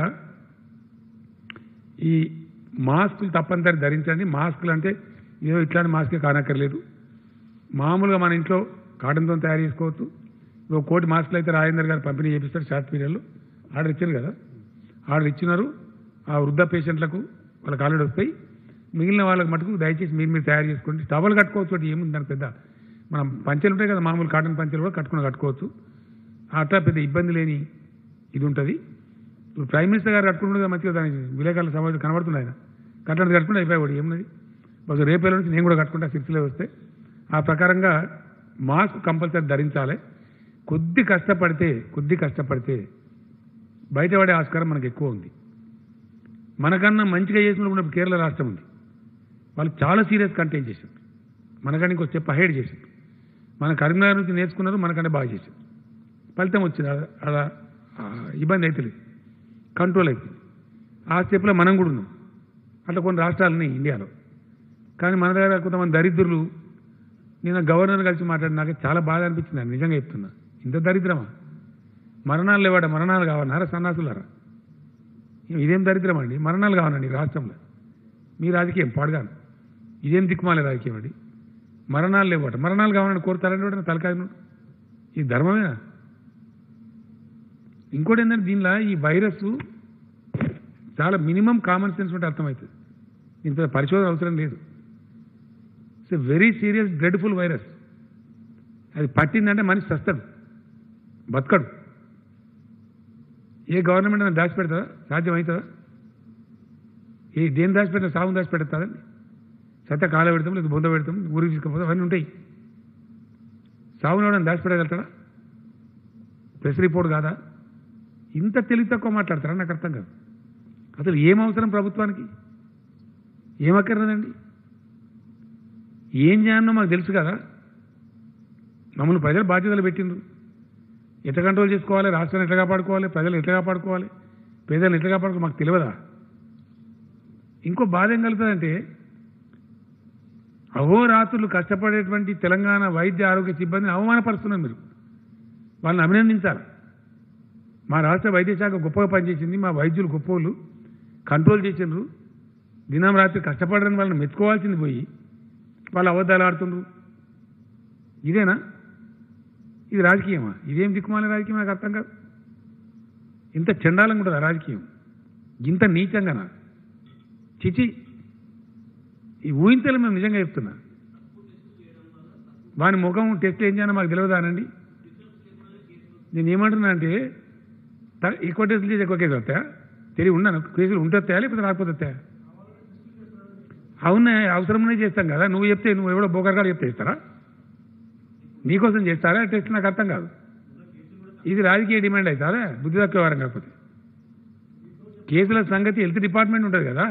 ఈ మాస్కులు తప్పనిసరి ధరించండి మాస్కులు అంటే ఏదో ఇట్లాంటి మాస్కే కానక్కర్లేదు మామూలుగా మన ఇంట్లో కాటన్తో తయారు చేసుకోవచ్చు ఒక కోటి మాస్కులు అయితే రాజేందర్ గారు పంపిణీ చేపిస్తారు షార్ట్ పీరియడ్లో ఆర్డర్ ఇచ్చారు కదా ఆర్డర్ ఇచ్చినారు ఆ వృద్ధ పేషెంట్లకు వాళ్ళకి ఆల్రెడీ వస్తాయి మిగిలిన వాళ్ళకి మటుకు దయచేసి మీరు మీరు తయారు చేసుకోండి టవల్ కట్టుకోవచ్చు ఒకటి ఏముంది దానికి పెద్ద మనం పంచెలు ఉంటాయి కదా మామూలు కాటన్ పంచెలు కూడా కట్టుకుని కట్టుకోవచ్చు అట్లా పెద్ద ఇబ్బంది లేని ఇది ఉంటుంది ఇప్పుడు ప్రైమ్ మినిస్టర్ గారు కట్టుకుంటుండే మంచిగా దానికి విలేకరుల సమాజం కనబడుతుంది ఆయన కట్టడానికి కట్టుకుంటే అయిపోయాడు ఏమున్నది బహుశా రేపేళ్ళ నుంచి నేను కూడా కట్టుకుంటా సిరిసిలో వస్తే ఆ ప్రకారంగా మాస్క్ కంపల్సరీ ధరించాలి కొద్ది కష్టపడితే కొద్ది కష్టపడితే బయటపడే ఆస్కారం మనకు ఎక్కువ ఉంది మనకన్నా మంచిగా చేసినప్పుడు ఇప్పుడు కేరళ రాష్ట్రం ఉంది వాళ్ళు చాలా సీరియస్ కంటైన్ చేశారు మనకన్నా ఇంకో స్టెప్ అహెడ్ చేశారు మన కరీంనగర్ నుంచి నేర్చుకున్నారు మనకంటే బాగా చేశారు ఫలితం వచ్చింది అలా- అలా ఆ, ఇబ్బంది అయితే లేదు కంట్రోల్ అయిపోయింది ఆ స్టెప్లో మనం కూడా ఉన్నాం అట్లా కొన్ని రాష్ట్రాలు ఉన్నాయి ఇండియాలో కానీ మన దగ్గర కొంతమంది దరిద్రులు నేను గవర్నర్ కలిసి మాట్లాడి నాకు చాలా బాధ అనిపించింది అని నిజంగా చెప్తున్నా ఇంత దరిద్రమా మరణాలు లేవాడ మరణాలు కావన్నారా సన్నాసులారా ఇదేం దరిద్రం అండి మరణాలు కావనండి ఈ రాష్ట్రంలో మీ రాజకీయం పాడుగాను ఇదేం దిక్కుమాలే రాజకీయం అండి మరణాలు లేవట మరణాలు కావాలని కోరుతారండి వాడు తలకాయ ఇది ధర్మమేనా ఇంకోటి ఏంటంటే దీనిలో ఈ వైరస్ చాలా మినిమం కామన్ సెన్స్ ఉంటే అర్థమవుతుంది ఇంత పరిశోధన అవసరం లేదు it's a very serious dreadful virus అది పట్టిందంటే మనిషి చస్తాడు బతకడు ఏ గవర్నమెంట్ అయినా దాచిపెడతారా సాధ్యం అవుతుందా ఏ దేని దాచిపెడతా సాగు దాచిపెడతాదండి సత్త కాల పెడతాం లేదా బొంద పెడతాం ఊరికి తీసుకుపోతాం అవన్నీ ఉంటాయి సాగుని ఎవడని దాచిపెట్టగలుగుతాడా ప్రెస్ రిపోర్ట్ కాదా ఇంత తెలివి తక్కువ మాట్లాడతారా నాకు అర్థం కాదు అసలు ఏం అవసరం ప్రభుత్వానికి ఏమక్కర్లేదండి ఏం చేయాలనో మాకు తెలుసు కదా మమ్మల్ని ప్రజలు బాధ్యతలు పెట్టిండ్రు ఎట్లా కంట్రోల్ చేసుకోవాలి రాష్ట్రాన్ని ఎట్లా కాపాడుకోవాలి ప్రజలు ఎట్లా కాపాడుకోవాలి పేదలను ఎట్లా కాపాడుకోవాలి మాకు తెలియదా ఇంకో బాధ ఏం కలుగుతుందంటే అహోరాత్రులు కష్టపడేటువంటి తెలంగాణ వైద్య ఆరోగ్య సిబ్బందిని అవమానపరుస్తున్నారు మీరు వాళ్ళని అభినందించాలి మా రాష్ట్ర వైద్య శాఖ గొప్పగా పనిచేసింది మా వైద్యులు గొప్పోళ్ళు కంట్రోల్ చేసిండ్రు దినం రాత్రి కష్టపడని వాళ్ళని మెచ్చుకోవాల్సింది పోయి వాళ్ళు అబద్ధాలు ఆడుతుండ్రు ఇదేనా ఇది రాజకీయమా ఇదేం దిక్కుమాల రాజకీయం నాకు అర్థం కాదు ఇంత చండాలంగా ఉంటుంది ఆ రాజకీయం ఇంత నీచంగానా చిచి ఈ ఊహించలే మేము నిజంగా చెప్తున్నా వాని ముఖం టెస్ట్ ఏం చేయాలో మాకు తెలియదానండి నేను ఏమంటున్నా అంటే త- ఎక్కువ టెస్టులు చేసి ఎక్కువ కేసులు వస్తాయా తెలివి ఉన్నాను కేసులు ఉంటే వస్తాయా లేకపోతే రాకపోతే వస్తాయా అవునే అవసరమనే చేస్తాం కదా నువ్వు చెప్తే నువ్వు ఎవడో బోకర్గాడు చెప్తే ఇస్తారా నీకోసం చేస్తారా టెస్ట్ నాకు అర్థం కాదు ఇది రాజకీయ డిమాండ్ అవుతారా బుద్ధి తక్కువ వారం కాకపోతే కేసుల సంగతి హెల్త్ డిపార్ట్మెంట్ ఉంటుంది కదా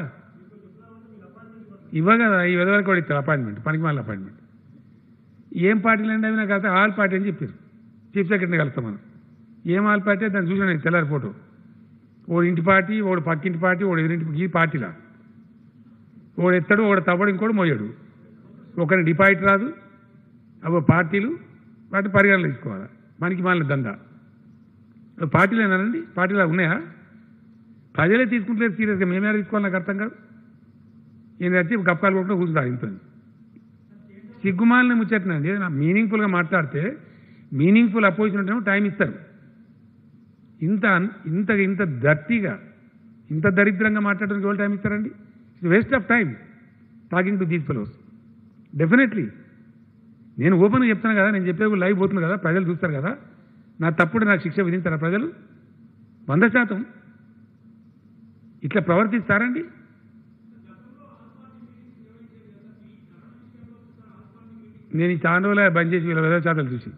ఇవ్వ కదా ఈ విధవరకు కూడా ఇస్తారు అపాయింట్మెంట్ పనికి వాళ్ళ అపాయింట్మెంట్ ఏం పార్టీలు అండి అవి నాకు అర్థం ఆల్ పార్టీ అని చెప్పారు చీఫ్ సెక్రటరీని కలుస్తాం మనం ఏం ఆల్ పార్టీ దాన్ని చూసాను నేను తెల్లారి ఫోటో ఓడి ఇంటి పార్టీ ఓడి పక్కింటి పార్టీ ఓడి ఎదురింటి ఈ పార్టీలా ఓడు ఎత్తడు ఓడు తవ్వడు ఇంకోటి మోయాడు ఒకరిని డిపాజిట్ రాదు అవి పార్టీలు వాటి పరిగణలో తీసుకోవాలి మనకి మన దందా అవి పార్టీలేనానండి పార్టీలు అవి ఉన్నాయా ప్రజలే తీసుకుంటలేరు సీరియస్గా మేమే తీసుకోవాలి నాకు అర్థం కాదు ఏంటంటే గప్పాలు కొట్టుకుంటూ కూర్చుంటారు ఇంత సిగ్గుమాలని ముచ్చట్నండి నా మీనింగ్ఫుల్గా మాట్లాడితే మీనింగ్ఫుల్ అపోజిషన్ ఉంటేమో టైం ఇస్తారు ఇంత అన్- ఇంత ఇంత దర్టీగా ఇంత దరిద్రంగా మాట్లాడడానికి ఎవరు టైం ఇస్తారండి it's waste of time talking to these fellows definitely నేను ఓపెన్గా చెప్తాను కదా నేను చెప్పేది లైవ్ పోతుంది కదా ప్రజలు చూస్తారు కదా నా తప్పుడు నాకు శిక్ష విధించారా ప్రజలు వంద శాతం ఇట్లా ప్రవర్తిస్తారండి నేను ఈ చాలా రోజులు బంద్ చేసి వీళ్ళ విధవ శాతాలు చూసి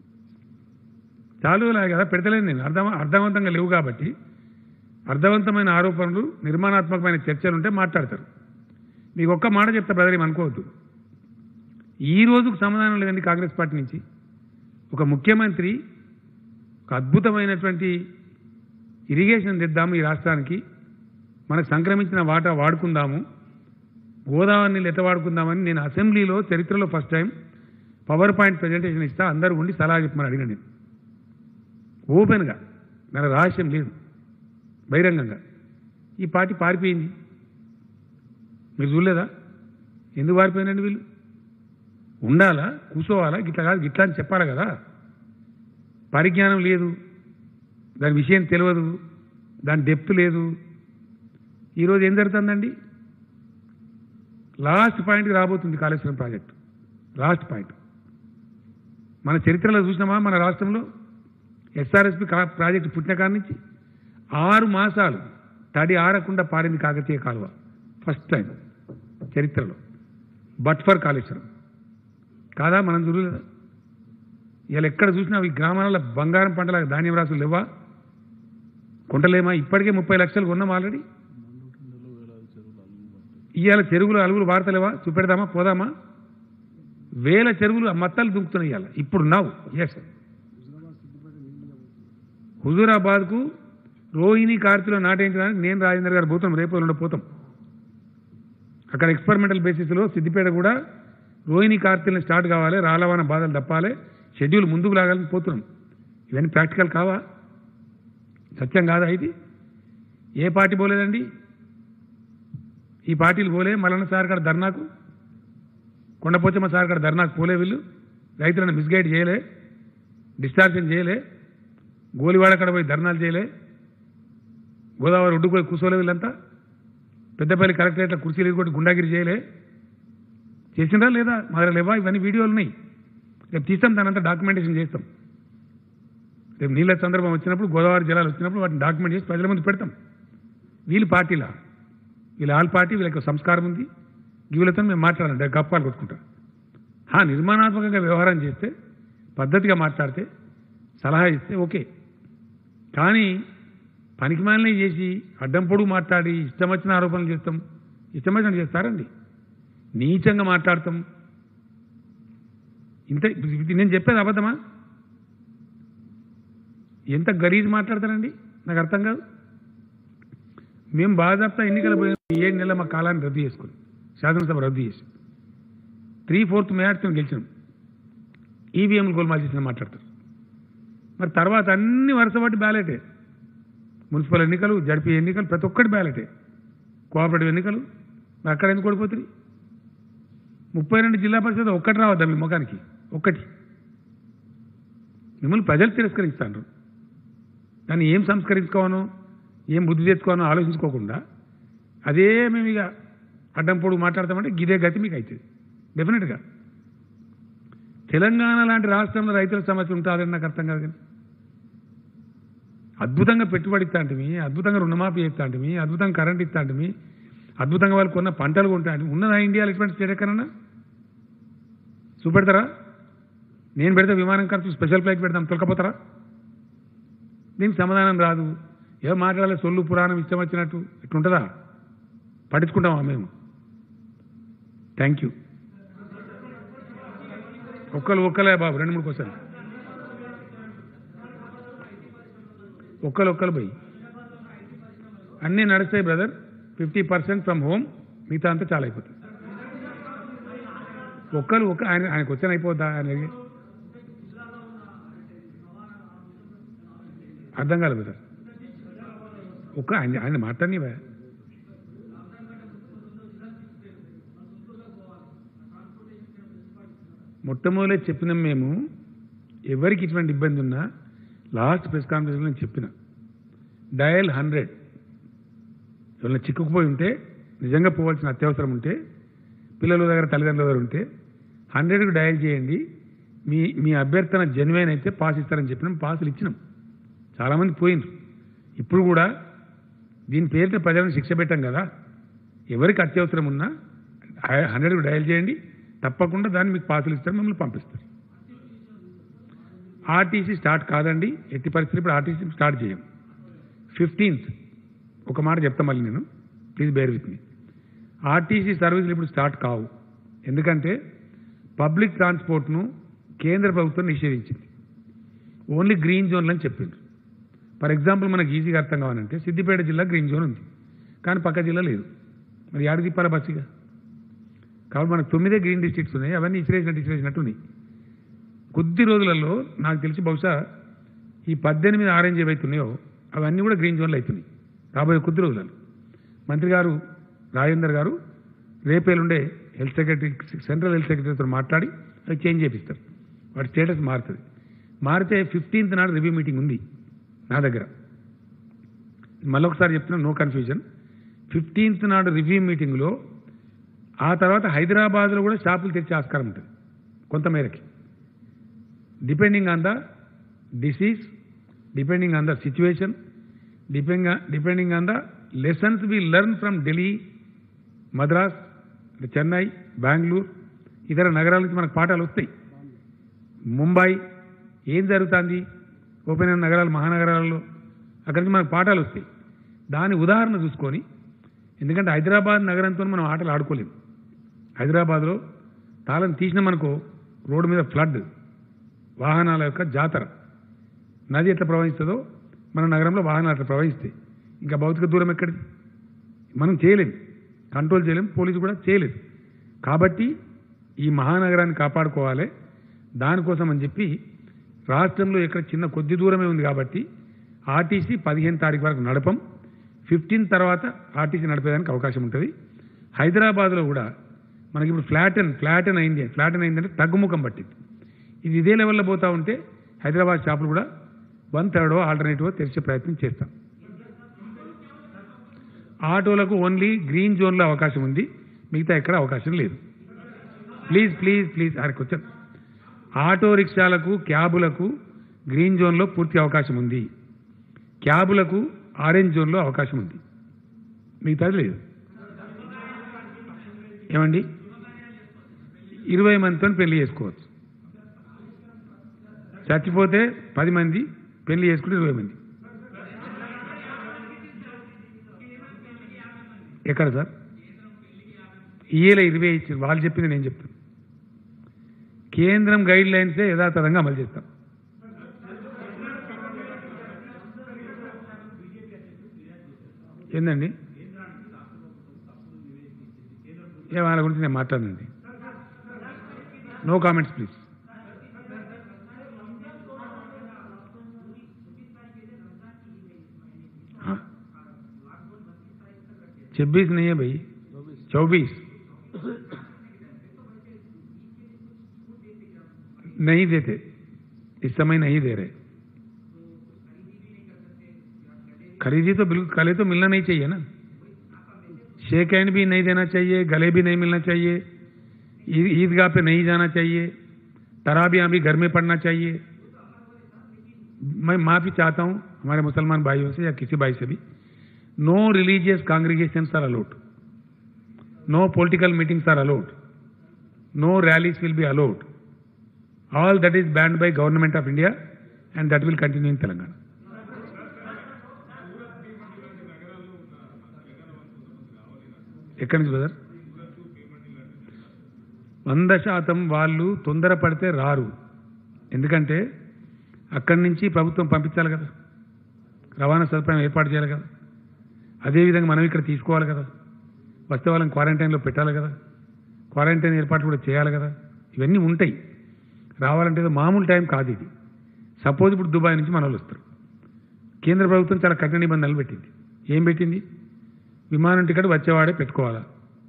చాలా రోజులు కదా పెడతలేను నేను అర్థం అర్థవంతంగా లేవు కాబట్టి అర్థవంతమైన ఆరోపణలు నిర్మాణాత్మకమైన చర్చలు ఉంటే మాట్లాడతారు మీకు ఒక్క మాట చెప్తా బ్రదర్ ఏమి అనుకోవద్దు ఈ రోజుకు సమాధానం లేదండి కాంగ్రెస్ పార్టీ నుంచి ఒక ముఖ్యమంత్రి ఒక అద్భుతమైనటువంటి ఇరిగేషన్ తెద్దాము ఈ రాష్ట్రానికి మనకు సంక్రమించిన వాటా వాడుకుందాము గోదావరి నీళ్ళు ఎట్లా వాడుకుందామని నేను అసెంబ్లీలో చరిత్రలో first time power point presentation ఇస్తా అందరూ ఉండి సలహా చెప్పమని అడిగిన నేను ఓపెన్గా నాకు రహస్యం లేదు బహిరంగంగా ఈ పార్టీ పారిపోయింది మీరు చూడలేదా ఎందుకు పారిపోయినండి వీళ్ళు ఉండాలా కూర్చోవాలా గిట్లా కాదు గిట్లా అని చెప్పాలి కదా పరిజ్ఞానం లేదు దాని విషయం తెలియదు దాని డెప్త్ లేదు ఈరోజు ఏం జరుగుతుందండి లాస్ట్ పాయింట్కి రాబోతుంది కాళేశ్వరం ప్రాజెక్టు లాస్ట్ పాయింట్ మన చరిత్రలో చూసినామా మన రాష్ట్రంలో ఎస్ఆర్ఎస్పి కా- ప్రాజెక్టు పుట్టిన కాడి నుంచి ఆరు మాసాలు తడి ఆరకుండా పారింది కాకతీయ కాలువ ఫస్ట్ టైం చరిత్రలో బట్ ఫర్ కాళేశ్వరం కాదా మనం చూడలేదా ఇలా ఎక్కడ చూసినా ఈ గ్రామాలలో బంగారం పంటల ధాన్యం రాసులు లేవా కొంటలేమా ఇప్పటికే ముప్పై లక్షలు కొన్నాం ఆల్రెడీ ఇవాళ చెరువులు అలుగులు వాడతలేవా చూపెడదామా పోదామా వేల చెరువులు ఆ మత్తాలు దుంకుతున్నాయి ఇవాళ ఇప్పుడు నావు ఎస్ హుజూరాబాద్కు రోహిణి కార్తీలో నాటేయించడానికి నేను రాజేంద్ర గారు పోతాం రేపు ఎల్లుండి పోతాం అక్కడ ఎక్స్పెరిమెంటల్ బేసిస్లో సిద్దిపేట కూడా రోహిణి కార్తీలను స్టార్ట్ కావాలి రాలవాన బాధలు తప్పాలి షెడ్యూల్ ముందుకు లాగాలని పోతున్నాం ఇవన్నీ ప్రాక్టికల్ కావా సత్యం కాదా ఇది ఏ పార్టీ పోలేదండి ఈ పార్టీలు పోలే మల్లన్న సార్ కాడ ధర్నాకు కొండపోచమ్మ సార్ కాడ ధర్నాకు పోలే వీళ్ళు రైతులను మిస్గైడ్ చేయలే డిస్టార్షన్ చేయలే గోలివాడ కాడ పోయి ధర్నాలు చేయలే గోదావరి ఒడ్డు పోయి కూర్చోలే వీళ్ళంతా పెద్దపల్లి కలెక్టరేట్లో కుర్చీలు కొట్టి గుండాగిరి చేయలే చేసిందా లేదా మా దగ్గర లేవా ఇవన్నీ వీడియోలు ఉన్నాయి రేపు తీస్తాం దానంతా డాక్యుమెంటేషన్ చేస్తాం రేపు నీళ్ళ సందర్భం వచ్చినప్పుడు గోదావరి జలాలు వచ్చినప్పుడు వాటిని డాక్యుమెంట్ చేసి ప్రజల ముందు పెడతాం వీళ్ళు పార్టీలా వీళ్ళ ఆల్ పార్టీ వీళ్ళకి సంస్కారం ఉంది వీళ్ళతో మేము మాట్లాడాలి గప్పాలు కొట్టుకుంటాం హా నిర్మాణాత్మకంగా వ్యవహారం చేస్తే పద్ధతిగా మాట్లాడితే సలహా ఇస్తే ఓకే కానీ పనికిమాలినవి చేసి అడ్డం పొడుగు మాట్లాడి ఇష్టం వచ్చిన ఆరోపణలు చేస్తాం ఇష్టం వచ్చినట్టు చేస్తారండి నీచంగా మాట్లాడతాం ఇంత ఇది నేను చెప్పేది అబద్ధమా ఎంత గరీజ్ మాట్లాడతారండి నాకు అర్థం కాదు మేము బాధాప్తా ఎన్నికలు పోయిన ఈ ఏడు నెలల మా కాలాన్ని రద్దు చేసుకుని శాసనసభ రద్దు చేసి త్రీ ఫోర్త్ మేయార్తో గెలిచినాం ఈవీఎంలు గోల్మాల్ చేసిన మాట్లాడతారు మరి తర్వాత అన్ని వరుసపట్టి బ్యాలెటే మున్సిపల్ ఎన్నికలు జడ్పీ ఎన్నికలు ప్రతి ఒక్కటి బ్యాలెటే కోఆపరేటివ్ ఎన్నికలు మరి అక్కడ ఎందుకు ఓడిపోతుంది ముప్పై రెండు జిల్లా పరిషత్ ఒక్కటి రావద్దా మీ ముఖానికి ఒక్కటి మిమ్మల్ని ప్రజలు తిరస్కరిస్తాను దాన్ని ఏం సంస్కరించుకోవాలో ఏం బుద్ధి తెచ్చుకోవాలో ఆలోచించుకోకుండా అదే మేము ఇక అడ్డం పొడుగు మాట్లాడతామంటే గిదే గతి మీకు అవుతుంది డెఫినెట్గా తెలంగాణ లాంటి రాష్ట్రంలో రైతుల సమస్య ఉంటుందని నాకు అర్థం కాదు కానీ అద్భుతంగా పెట్టుబడి ఇస్తాంటిమి అద్భుతంగా రుణమాఫీ చేస్తాంటిమి అద్భుతంగా కరెంట్ ఇస్తాంటిమి అద్భుతంగా వాళ్ళు కొన్న పంటలు కొంటాంటి ఉన్నదా ఇండియాలో ఇటువంటి స్టేట్ ఎక్కడన్నా చూపెడతారా నేను పెడితే విమానం ఖర్చు స్పెషల్ ఫ్లైట్ పెడతాం తొలకపోతారా దీనికి సమాధానం రాదు ఏదో మాట్లాడాలి సొల్లు పురాణం ఇష్టం వచ్చినట్టు ఇట్లుంటుందా పట్టించుకుంటామా మేము థ్యాంక్ యూ ఒక్కరు ఒక్కలే బాబు రెండు మూడు క్వశ్చన్ ఒక్కరు ఒక్కరు పోయి అన్నీ నడుస్తాయి brother fifty percent from home మిగతా అంతా చాలా అయిపోతుంది ఒక్కరు ఒక్క ఆయన ఆయన క్వశ్చన్ అయిపోద్దా ఆయన అడిగి? అర్థం కాలేదు బ్రదర్ ఒక్క ఆయన ఆయన మాట్లాడి మొట్టమొదటి చెప్పినాం మేము ఎవరికి ఇటువంటి ఇబ్బంది ఉన్నా లాస్ట్ ప్రెస్ కాన్ఫరెన్స్లో నేను చెప్పిన డయల్ హండ్రెడ్ ఎవరైనా చిక్కుకుపోయి ఉంటే నిజంగా పోవాల్సిన అత్యవసరం ఉంటే పిల్లల దగ్గర తల్లిదండ్రుల దగ్గర ఉంటే హండ్రెడ్కి డయల్ చేయండి మీ మీ అభ్యర్థన జెన్యున్ అయితే పాస్ ఇస్తారని చెప్పినాం పాసులు ఇచ్చినాం చాలామంది పోయినారు ఇప్పుడు కూడా దీని పేరుతో ప్రజలను శిక్ష పెట్టాం కదా ఎవరికి అత్యవసరం ఉన్నా హండ్రెడ్కి డయల్ చేయండి తప్పకుండా దాన్ని మీకు పాసులు ఇస్తారు మిమ్మల్ని పంపిస్తారు ఆర్టీసీ స్టార్ట్ కాదండి ఎట్టి పరిస్థితి ఇప్పుడు ఆర్టీసీ స్టార్ట్ చేయం ఫిఫ్టీన్త్ ఒక మాట చెప్తా మళ్ళీ నేను please bear with me RTC సర్వీసులు ఇప్పుడు స్టార్ట్ కావు ఎందుకంటే పబ్లిక్ ట్రాన్స్పోర్ట్ను కేంద్ర ప్రభుత్వం నిషేధించింది ఓన్లీ గ్రీన్ జోన్లు అని చెప్పిండ్రు ఫర్ ఎగ్జాంపుల్ మనకి ఈజీగా అర్థం కావాలంటే సిద్దిపేట జిల్లా గ్రీన్ జోన్ ఉంది కానీ పక్క జిల్లా లేదు మరి యాడ తిప్పాలా బస్సుగా కాబట్టి మనకు తొమ్మిదే గ్రీన్ డిస్ట్రిక్ట్స్ ఉన్నాయి అవన్నీ ఇసిరేసినట్టు ఇసిరేసినట్టు ఉన్నాయి కొద్ది రోజులలో నాకు తెలిసి బహుశా ఈ పద్దెనిమిది ఆరెంజ్ ఏవైతే ఉన్నాయో అవన్నీ కూడా గ్రీన్ జోన్లు అవుతున్నాయి రాబోయే కొద్ది రోజులలో మంత్రి గారు రాజేందర్ గారు రేపేలుండే హెల్త్ సెక్రటరీ సెంట్రల్ హెల్త్ సెక్రటరీతో మాట్లాడి అవి చేంజ్ చేపిస్తారు వాటి స్టేటస్ మారుతుంది మారితే ఫిఫ్టీన్త్ నాడు రివ్యూ మీటింగ్ ఉంది నా దగ్గర మళ్ళొకసారి చెప్తున్నా నో కన్ఫ్యూజన్ ఫిఫ్టీన్త్ నాడు రివ్యూ మీటింగ్లో ఆ తర్వాత హైదరాబాద్లో కూడా షాపులు తెచ్చే ఆస్కారం ఉంటుంది కొంతమేరకి depending on the disease depending on the situation depending depending on the lessons we learn from Delhi Madras Chennai Bengaluru ఇతర నగరాల నుంచి మనకు పాఠాలు వస్తాయి ముంబై ఏం జరుగుతుంది ఓపెన్ అయిన నగరాలు మహానగరాలలో అక్కడి నుంచి మనకు పాఠాలు వస్తాయి దాని ఉదాహరణ చూసుకొని ఎందుకంటే హైదరాబాద్ నగరంతో మనం ఆటలు ఆడుకోలేము హైదరాబాద్లో తాళం తీసినామనుకో రోడ్డు మీద ఫ్లడ్ వాహనాల యొక్క జాతర నది ఎట్లా ప్రవహిస్తుందో మన నగరంలో వాహనాలు అట్లా ప్రవహిస్తాయి ఇంకా భౌతిక దూరం ఎక్కడిది మనం చేయలేం కంట్రోల్ చేయలేం పోలీసు కూడా చేయలేదు కాబట్టి ఈ మహానగరాన్ని కాపాడుకోవాలి దానికోసం అని చెప్పి రాష్ట్రంలో ఇక్కడ చిన్న కొద్ది దూరమే ఉంది కాబట్టి ఆర్టీసీ పదిహేను తారీఖు వరకు నడపం ఫిఫ్టీన్ తర్వాత ఆర్టీసీ నడిపేదానికి అవకాశం ఉంటుంది హైదరాబాద్లో కూడా మనకి ఇప్పుడు ఫ్లాటన్ ఫ్లాటన్ అయింది ఫ్లాటన్ అయిందంటే తగ్గుముఖం పట్టింది ఇది ఇదే లెవెల్లో పోతా ఉంటే హైదరాబాద్ షాపులు కూడా వన్ థర్డో ఆల్టర్నేటివ్ తెరిచే ప్రయత్నం చేస్తాం ఆటోలకు ఓన్లీ గ్రీన్ జోన్లో అవకాశం ఉంది మిగతా ఎక్కడ అవకాశం లేదు ప్లీజ్ ప్లీజ్ ప్లీజ్ ఆడికి వచ్చాను ఆటో రిక్షాలకు క్యాబులకు గ్రీన్ జోన్లో పూర్తి అవకాశం ఉంది క్యాబులకు ఆరెంజ్ జోన్లో అవకాశం ఉంది మిగతాది లేదు ఏమండి ఇరవై మందితో పెళ్లి చేసుకోవచ్చు చచ్చిపోతే పది మంది పెళ్లి చేసుకుంటే ఇరవై మంది ఎక్కడ సార్ ఈఏలో ఇరవై ఇచ్చారు వాళ్ళు చెప్పింది నేను చెప్తాను కేంద్రం గైడ్ లైన్సే యథాతథంగా అమలు చేస్తాం ఏందండి ఏ వాళ్ళ గురించి నేను మాట్లాడండి నో కామెంట్స్ ప్లీజ్ छब्बीस नहीं है भाई चौबीस नहीं देते इस समय नहीं दे रहे खरीदी तो बिल्कुल गले तो मिलना नहीं चाहिए ना शेक हैंड भी नहीं देना चाहिए गले भी नहीं मिलना चाहिए ईद- ईदगाह पे नहीं जाना चाहिए तराबियां भी घर में पढ़ना चाहिए मैं माफी चाहता हूं हमारे मुसलमान भाइयों से या किसी भाई से भी no religious congregation are allowed no political meetings are allowed no rallies will be allowed all that is banned by government of India and that will continue in Telangana. ఎక్కడి నుంచి బ్రదర్ వంద శాతం వాళ్ళు తొందరపడితే రారు ఎందుకంటే అక్కడి నుంచి ప్రభుత్వం పంపించాలి కదా రవాణా సదుపాయం ఏర్పాటు చేయాలి కదా అదేవిధంగా మనం ఇక్కడ తీసుకోవాలి కదా వస్తే వాళ్ళని క్వారంటైన్లో పెట్టాలి కదా క్వారంటైన్ ఏర్పాటు కూడా చేయాలి కదా ఇవన్నీ ఉంటాయి రావాలంటే ఏదో మామూలు టైం కాదు ఇది సపోజ్ ఇప్పుడు దుబాయ్ నుంచి మన వాళ్ళు వస్తారు కేంద్ర ప్రభుత్వం చాలా కఠిన నిబంధనలు పెట్టింది ఏం పెట్టింది విమానం టికెట్ వచ్చేవాడే పెట్టుకోవాలా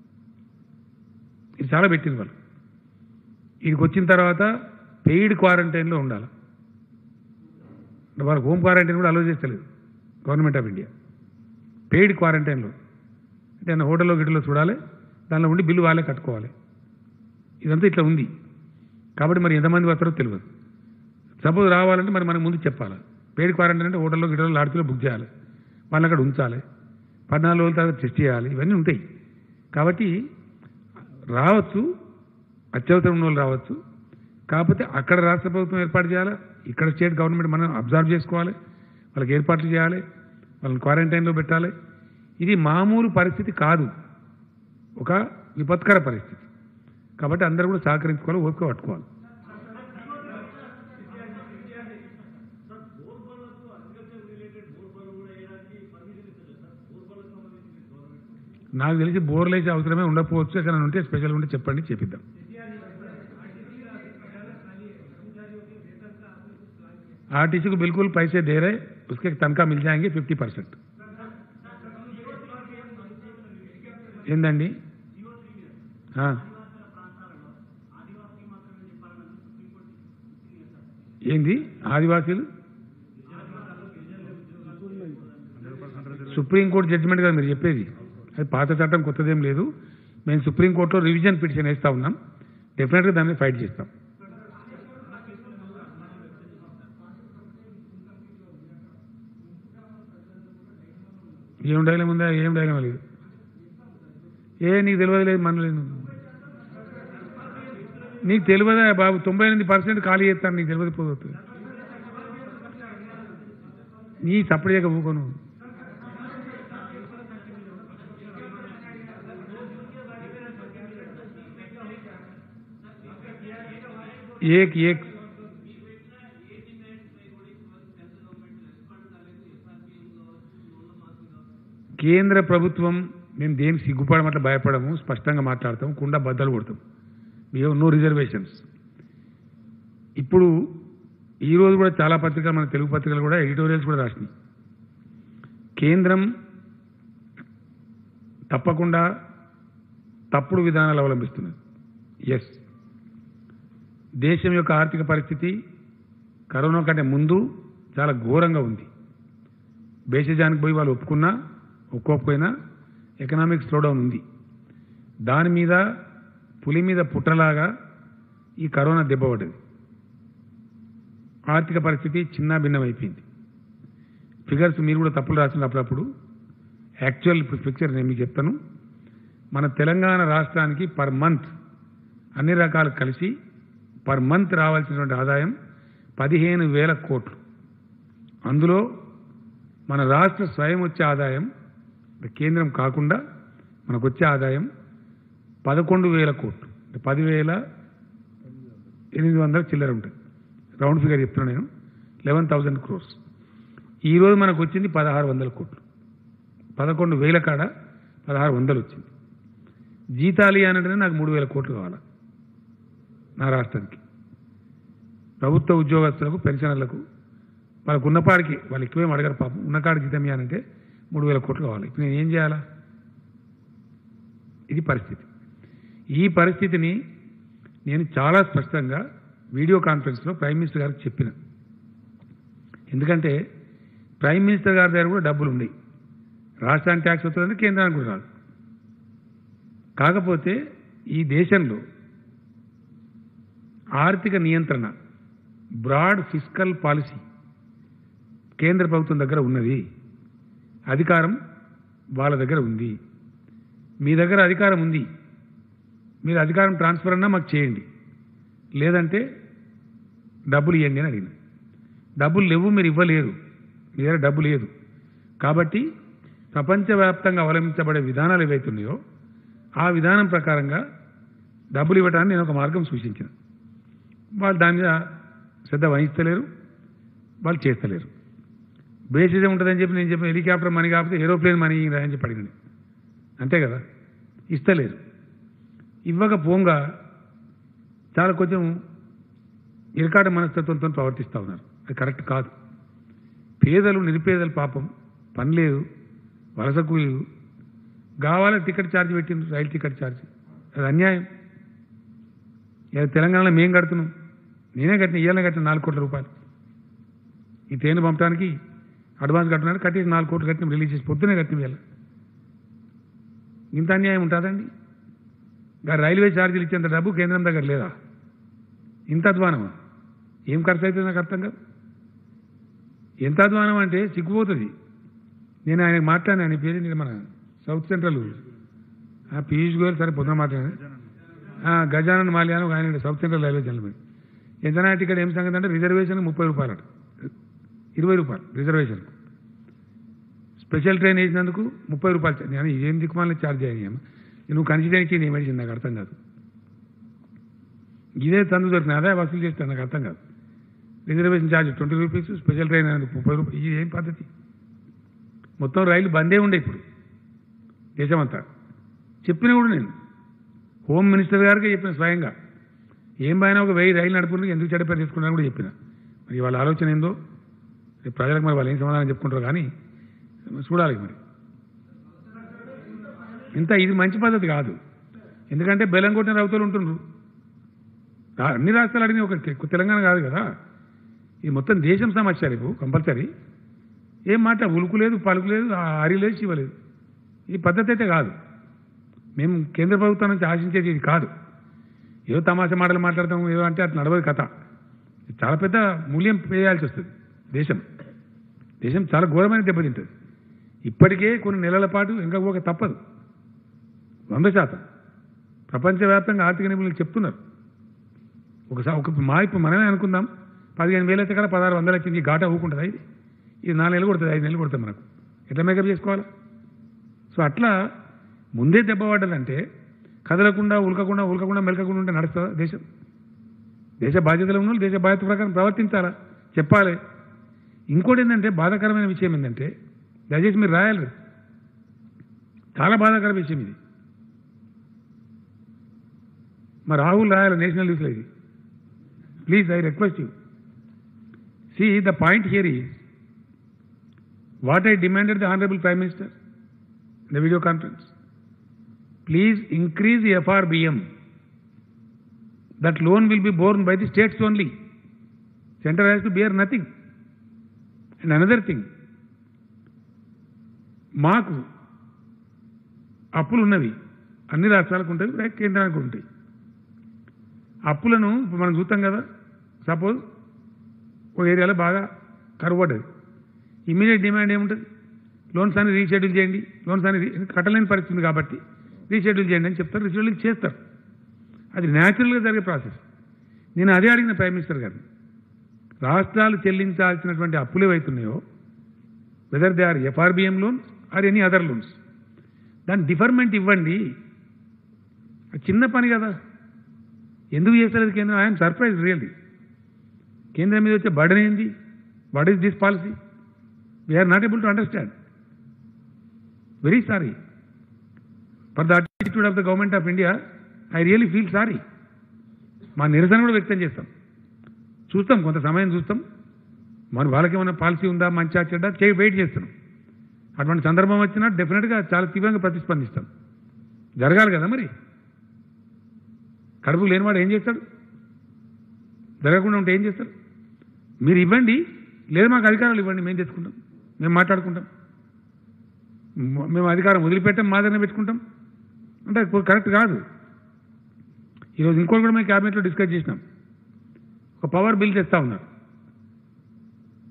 ఇది చాలా పెట్టింది వాళ్ళు ఇక్కడికి వచ్చిన తర్వాత పెయిడ్ క్వారంటైన్లో ఉండాలి వాళ్ళకి హోమ్ క్వారంటైన్ కూడా అలో చేస్తలేదు గవర్నమెంట్ ఆఫ్ ఇండియా పెయిడ్ క్వారంటైన్లో అంటే ఏమన్నా హోటల్లో గిటలో చూడాలి దానిలో ఉండి బిల్లు వాళ్ళే కట్టుకోవాలి ఇదంతా ఇట్లా ఉంది కాబట్టి మరి ఎంతమంది వస్తారో తెలియదు సపోజ్ రావాలంటే మరి మనకు ముందు చెప్పాలి పెయిడ్ క్వారంటైన్ అంటే హోటల్లో గిటలో లాడ్జ్లో బుక్ చేయాలి వాళ్ళని అక్కడ ఉంచాలి పద్నాలుగు రోజుల తర్వాత టెస్ట్ చేయాలి ఇవన్నీ ఉంటాయి కాబట్టి రావచ్చు అత్యవసరం ఉన్న వాళ్ళు రావచ్చు కాకపోతే అక్కడ రాష్ట్ర ప్రభుత్వం ఏర్పాటు చేయాలి ఇక్కడ స్టేట్ గవర్నమెంట్ మనం అబ్జర్వ్ చేసుకోవాలి వాళ్ళకి ఏర్పాట్లు చేయాలి వాళ్ళని క్వారంటైన్లో పెట్టాలి ఇది మామూలు పరిస్థితి కాదు ఒక విపత్కర పరిస్థితి కాబట్టి అందరూ కూడా సహకరించుకోవాలి ఓపిక పట్టుకోవాలి నాకు తెలిసి బోర్లు వేసే అవసరమే ఉండకపోవచ్చు ఎక్కడ ఉంటే స్పెషల్ ఉంటే చెప్పండి చేపిద్దాం आरटीसी को बिल्कुल पैसे दे रहे उसके तनख्वाह मिल जाएंगे फिफ्टी परसेंट ఏందండి ఆ. ఏంది ఆదివాసీలు సుప్రీంకోర్టు జడ్జిమెంట్ కదా మీరు చెప్పేది అది పాత చట్టం కొత్తదేం లేదు మేము సుప్రీంకోర్టులో రివిజన్ పిటిషన్ వేస్తా ఉన్నాం డెఫినెట్గా దాన్ని ఫైట్ చేస్తాం ఏం డైలం ఉందా ఏం డైలం లేదు ఏ నీకు తెలియదు లేదు మనలేదు నీకు తెలియదా బాబు తొంభై ఎనిమిది పర్సెంట్ ఖాళీ చేస్తాను నీకు తెలియదు పోతుంది నీ సప్పుడు చేయక ఊకోను एक एक కేంద్ర ప్రభుత్వం మేము దేనికి సిగ్గుపడమట్ల భయపడము స్పష్టంగా మాట్లాడతాం కుండ బద్దలు కొడతాం మేము నో రిజర్వేషన్స్ ఇప్పుడు ఈ రోజు కూడా చాలా పత్రికలు మన తెలుగు పత్రికలు కూడా ఎడిటోరియల్స్ కూడా రాసినాయి కేంద్రం తప్పకుండా తప్పుడు విధానాలు అవలంబిస్తున్నది ఎస్ దేశం యొక్క ఆర్థిక పరిస్థితి కరోనా కంటే ముందు చాలా ఘోరంగా ఉంది బేసిజానికి పోయి వాళ్ళు ఒప్పుకున్నా ఒప్పుకోకపోయినా ఎకనామిక్ స్లోడౌన్ ఉంది దాని మీద పులి మీద పుట్టలాగా ఈ కరోనా దెబ్బపడ్డది ఆర్థిక పరిస్థితి చిన్న భిన్నమైపోయింది ఫిగర్స్ మీరు కూడా తప్పులు రాసిన అప్పుడప్పుడు యాక్చువల్ పిక్చర్ నేను మీకు చెప్తాను మన తెలంగాణ రాష్ట్రానికి పర్ మంత్ అన్ని రకాలు కలిసి పర్ మంత్ రావాల్సినటువంటి ఆదాయం పదిహేను వేల కోట్లు అందులో మన రాష్ట్ర స్వయం వచ్చే ఆదాయం అంటే కేంద్రం కాకుండా మనకు వచ్చే ఆదాయం పదకొండు వేల కోట్లు అంటే పదివేల ఎనిమిది వందల చిల్లర ఉంటుంది రౌండ్ ఫిగర్ చెప్తున్నా నేను లెవెన్ థౌజండ్ క్రోర్స్ ఈరోజు మనకు వచ్చింది పదహారు వందల కోట్లు పదకొండు వేల కాడ పదహారు వందలు వచ్చింది జీతాలు అంటే నాకు మూడు వేల కోట్లు కావాలి నా రాష్ట్రానికి ప్రభుత్వ ఉద్యోగస్తులకు పెన్షనర్లకు వాళ్ళకు ఉన్నపాడికి వాళ్ళు ఎక్కువేం అడగరు పాపం ఉన్నకాడికి జీతం ఇవ్వాలంటే మూడు వేల కోట్లు కావాలి ఇప్పుడు నేను ఏం చేయాలా ఇది పరిస్థితి ఈ పరిస్థితిని నేను చాలా స్పష్టంగా వీడియో కాన్ఫరెన్స్లో ప్రైమ్ మినిస్టర్ గారికి చెప్పిన ఎందుకంటే ప్రైమ్ మినిస్టర్ గారి దగ్గర కూడా డబ్బులు ఉన్నాయి రాష్ట్రానికి ట్యాక్స్ వస్తుందంటే కేంద్రానికి కూడా రాదు కాకపోతే ఈ దేశంలో ఆర్థిక నియంత్రణ బ్రాడ్ ఫిజికల్ పాలసీ కేంద్ర ప్రభుత్వం దగ్గర ఉన్నది అధికారం వాళ్ళ దగ్గర ఉంది మీ దగ్గర అధికారం ఉంది మీరు అధికారం ట్రాన్స్ఫర్ అన్నా మాకు చేయండి లేదంటే డబ్బులు ఇవ్వండి అని అడిగిన డబ్బులు లేవు మీరు ఇవ్వలేరు మీ దగ్గర డబ్బు లేదు కాబట్టి ప్రపంచవ్యాప్తంగా అవలంబించబడే విధానాలు ఏవైతున్నాయో ఆ విధానం ప్రకారంగా డబ్బులు ఇవ్వడానికి నేను ఒక మార్గం సూచించిన వాళ్ళు దాని మీద శ్రద్ధ వహిస్తలేరు వాళ్ళు చేస్తలేరు బేసిస్ ఉంటుందని చెప్పి నేను చెప్పిన హెలికాప్టర్ మనీ కాకపోతే ఏరోప్లేన్ మనీ అని చెప్పి అడిగిన అంతే కదా ఇస్తలేరు ఇవ్వక పోంగా చాలా కొంచెం ఇరకాట మనస్తత్వంతో ప్రవర్తిస్తూ ఉన్నారు అది కరెక్ట్ కాదు పేదలు నిరుపేదలు పాపం పని లేదు వలస కూలీలు కావాల టికెట్ ఛార్జ్ పెట్టిండ్రు రైలు టికెట్ ఛార్జ్ అది అన్యాయం ఇక తెలంగాణలో మేం కడుతున్నాం నేనే కట్టిన ఇయ్యాలనే కట్టిన నాలుగు కోట్ల రూపాయలు ఈ ట్రైన్ పంపడానికి అడ్వాన్స్ కట్టినాడు కట్టేసి నాలుగు కోట్లు కట్టిన రిలీజ్ చేసి పొద్దునే కట్టిన వేళ ఇంత అన్యాయం ఉంటుందండి ఇంకా రైల్వే ఛార్జీలు ఇచ్చేంత డబ్బు కేంద్రం దగ్గర లేదా ఇంత అధ్వానమా ఏం ఖర్చు అవుతుంది నాకు అర్థం కాదు ఎంత అధ్వానం అంటే సిగ్గుపోతుంది నేను ఆయనకు మాట్లాడిన ఆయన పేరు నేను మన సౌత్ సెంట్రల్ ఆ పీయూష్ గోయల్ సరే పొద్దున మాట్లాడాను ఆ, గజానన్ మాల్యాను ఒక ఆయన సౌత్ సెంట్రల్ రైల్వే జనరల్ ఎంతనా టికెట్ ఏం సంగతి అంటే రిజర్వేషన్ ముప్పై రూపాయలు అట ఇరవై రూపాయలు రిజర్వేషన్ స్పెషల్ ట్రైన్ వేసినందుకు ముప్పై రూపాయలు చా- నేను ఏం దిక్కుమాలని ఛార్జ్ అయ్యాను నువ్వు కన్సిడర్ ఇచ్చింది ఏమేసి నాకు అర్థం కాదు ఇదే తందు దొరికిన అదే వసూలు చేస్తాను నాకు అర్థం కాదు reservation charge twenty rupees special train అనేది ముప్పై రూపాయలు ఇది ఏం పద్ధతి మొత్తం రైలు బందే ఉండే ఇప్పుడు దేశమంతా చెప్పిన కూడా నేను హోమ్ మినిస్టర్ గారికి చెప్పిన స్వయంగా ఏం పైన ఒక వెయ్యి రైలు నడుపుకుంటే ఎందుకు చెడ్డ పేరు తీసుకున్నారని కూడా చెప్పిన మరి వాళ్ళ ఆలోచన ఏందో రేపు ప్రజలకు మరి వాళ్ళు ఏం సమాధానం చెప్పుకుంటారు కానీ చూడాలి మరి ఇంత ఇది మంచి పద్ధతి కాదు ఎందుకంటే బెల్లం కొట్టిన రౌతులు ఉంటుండ్రు రా- అన్ని రాష్ట్రాలు అడిగిన ఒక తె- తెలంగాణ కాదు కదా ఇది మొత్తం దేశం సమస్య రేపు కంపల్సరీ ఏం మాట ఉలుకు లేదు పలుకు లేదు ఆ అరి లేదు శివ లేదు ఈ పద్ధతి అయితే కాదు మేము కేంద్ర ప్రభుత్వం నుంచి ఆశించేది ఇది కాదు ఏదో తమాషా మాటలు మాట్లాడతాం ఏదో అంటే అది నడవదు కథ ఇది చాలా పెద్ద మూల్యం వేయాల్సి వస్తుంది దేశం దేశం చాలా ఘోరమైన దెబ్బతింటుంది ఇప్పటికే కొన్ని నెలల పాటు ఇంకా పోక తప్పదు వంద శాతం ప్రపంచవ్యాప్తంగా ఆర్థిక నిపుణులు చెప్తున్నారు ఒకసారి ఒక మా ఇప్పుడు మనమే అనుకుందాం పదిహేను వేలు అయితే కదా పదహారు వందలు వచ్చింది ఈ ఘాట ఊకుంటుంది ఇది ఇది నాలుగు నెలలు కొడుతుంది ఐదు నెలలు కొడుతుంది మనకు ఎట్లా మేకప్ చేసుకోవాలా సో అట్లా ముందే దెబ్బ పడ్డదంటే కదలకుండా ఉలకకుండా ఉలకకుండా మెలకకుండా ఉంటే నడుస్తుందా దేశం దేశ బాధ్యతలు ఉన్న వాళ్ళు దేశ బాధ్యత ప్రకారం ప్రవర్తించాలా చెప్పాలి ఇంకోటి ఏంటంటే బాధాకరమైన విషయం ఏంటంటే దయచేసి మీరు రాయాలి చాలా బాధాకర విషయం ఇది మా రాహుల్ రాయాలి నేషనల్ న్యూస్లో ఇది please I request you see the point here is what I demanded the honourable prime minister in the video conference. Please increase the FRBM. That loan will be borne by the states only. Center has to bear nothing. And another thing, మాకు అప్పులు ఉన్నవి అన్ని రాష్ట్రాలకు ఉంటాయి right కేంద్రానికి ఉంటాయి అప్పులను ఇప్పుడు మనం చూస్తాం కదా సపోజ్ ఒక ఏరియాలో బాగా కరువు పడ్డది ఇమీడియట్ డిమాండ్ ఏముంటుంది లోన్స్ అని రీషెడ్యూల్ చేయండి లోన్స్ అని రీ- కట్టలేని పరిస్థితి ఉంది కాబట్టి రీషెడ్యూల్ చేయండి అని చెప్తారు రీషెడ్యూల్ చేస్తారు అది న్యాచురల్గా జరిగే ప్రాసెస్ నేను అదే అడిగిన ప్రైమ్ మినిస్టర్ గారిని రాష్ట్రాలు చెల్లించాల్సినటువంటి అప్పులు ఏవైతున్నాయో whether they are FRBM loans or any other loans దాని డిఫర్మెంట్ ఇవ్వండి అది చిన్న పని కదా ఎందుకు చేస్తలేదు కేంద్రం ఐఎమ్ సర్ప్రైజ్ రియల్లీ కేంద్రం మీద వచ్చే బర్డన్ ఏంది what is this policy we are not able to understand very sorry for the attitude of the government of India I really feel sorry మా నిరసన కూడా వ్యక్తం చేస్తాం చూస్తాం కొంత సమయం చూస్తాం మరి వాళ్ళకి ఏమైనా పాలసీ ఉందా మంచిగా చెడ్డ చేయి వెయిట్ చేస్తున్నాం అటువంటి సందర్భం వచ్చినా డెఫినెట్గా చాలా తీవ్రంగా ప్రతిస్పందిస్తాం జరగాలి కదా మరి కడుపు లేనివాడు ఏం చేస్తాడు జరగకుండా ఉంటే ఏం చేస్తారు మీరు ఇవ్వండి లేదా మాకు అధికారాలు ఇవ్వండి మేము తెచ్చుకుంటాం మేము మాట్లాడుకుంటాం మ- మేము అధికారం వదిలిపెట్టాం మా దగ్గర పెట్టుకుంటాం అంటే అది కరెక్ట్ కాదు ఈరోజు ఇంకోటి కూడా మేము క్యాబినెట్లో డిస్కస్ చేసినాం ఒక పవర్ బిల్ తెస్తా ఉన్నారు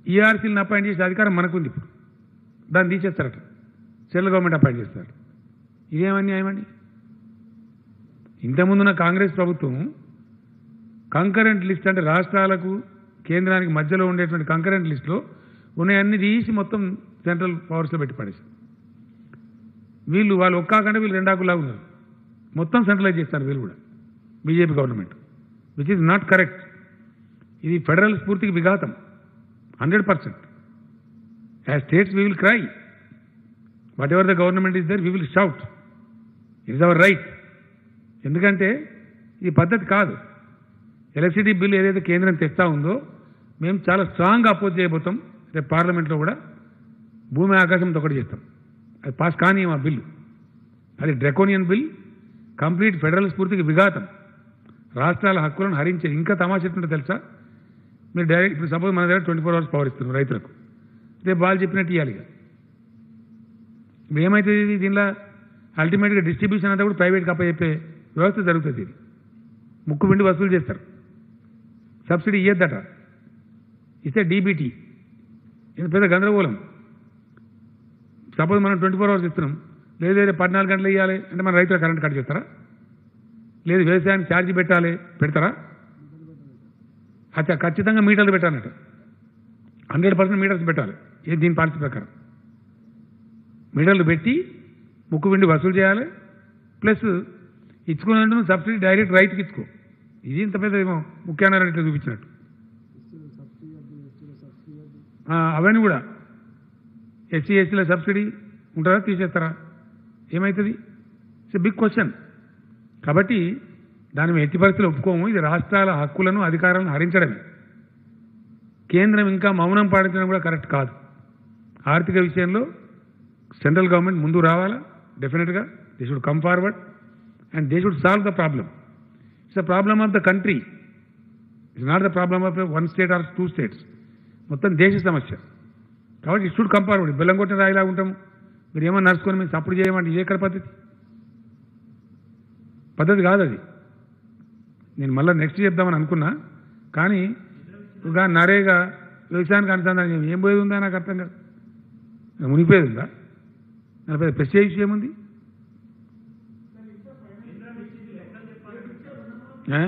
ఈఆర్సీలను అపాయింట్ చేసే అధికారం మనకుంది ఇప్పుడు దాన్ని తీసేస్తారట సెంట్రల్ గవర్నమెంట్ అపాయింట్ చేస్తారు ఇదేమని న్యాయమండి ఇంతకుముందున్న కాంగ్రెస్ ప్రభుత్వం కంకరెంట్ లిస్ట్ అంటే రాష్ట్రాలకు కేంద్రానికి మధ్యలో ఉండేటువంటి కంకరెంట్ లిస్టులో ఉన్నాయన్నీ తీసి మొత్తం సెంట్రల్ పవర్స్లో పెట్టి పడేశారు వీళ్ళు వాళ్ళు ఒక్కాకంటే వీళ్ళు రెండాకులాగా ఉన్నారు మొత్తం సెంట్రలైజ్ చేస్తారు వీళ్ళు కూడా BJP government which is not correct ఇది ఫెడరల్ స్ఫూర్తికి విఘాతం hundred percent as states we will cry whatever the government is there we will shout it is our right ఎందుకంటే ఈ పద్ధతి కాదు ఎలక్ట్రిసిటీ బిల్ ఏదైతే కేంద్రం తెస్తా ఉందో మేము చాలా స్ట్రాంగ్గా అపోజ్ చేయబోతాం రేపు పార్లమెంట్లో కూడా భూమి ఆకాశంతో ఒకటి చేస్తాం అది పాస్ కానీ ఆ బిల్లు అది డ్రెకోనియన్ బిల్ కంప్లీట్ ఫెడరల్ స్ఫూర్తికి విఘాతం రాష్ట్రాల హక్కులను హరించేది ఇంకా తమాషా ఎట్లుంటే తెలుసా మీరు డైరెక్ట్ ఇప్పుడు సపోజ్ మన దగ్గర ట్వంటీ ఫోర్ అవర్స్ పవర్ ఇస్తున్నారు రైతులకు రేపు వాళ్ళు చెప్పినట్టు ఇవ్వాలి ఇక ఇప్పుడు ఏమవుతుంది ఇది దీనిలో అల్టిమేట్గా డిస్ట్రిబ్యూషన్ అంతా కూడా ప్రైవేట్కి అప్పచెప్పే వ్యవస్థ జరుగుతుంది ఇది ముక్కు పిండి వసూలు చేస్తారు సబ్సిడీ ఇయ్యద్దట ఇస్తే డీబీటీ ఇది పెద్ద గందరగోళం సపోజ్ మనం ట్వంటీ ఫోర్ అవర్స్ ఇస్తున్నాం లేదు లేదు పద్నాలుగు గంటలు ఇవ్వాలి అంటే మన రైతుల కరెంట్ కట్ చేస్తారా లేదు వ్యవసాయానికి ఛార్జీ పెట్టాలి పెడతారా అచ్చా ఖచ్చితంగా మీటర్లు పెట్టాలన్నట్టు హండ్రెడ్ పర్సెంట్ మీటర్స్ పెట్టాలి ఇది దీని పాలసీ ప్రకారం మీటర్లు పెట్టి ముక్కు పిండి వసూలు చేయాలి ప్లస్ ఇచ్చుకున్నట్టు సబ్సిడీ డైరెక్ట్ రైతుకి ఇచ్చుకో ఇది ఇంత పెద్ద ఏమో ముఖ్యాన్ని ఇట్లా చూపించినట్టు ఆ, అవన్నీ కూడా ఎస్సీ ఎస్సీల సబ్సిడీ ఉంటుందా తీసేస్తారా ఏమవుతుంది ఇట్స్ బిగ్ క్వశ్చన్ కాబట్టి దాని మేము ఎట్టి పరిస్థితులు ఒప్పుకోము ఇది రాష్ట్రాల హక్కులను అధికారాలను హరించడమే కేంద్రం ఇంకా మౌనం పాటించడం కూడా కరెక్ట్ కాదు ఆర్థిక విషయంలో సెంట్రల్ గవర్నమెంట్ ముందు రావాలా డెఫినెట్గా they should come forward and they should solve the problem it's the problem of the country it's not the problem of one state or two states మొత్తం దేశ సమస్య కాబట్టి ఇట్ షుడ్ కమ్ ఫార్వర్డ్ బెల్లం కొట్టిన రాయిలా ఉంటాము మీరు ఏమో నడుచుకొని మేము సపోర్ట్ చేయమంటే ఇది ఎక్కడ పద్ధతి పద్ధతి కాదు అది నేను మళ్ళీ నెక్స్ట్ చెప్దామని అనుకున్నా కానీ ఇంకా నరేగా వ్యవసాయానికి అనుసంధానం చేయం. ఏం పోయేది ఉందా నాకు అర్థం కాదు నాకు మునిగిపోయేది ఉందా నాకు పెద్ద ప్రెస్టేజ్ ఏముంది ఆ?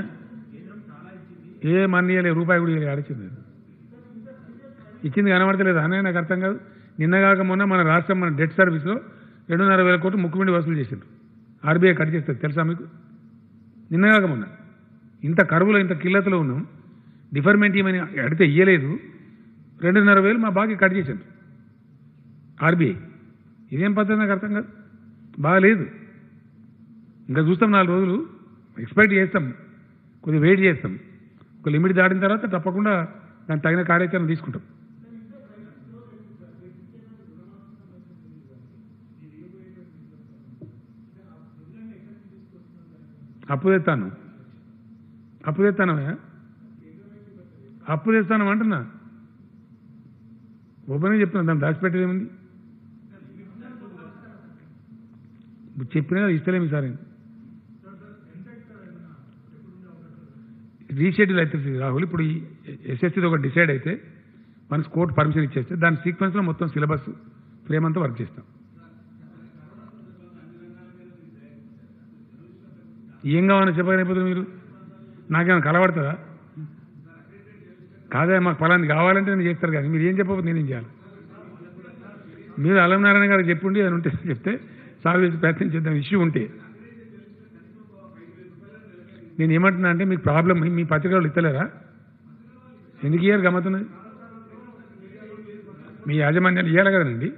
ఏ మనీ ఇవ్వలేదు రూపాయి కూడా ఇవ్వలేదు అడిచింది ఇచ్చింది కనబడతలేదు అనే నాకు అర్థం కాదు నిన్నగాక మొన్న మన రాష్ట్రం మన డెట్ సర్వీస్లో రెండున్నర వేల కోట్లు ముక్కుమిండి వసూలు చేసిండ్రు ఆర్బీఐ కట్ చేస్తుంది తెలుసా మీకు నిన్నగాక మొన్న ఇంత కరువులో ఇంత కిల్లతలో ఉన్నాం డిఫర్మెంట్ ఇవ్వమని అడిగితే ఇయ్యలేదు రెండున్నర వేలు మా బాగా కట్ చేశారు ఆర్బీఐ ఇదేం పద్ధతి నాకు అర్థం కాదు బాగాలేదు ఇంకా చూస్తాం నాలుగు రోజులు ఎక్స్పెక్ట్ చేస్తాం కొద్దిగా వెయిట్ చేస్తాం ఒక లిమిట్ దాటిన తర్వాత తప్పకుండా దానికి తగిన కార్యాచరణ తీసుకుంటాం అప్పు తెస్తాను అప్పు తెస్తానమయ్యా అప్పు తెస్తాను అంటున్నా ఓపెన్గా చెప్తున్నా దాన్ని దాచిపెట్టేది ఏముంది ఇప్పుడు చెప్పినా కదా ఇస్తలేము ఈసారి రీషెడ్యూల్ అవుతుంది రాహుల్ ఇప్పుడు ఈ ఎస్ఎస్సీది ఒక డిసైడ్ అయితే మనకి కోర్టు పర్మిషన్ ఇచ్చేస్తే దాని సీక్వెన్స్లో మొత్తం సిలబస్ ఫ్రేమ్ అంతా వర్క్ చేస్తాం ఏం కావాలని చెప్పగలిగిపోతుంది మీరు నాకేమైనా కలబడుతుందా కాదే మాకు ఫలాన్ని కావాలంటే నేను చేస్తారు కానీ మీరు ఏం చెప్పకపోతే నేనేం చేయాలి మీరు అలం నారాయణ గారికి చెప్పుండి అది ఉంటే చెప్తే సాల్వ్ చేసి ప్రయత్నం చేద్దాం ఇష్యూ ఉంటే నేను ఏమంటున్నా అంటే మీకు ప్రాబ్లం మీ పత్రికలు ఇస్తలేరా ఎందుకు ఇయ్యారు గమ్మతున్నది మీ యాజమాన్యాలు ఇవ్వాలి కదండి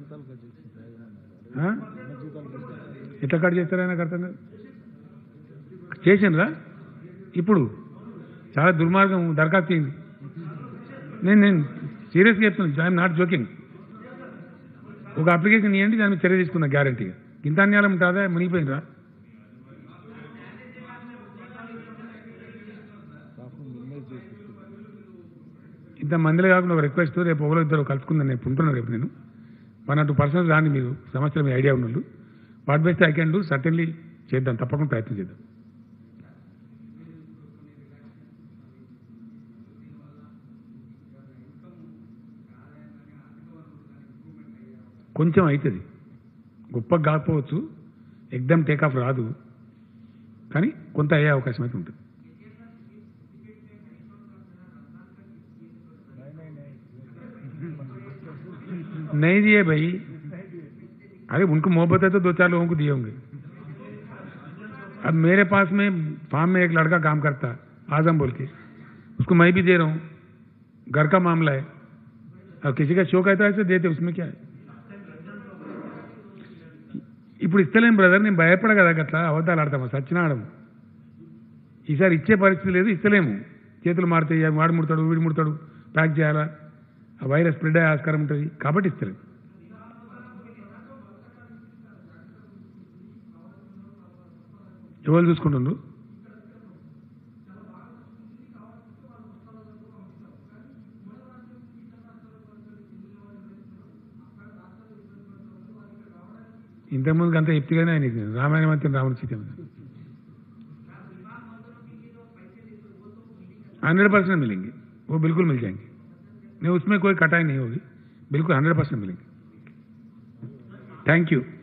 ఆ? ఎట్లా కట్ చేస్తారా నాకు అర్థం కాదు చేసిండ్రా ఇప్పుడు చాలా దుర్మార్గం దరఖాస్తు అయింది నేను నేను సీరియస్గా చెప్తున్నాను ఐఎమ్ నాట్ జోకింగ్ ఒక అప్లికేషన్ ఇవ్వండి దాని మీద చర్య తీసుకున్నా గ్యారంటీగా ఇంత అన్యాయం ఉంటుందా మునిగిపోయిందిరా ఇంత మందిలో కాకుండా ఒక రిక్వెస్ట్ రేపు ఒకరు ఇద్దరు కలుసుకుందని రేపు ఉంటున్నాను రేపు నేను వన్ ఆర్ టూ పర్సన్స్ రాని మీరు సమస్యలు మీ ఐడియా ఉన్నోళ్ళు what best I can do certainly చేద్దాం తప్పకుండా ప్రయత్నం చేద్దాం కొంచెం అవుతుంది గొప్ప కాకపోవచ్చు ఎగ్దమ్ టేక్ ఆఫ్ రాదు కానీ కొంత అయ్యే అవకాశం అయితే ఉంటుంది नहीं दिए भाई अरे उनको मोहब्बत है तो दो चार लोगों को दिए होंगे अब मेरे पास में फार्म में एक लड़का काम करता है आजम बोल के उसको मैं भी दे रहा हूँ घर का मामला है अब किसी का शौक है तो ऐसे देते उसमें क्या है ఇప్పుడు ఇస్తలేం బ్రదర్ నేను భయపడ కదా అట్లా అబద్ధాలు ఆడతామా సచ్చినాడము ఈసారి ఇచ్చే పరిస్థితి లేదు ఇస్తలేము చేతులు మారుతాయి అవి వాడు ముడతాడు వీడు ముడతాడు ప్యాక్ చేయాలా ఆ వైరస్ స్ప్రెడ్ అయ్యే ఆస్కారం ఉంటుంది కాబట్టి ఇస్తలేదు ఎవరు చూసుకుంటుండ్రు ఇంతకుముందు అంతా చెప్తేగానే ఆయన ఇది. రామాయణం అంతే రాముడి సీత हंड्रेड परसेंट मिलेंगे वो बिल्कुल मिल जाएंगे नहीं उसमें कोई कटाई नहीं होगी बिल्कुल हंड्रेड परसेंट मिलेंगे थैंक यू